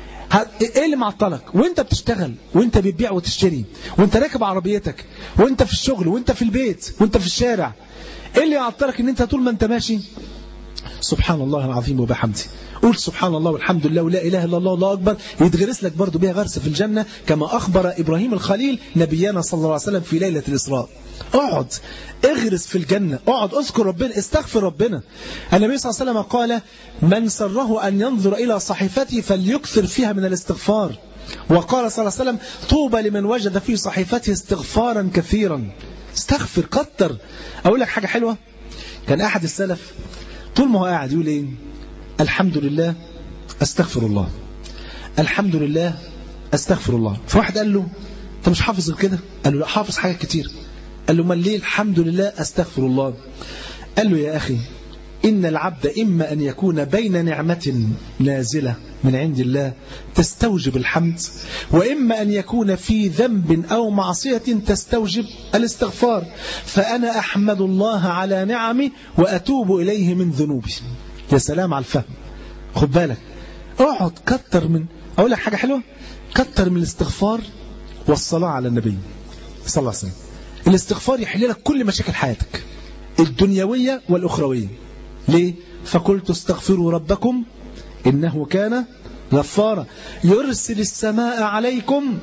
ايه اللي معطلك وانت بتشتغل وانت بتبيع وتشتري وانت راكب عربيتك وانت في الشغل وانت في البيت وانت في الشارع ايه اللي يعطلك ان انت طول ما انت ماشي سبحان الله العظيم وبحمده قول سبحان الله والحمد لله ولا إله إلا الله الله أكبر يتغرس لك برضو بها غرس في الجنة كما أخبر إبراهيم الخليل نبينا صلى الله عليه وسلم في ليلة الإسراء اقعد اغرس في الجنة اقعد اذكر ربنا استغفر ربنا النبي صلى الله عليه وسلم قال من سره أن ينظر إلى صحيفتي فليكثر فيها من الاستغفار وقال صلى الله عليه وسلم طوبى لمن وجد في صحيفته استغفارا كثيرا استغفر كتر أقول لك حاجة حلوة كان أحد السلف طول ما هو قاعد يقول ايه الحمد لله استغفر الله الحمد لله استغفر الله فواحد قال له انت مش حافظ كده قال له لا حافظ حاجات كتير قال له ما ليه الحمد لله استغفر الله قال له يا أخي إن العبد إما أن يكون بين نعمة نازلة من عند الله تستوجب الحمد وإما أن يكون في ذنب أو معصية تستوجب الاستغفار فأنا أحمد الله على نعمي وأتوب إليه من ذنوبي يا سلام على الفهم خد بالك اقعد كتر من أقول لك حاجة حلوة كتر من الاستغفار والصلاة على النبي صلى الله عليه وسلم الاستغفار يحل لك كل مشاكل حياتك الدنيوية والأخروية ليه؟ فقلت استغفروا ربكم إنه كان غفارا يرسل السماء عليكم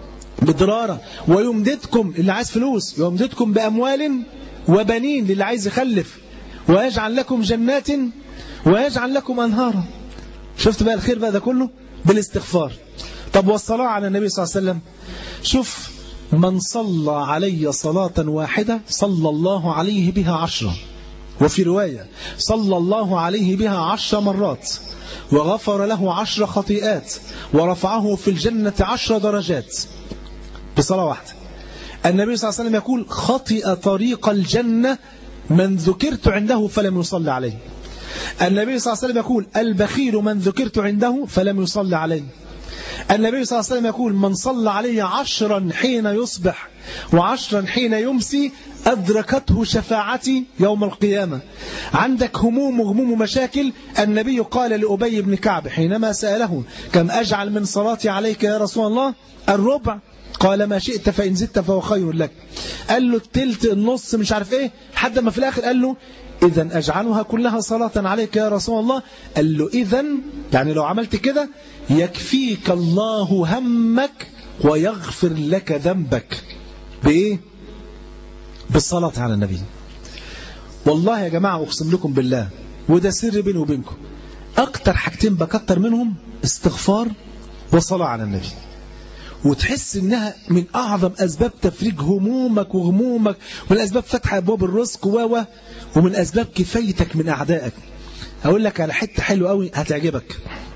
بدرارة ويمددكم اللي عايز فلوس يمددكم بأموال وبنين للي عايز يخلف ويجعل لكم جنات ويجعل لكم أنهارا شفت بقى الخير بقى ده كله بالاستغفار طب والصلاة على النبي صلى الله عليه وسلم شوف من صلى علي صلاة واحدة صلى الله عليه بها عشرة وفي رواية صلى الله عليه بها عشر مرات وغفر له عشر خطيئات ورفعه في الجنة عشر درجات بصلاة واحدة النبي صلى الله عليه وسلم يقول خطئ طريق الجنة من ذكرت عنده فلم يصلي عليه النبي صلى الله عليه وسلم يقول البخيل من ذكرت عنده فلم يصلي عليه النبي صلى الله عليه وسلم يقول من صلى علي عشرا حين يصبح وعشرا حين يمسي أدركته شفاعتي يوم القيامة عندك هموم وغموم مشاكل النبي قال لأبي بن كعب حينما سأله كم أجعل من صلاتي عليك يا رسول الله الربع قال ما شئت فإن زدت فهو خير لك قال له التلت النص مش عارف ايه حتى ما في الآخر قال له إذا أجعلها كلها صلاة عليك يا رسول الله قال له إذا يعني لو عملت كده يكفيك الله همك ويغفر لك ذنبك بإيه بالصلاة على النبي والله يا جماعة أقسم لكم بالله وده سر بيني وبينكم أكتر حاجتين بكتر منهم استغفار وصلاة على النبي وتحس انها من اعظم اسباب تفريج همومك وغمومك ومن اسباب فتح ابواب الرزق و ومن اسباب كفايتك من اعدائك اقول لك على حته حلوه قوي هتعجبك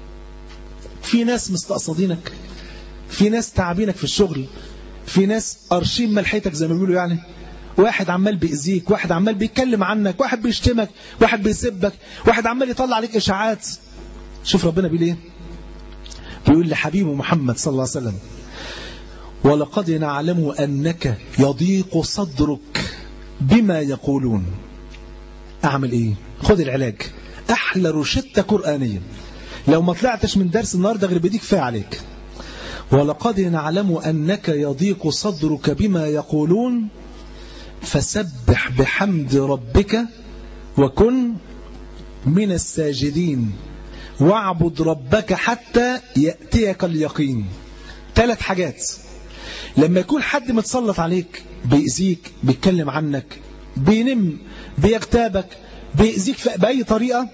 في ناس مستقصدينك في ناس تعبينك في الشغل في ناس قرشين ملحيتك زي ما بيقولوا يعني واحد عمال بيأذيك واحد عمال بيتكلم عنك واحد بيشتمك واحد بيسبك واحد عمال يطلع عليك اشاعات شوف ربنا بيقول ايه بيقول لحبيبه محمد صلى الله عليه وسلم ولقد نعلم أنك يضيق صدرك بما يقولون أعمل إيه خد العلاج أحلى روشتة قرآنية لو ما طلعتش من درس النهاردة غير بديك كفايه عليك ولقد نعلم أنك يضيق صدرك بما يقولون فسبح بحمد ربك وكن من الساجدين واعبد ربك حتى يأتيك اليقين ثلاث حاجات لما يكون حد متسلط عليك بيأذيك بيتكلم عنك بينم بيغتابك بيأذيك بأي طريقة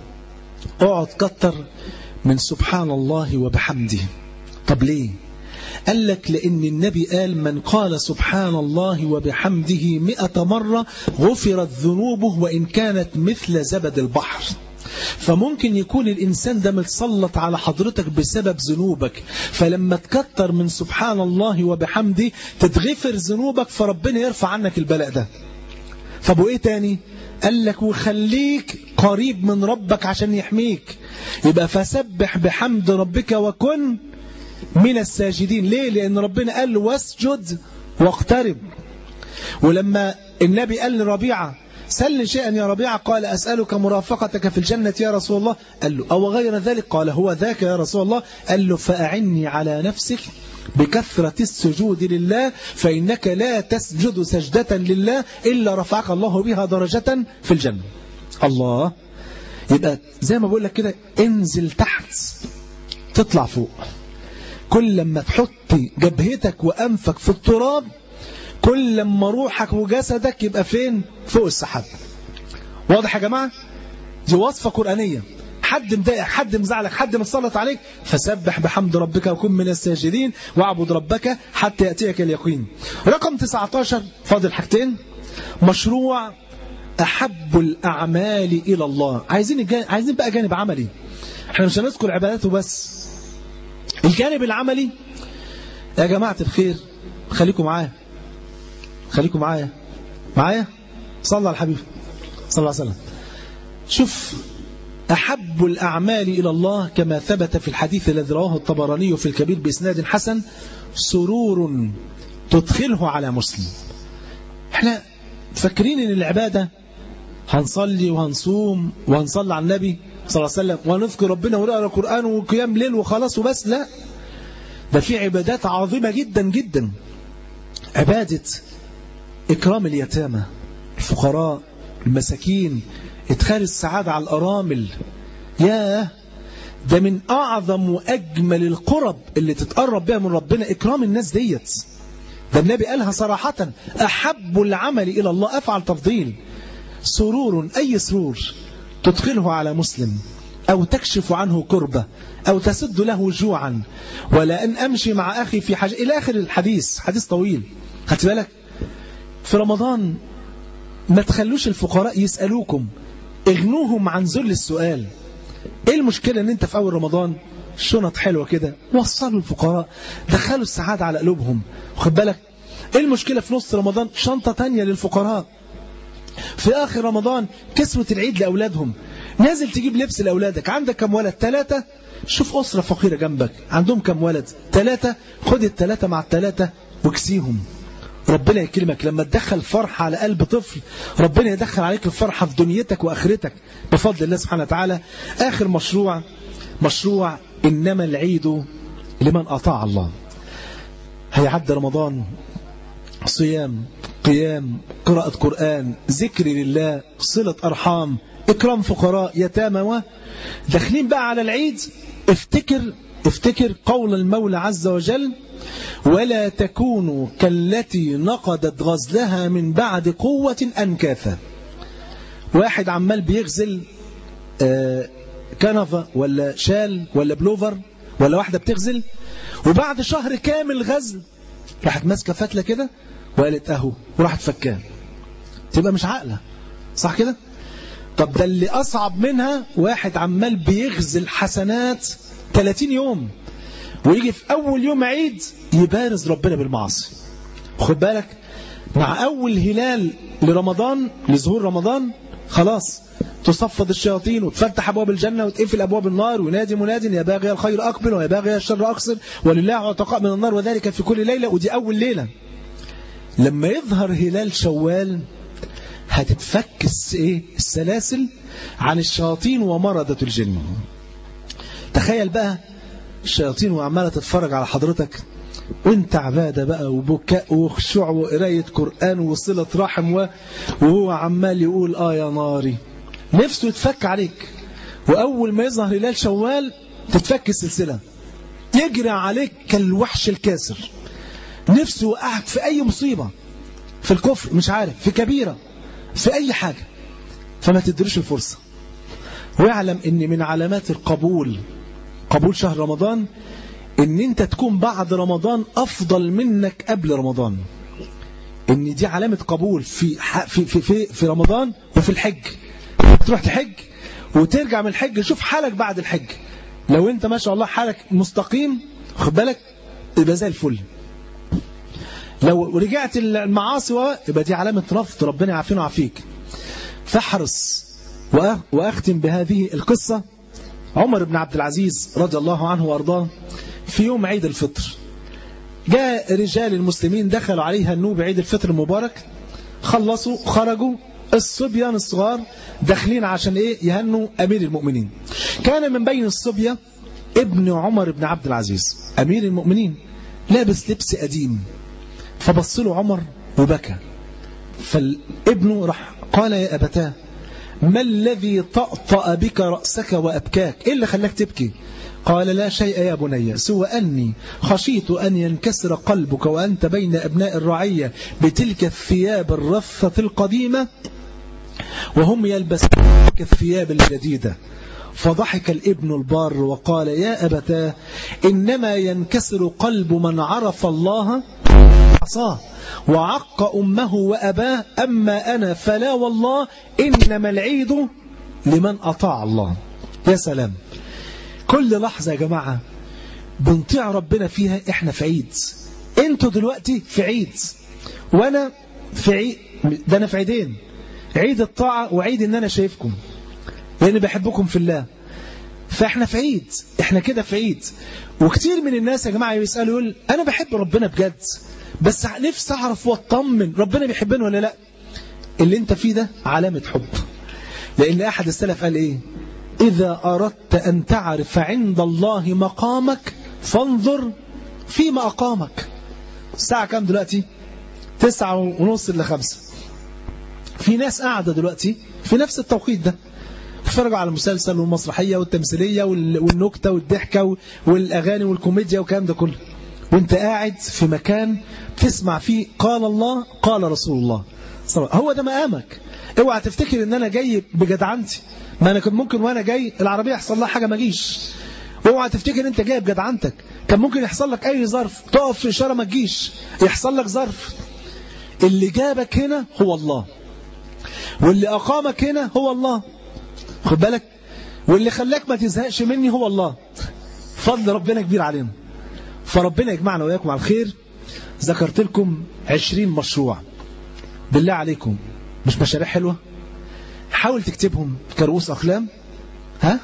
اقعد كتر من سبحان الله وبحمده طب ليه قال لك لأن النبي قال من قال سبحان الله وبحمده مئة مرة غفرت ذنوبه وإن كانت مثل زبد البحر فممكن يكون الإنسان ده متسلط على حضرتك بسبب ذنوبك فلما تكتر من سبحان الله وبحمده تتغفر ذنوبك فربنا يرفع عنك البلاء ده طب وإيه تاني قال لك وخليك قريب من ربك عشان يحميك يبقى فسبح بحمد ربك وكن من الساجدين ليه لأن ربنا قال له واسجد واقترب ولما النبي قال لربيعة سل شيئا يا ربيعة قال أسألك مرافقتك في الجنة يا رسول الله قال له أو غير ذلك قال هو ذاك يا رسول الله قال له فأعني على نفسك بكثرة السجود لله فإنك لا تسجد سجدة لله إلا رفعك الله بها درجة في الجنة الله يبقى زي ما بقول لك كده انزل تحت تطلع فوق كل لما تحط جبهتك وأنفك في التراب كل لما روحك وجسدك يبقى فين فوق السحاب واضح يا جماعة دي وصفة قرآنية حد مضايقك حد مزعلك حد متسلط عليك فسبح بحمد ربك وكن من الساجدين واعبد ربك حتى يأتيك اليقين رقم 19 فاضل حاجتين مشروع أحب الأعمال إلى الله عايزين عايزين بقى جانب عملي احنا مش هنذكر عباداته بس الجانب العملي يا جماعة الخير خليكم معايا خليكم معايا معايا صلى على الحبيب صلى الله عليه وسلم شوف أحب الأعمال إلى الله كما ثبت في الحديث الذي رواه الطبراني في الكبير بإسناد حسن سرور تدخله على مسلم احنا فاكرين ان العبادة هنصلي وهنصوم وهنصلي على النبي صلى الله عليه وسلم ونذكر ربنا ونقرأ القرآن وقيام ليل وخلاص وبس لا ده في عبادات عظيمة جدا جدا عبادة إكرام اليتامى الفقراء المساكين إدخال السعادة على الأرامل ياه ده من أعظم وأجمل القرب اللي تتقرب بها من ربنا إكرام الناس ديت ده النبي قالها صراحة أحب العمل إلى الله أفعل تفضيل سرور أي سرور تدخله على مسلم أو تكشف عنه كربة أو تسد له جوعا ولا أن أمشي مع أخي في حاجة إلى آخر الحديث حديث طويل خدت بالك في رمضان ما تخلوش الفقراء يسألوكم اغنوهم عن ذل السؤال ايه المشكلة ان انت في اول رمضان شنط حلوة كده وصلوا الفقراء دخلوا السعادة على قلوبهم خد بالك ايه المشكلة في نص رمضان شنطة تانية للفقراء في اخر رمضان كسوة العيد لاولادهم نازل تجيب لبس لاولادك عندك كم ولد ثلاثة شوف أسرة فقيرة جنبك عندهم كم ولد ثلاثة خد الثلاثة مع الثلاثة واكسيهم ربنا يكرمك لما تدخل فرحة على قلب طفل ربنا يدخل عليك الفرحة في دنيتك وآخرتك بفضل الله سبحانه وتعالى آخر مشروع مشروع إنما العيد لمن أطاع الله هيعدي رمضان صيام قيام قراءة قرآن ذكر لله صلة أرحام إكرام فقراء يتامى و داخلين بقى على العيد افتكر افتكر قول المولى عز وجل ولا تكونوا كالتي نقضت غزلها من بعد قوة أنكاثا واحد عمال بيغزل آه كنفة ولا شال ولا بلوفر ولا واحدة بتغزل وبعد شهر كامل غزل راحت ماسكة فتلة كده وقالت اهو وراحت فكاه تبقى مش عاقلة صح كده طب ده اللي أصعب منها واحد عمال بيغزل حسنات 30 يوم ويجي في أول يوم عيد يبارز ربنا بالمعاصي خد بالك مع أول هلال لرمضان لظهور رمضان خلاص تصفد الشياطين وتفتح أبواب الجنة وتقفل أبواب النار وينادي مناد يا باغي الخير أقبل ويا باغي الشر أقصر ولله عتقاء من النار وذلك في كل ليلة ودي أول ليلة لما يظهر هلال شوال هتتفك ايه السلاسل عن الشياطين ومرضة الجن تخيل بقى الشياطين وعمالة تتفرج على حضرتك وانت عبادة بقى وبكاء وخشوع وقراية قرآن وصلة رحم و... وهو عمال يقول آه يا ناري نفسه يتفك عليك وأول ما يظهر هلال شوال تتفك السلسلة يجري عليك كالوحش الكاسر نفسه يوقعك في أي مصيبة في الكفر مش عارف في كبيرة في أي حاجة فما تدريش الفرصة واعلم ان من علامات القبول قبول شهر رمضان ان انت تكون بعد رمضان افضل منك قبل رمضان ان دي علامة قبول في في في في, في رمضان وفي الحج تروح تحج وترجع من الحج شوف حالك بعد الحج لو انت ما شاء الله حالك مستقيم خد بالك يبقى زي الفل لو رجعت المعاصي يبقى دي علامة رفض ربنا يعافينا ويعافيك فاحرص وأختم بهذه القصة عمر بن عبد العزيز رضي الله عنه وأرضاه في يوم عيد الفطر جاء رجال المسلمين دخلوا عليها النوب عيد الفطر المبارك خلصوا خرجوا الصبيان الصغار داخلين عشان ايه يهنوا امير المؤمنين كان من بين الصبية ابن عمر بن عبد العزيز امير المؤمنين لابس لبس قديم فبص له عمر وبكى فالابن راح قال يا أبتاه ما الذي طأطأ بك رأسك وأبكاك إيه اللي خلاك تبكي قال لا شيء يا بني سوى أني خشيت أن ينكسر قلبك وأنت بين أبناء الرعية بتلك الثياب الرفة القديمة وهم يلبسون الثياب الجديدة فضحك الابن البار وقال يا أبتاه إنما ينكسر قلب من عرف الله عصاه وعق أمه وأباه أما أنا فلا والله إنما العيد لمن أطاع الله يا سلام كل لحظة يا جماعة بنطيع ربنا فيها إحنا في عيد انتوا دلوقتي في عيد وأنا في عيد ده أنا في عيدين عيد الطاعة وعيد إن أنا شايفكم لأني بحبكم في الله فإحنا في عيد إحنا كده في عيد وكتير من الناس يا جماعة يسألوا يقول أنا بحب ربنا بجد بس نفسي أعرف واطمن ربنا بيحبني ولا لا اللي انت فيه ده علامة حب لأن أحد السلف قال إيه إذا أردت أن تعرف عند الله مقامك فانظر فيما أقامك الساعة كام دلوقتي تسعة ونص إلى خمسة في ناس قاعدة دلوقتي في نفس التوقيت ده بيتفرجوا على المسلسل والمسرحية والتمثيلية والنكتة والضحكة والأغاني والكوميديا والكلام ده كله وانت قاعد في مكان تسمع فيه قال الله قال رسول الله صلى الله. هو ده مقامك اوعى تفتكر ان انا جاي بجدعنتي ما انا كنت ممكن وانا جاي العربيه يحصل لها حاجه ما اجيش اوعى تفتكر انت جاي بجدعنتك كان ممكن يحصل لك اي ظرف تقف في اشاره ما تجيش يحصل لك ظرف اللي جابك هنا هو الله واللي اقامك هنا هو الله خد بالك واللي خلاك ما تزهقش مني هو الله فضل ربنا كبير علينا فربنا يجمعنا وإياكم على الخير ذكرت لكم 20 مشروع بالله عليكم مش مشاريع حلوة حاول تكتبهم كرؤوس أقلام ها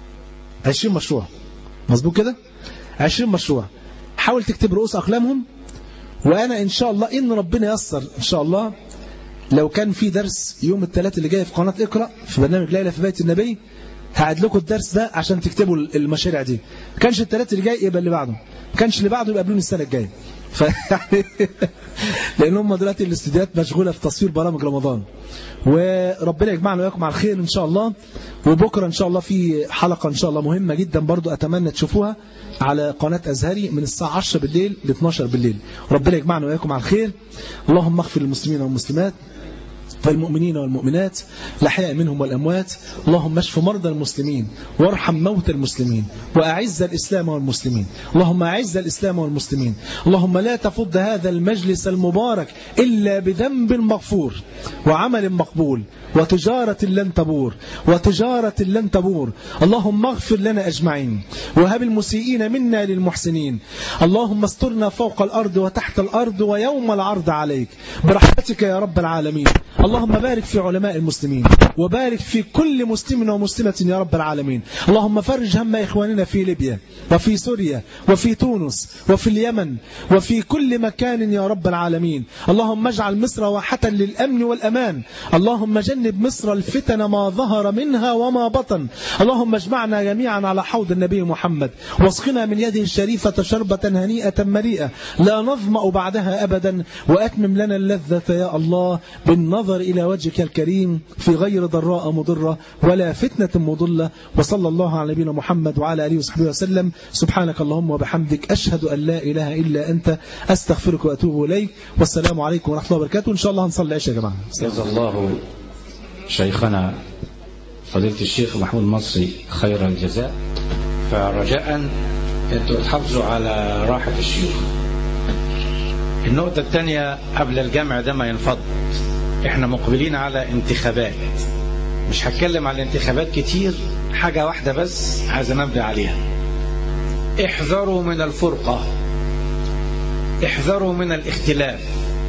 20 مشروع مظبوط كده 20 مشروع حاول تكتب رؤوس أقلامهم وأنا إن شاء الله إن ربنا يسر إن شاء الله لو كان في درس يوم الثلاث اللي جاي في قناة اقرأ في برنامج ليلة في بيت النبي هعد لكم الدرس ده عشان تكتبوا المشاريع دي كانش الثلاث اللي جاي يبقى اللي بعده كانش اللي بعده يبقى قبلون السنة الجاية فيعني لان هم دلوقتي الاستديوهات مشغولة في تصوير برامج رمضان وربنا يجمعنا وياكم على الخير ان شاء الله وبكرة ان شاء الله في حلقة ان شاء الله مهمة جدا برضو اتمنى تشوفوها على قناة ازهري من الساعة 10 بالليل ل 12 بالليل ربنا يجمعنا وياكم على الخير اللهم اغفر للمسلمين والمسلمات والمؤمنين والمؤمنات الأحياء منهم والأموات اللهم اشف مرضى المسلمين وارحم موتى المسلمين وأعز الإسلام والمسلمين اللهم أعز الإسلام والمسلمين اللهم لا تفض هذا المجلس المبارك إلا بذنب مغفور وعمل مقبول وتجارة لن تبور وتجارة لن تبور اللهم اغفر لنا أجمعين وهب المسيئين منا للمحسنين اللهم استرنا فوق الأرض وتحت الأرض ويوم العرض عليك برحمتك يا رب العالمين اللهم بارك في علماء المسلمين وبارك في كل مسلم ومسلمة يا رب العالمين اللهم فرج هم إخواننا في ليبيا وفي سوريا وفي تونس وفي اليمن وفي كل مكان يا رب العالمين اللهم اجعل مصر واحة للأمن والأمان اللهم جنب مصر الفتن ما ظهر منها وما بطن اللهم اجمعنا جميعا على حوض النبي محمد واسقنا من يده الشريفة شربة هنيئة مريئة لا نظمأ بعدها أبدا وأتمم لنا اللذة يا الله بالنظر إلى وجهك الكريم في غير ضراء مضرة ولا فتنة مضلة وصلى الله على نبينا محمد وعلى آله وصحبه وسلم سبحانك اللهم وبحمدك أشهد أن لا إله إلا أنت أستغفرك وأتوب إليك والسلام عليكم ورحمة الله وبركاته إن شاء الله هنصلي العشاء يا جماعة جزا الله شيخنا فضيلة الشيخ محمود مصري خير الجزاء فرجاء أنتم تحافظوا على راحة الشيوخ النقطة الثانية قبل الجمع ده ما ينفض احنا مقبلين على انتخابات مش هتكلم على الانتخابات كتير حاجة واحدة بس عايز نبدأ عليها احذروا من الفرقة احذروا من الاختلاف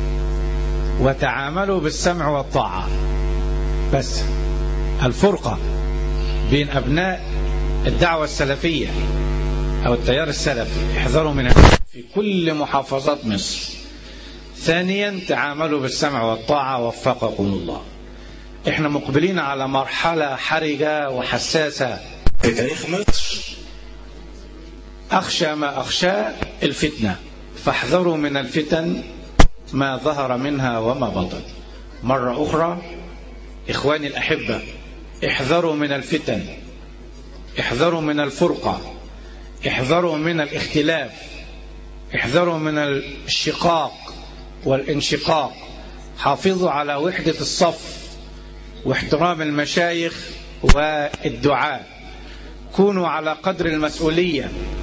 وتعاملوا بالسمع والطاعة بس الفرقة بين أبناء الدعوة السلفية أو التيار السلفي احذروا منها في كل محافظات مصر ثانيا تعاملوا بالسمع والطاعة وفقكم الله احنا مقبلين على مرحلة حرجة وحساسة في تاريخ مصر أخشى ما أخشى الفتنة فاحذروا من الفتن ما ظهر منها وما بطن مرة أخرى إخواني الأحبة احذروا من الفتن احذروا من الفرقة احذروا من الاختلاف احذروا من الشقاق والانشقاق حافظوا على وحدة الصف واحترام المشايخ والدعاء كونوا على قدر المسؤولية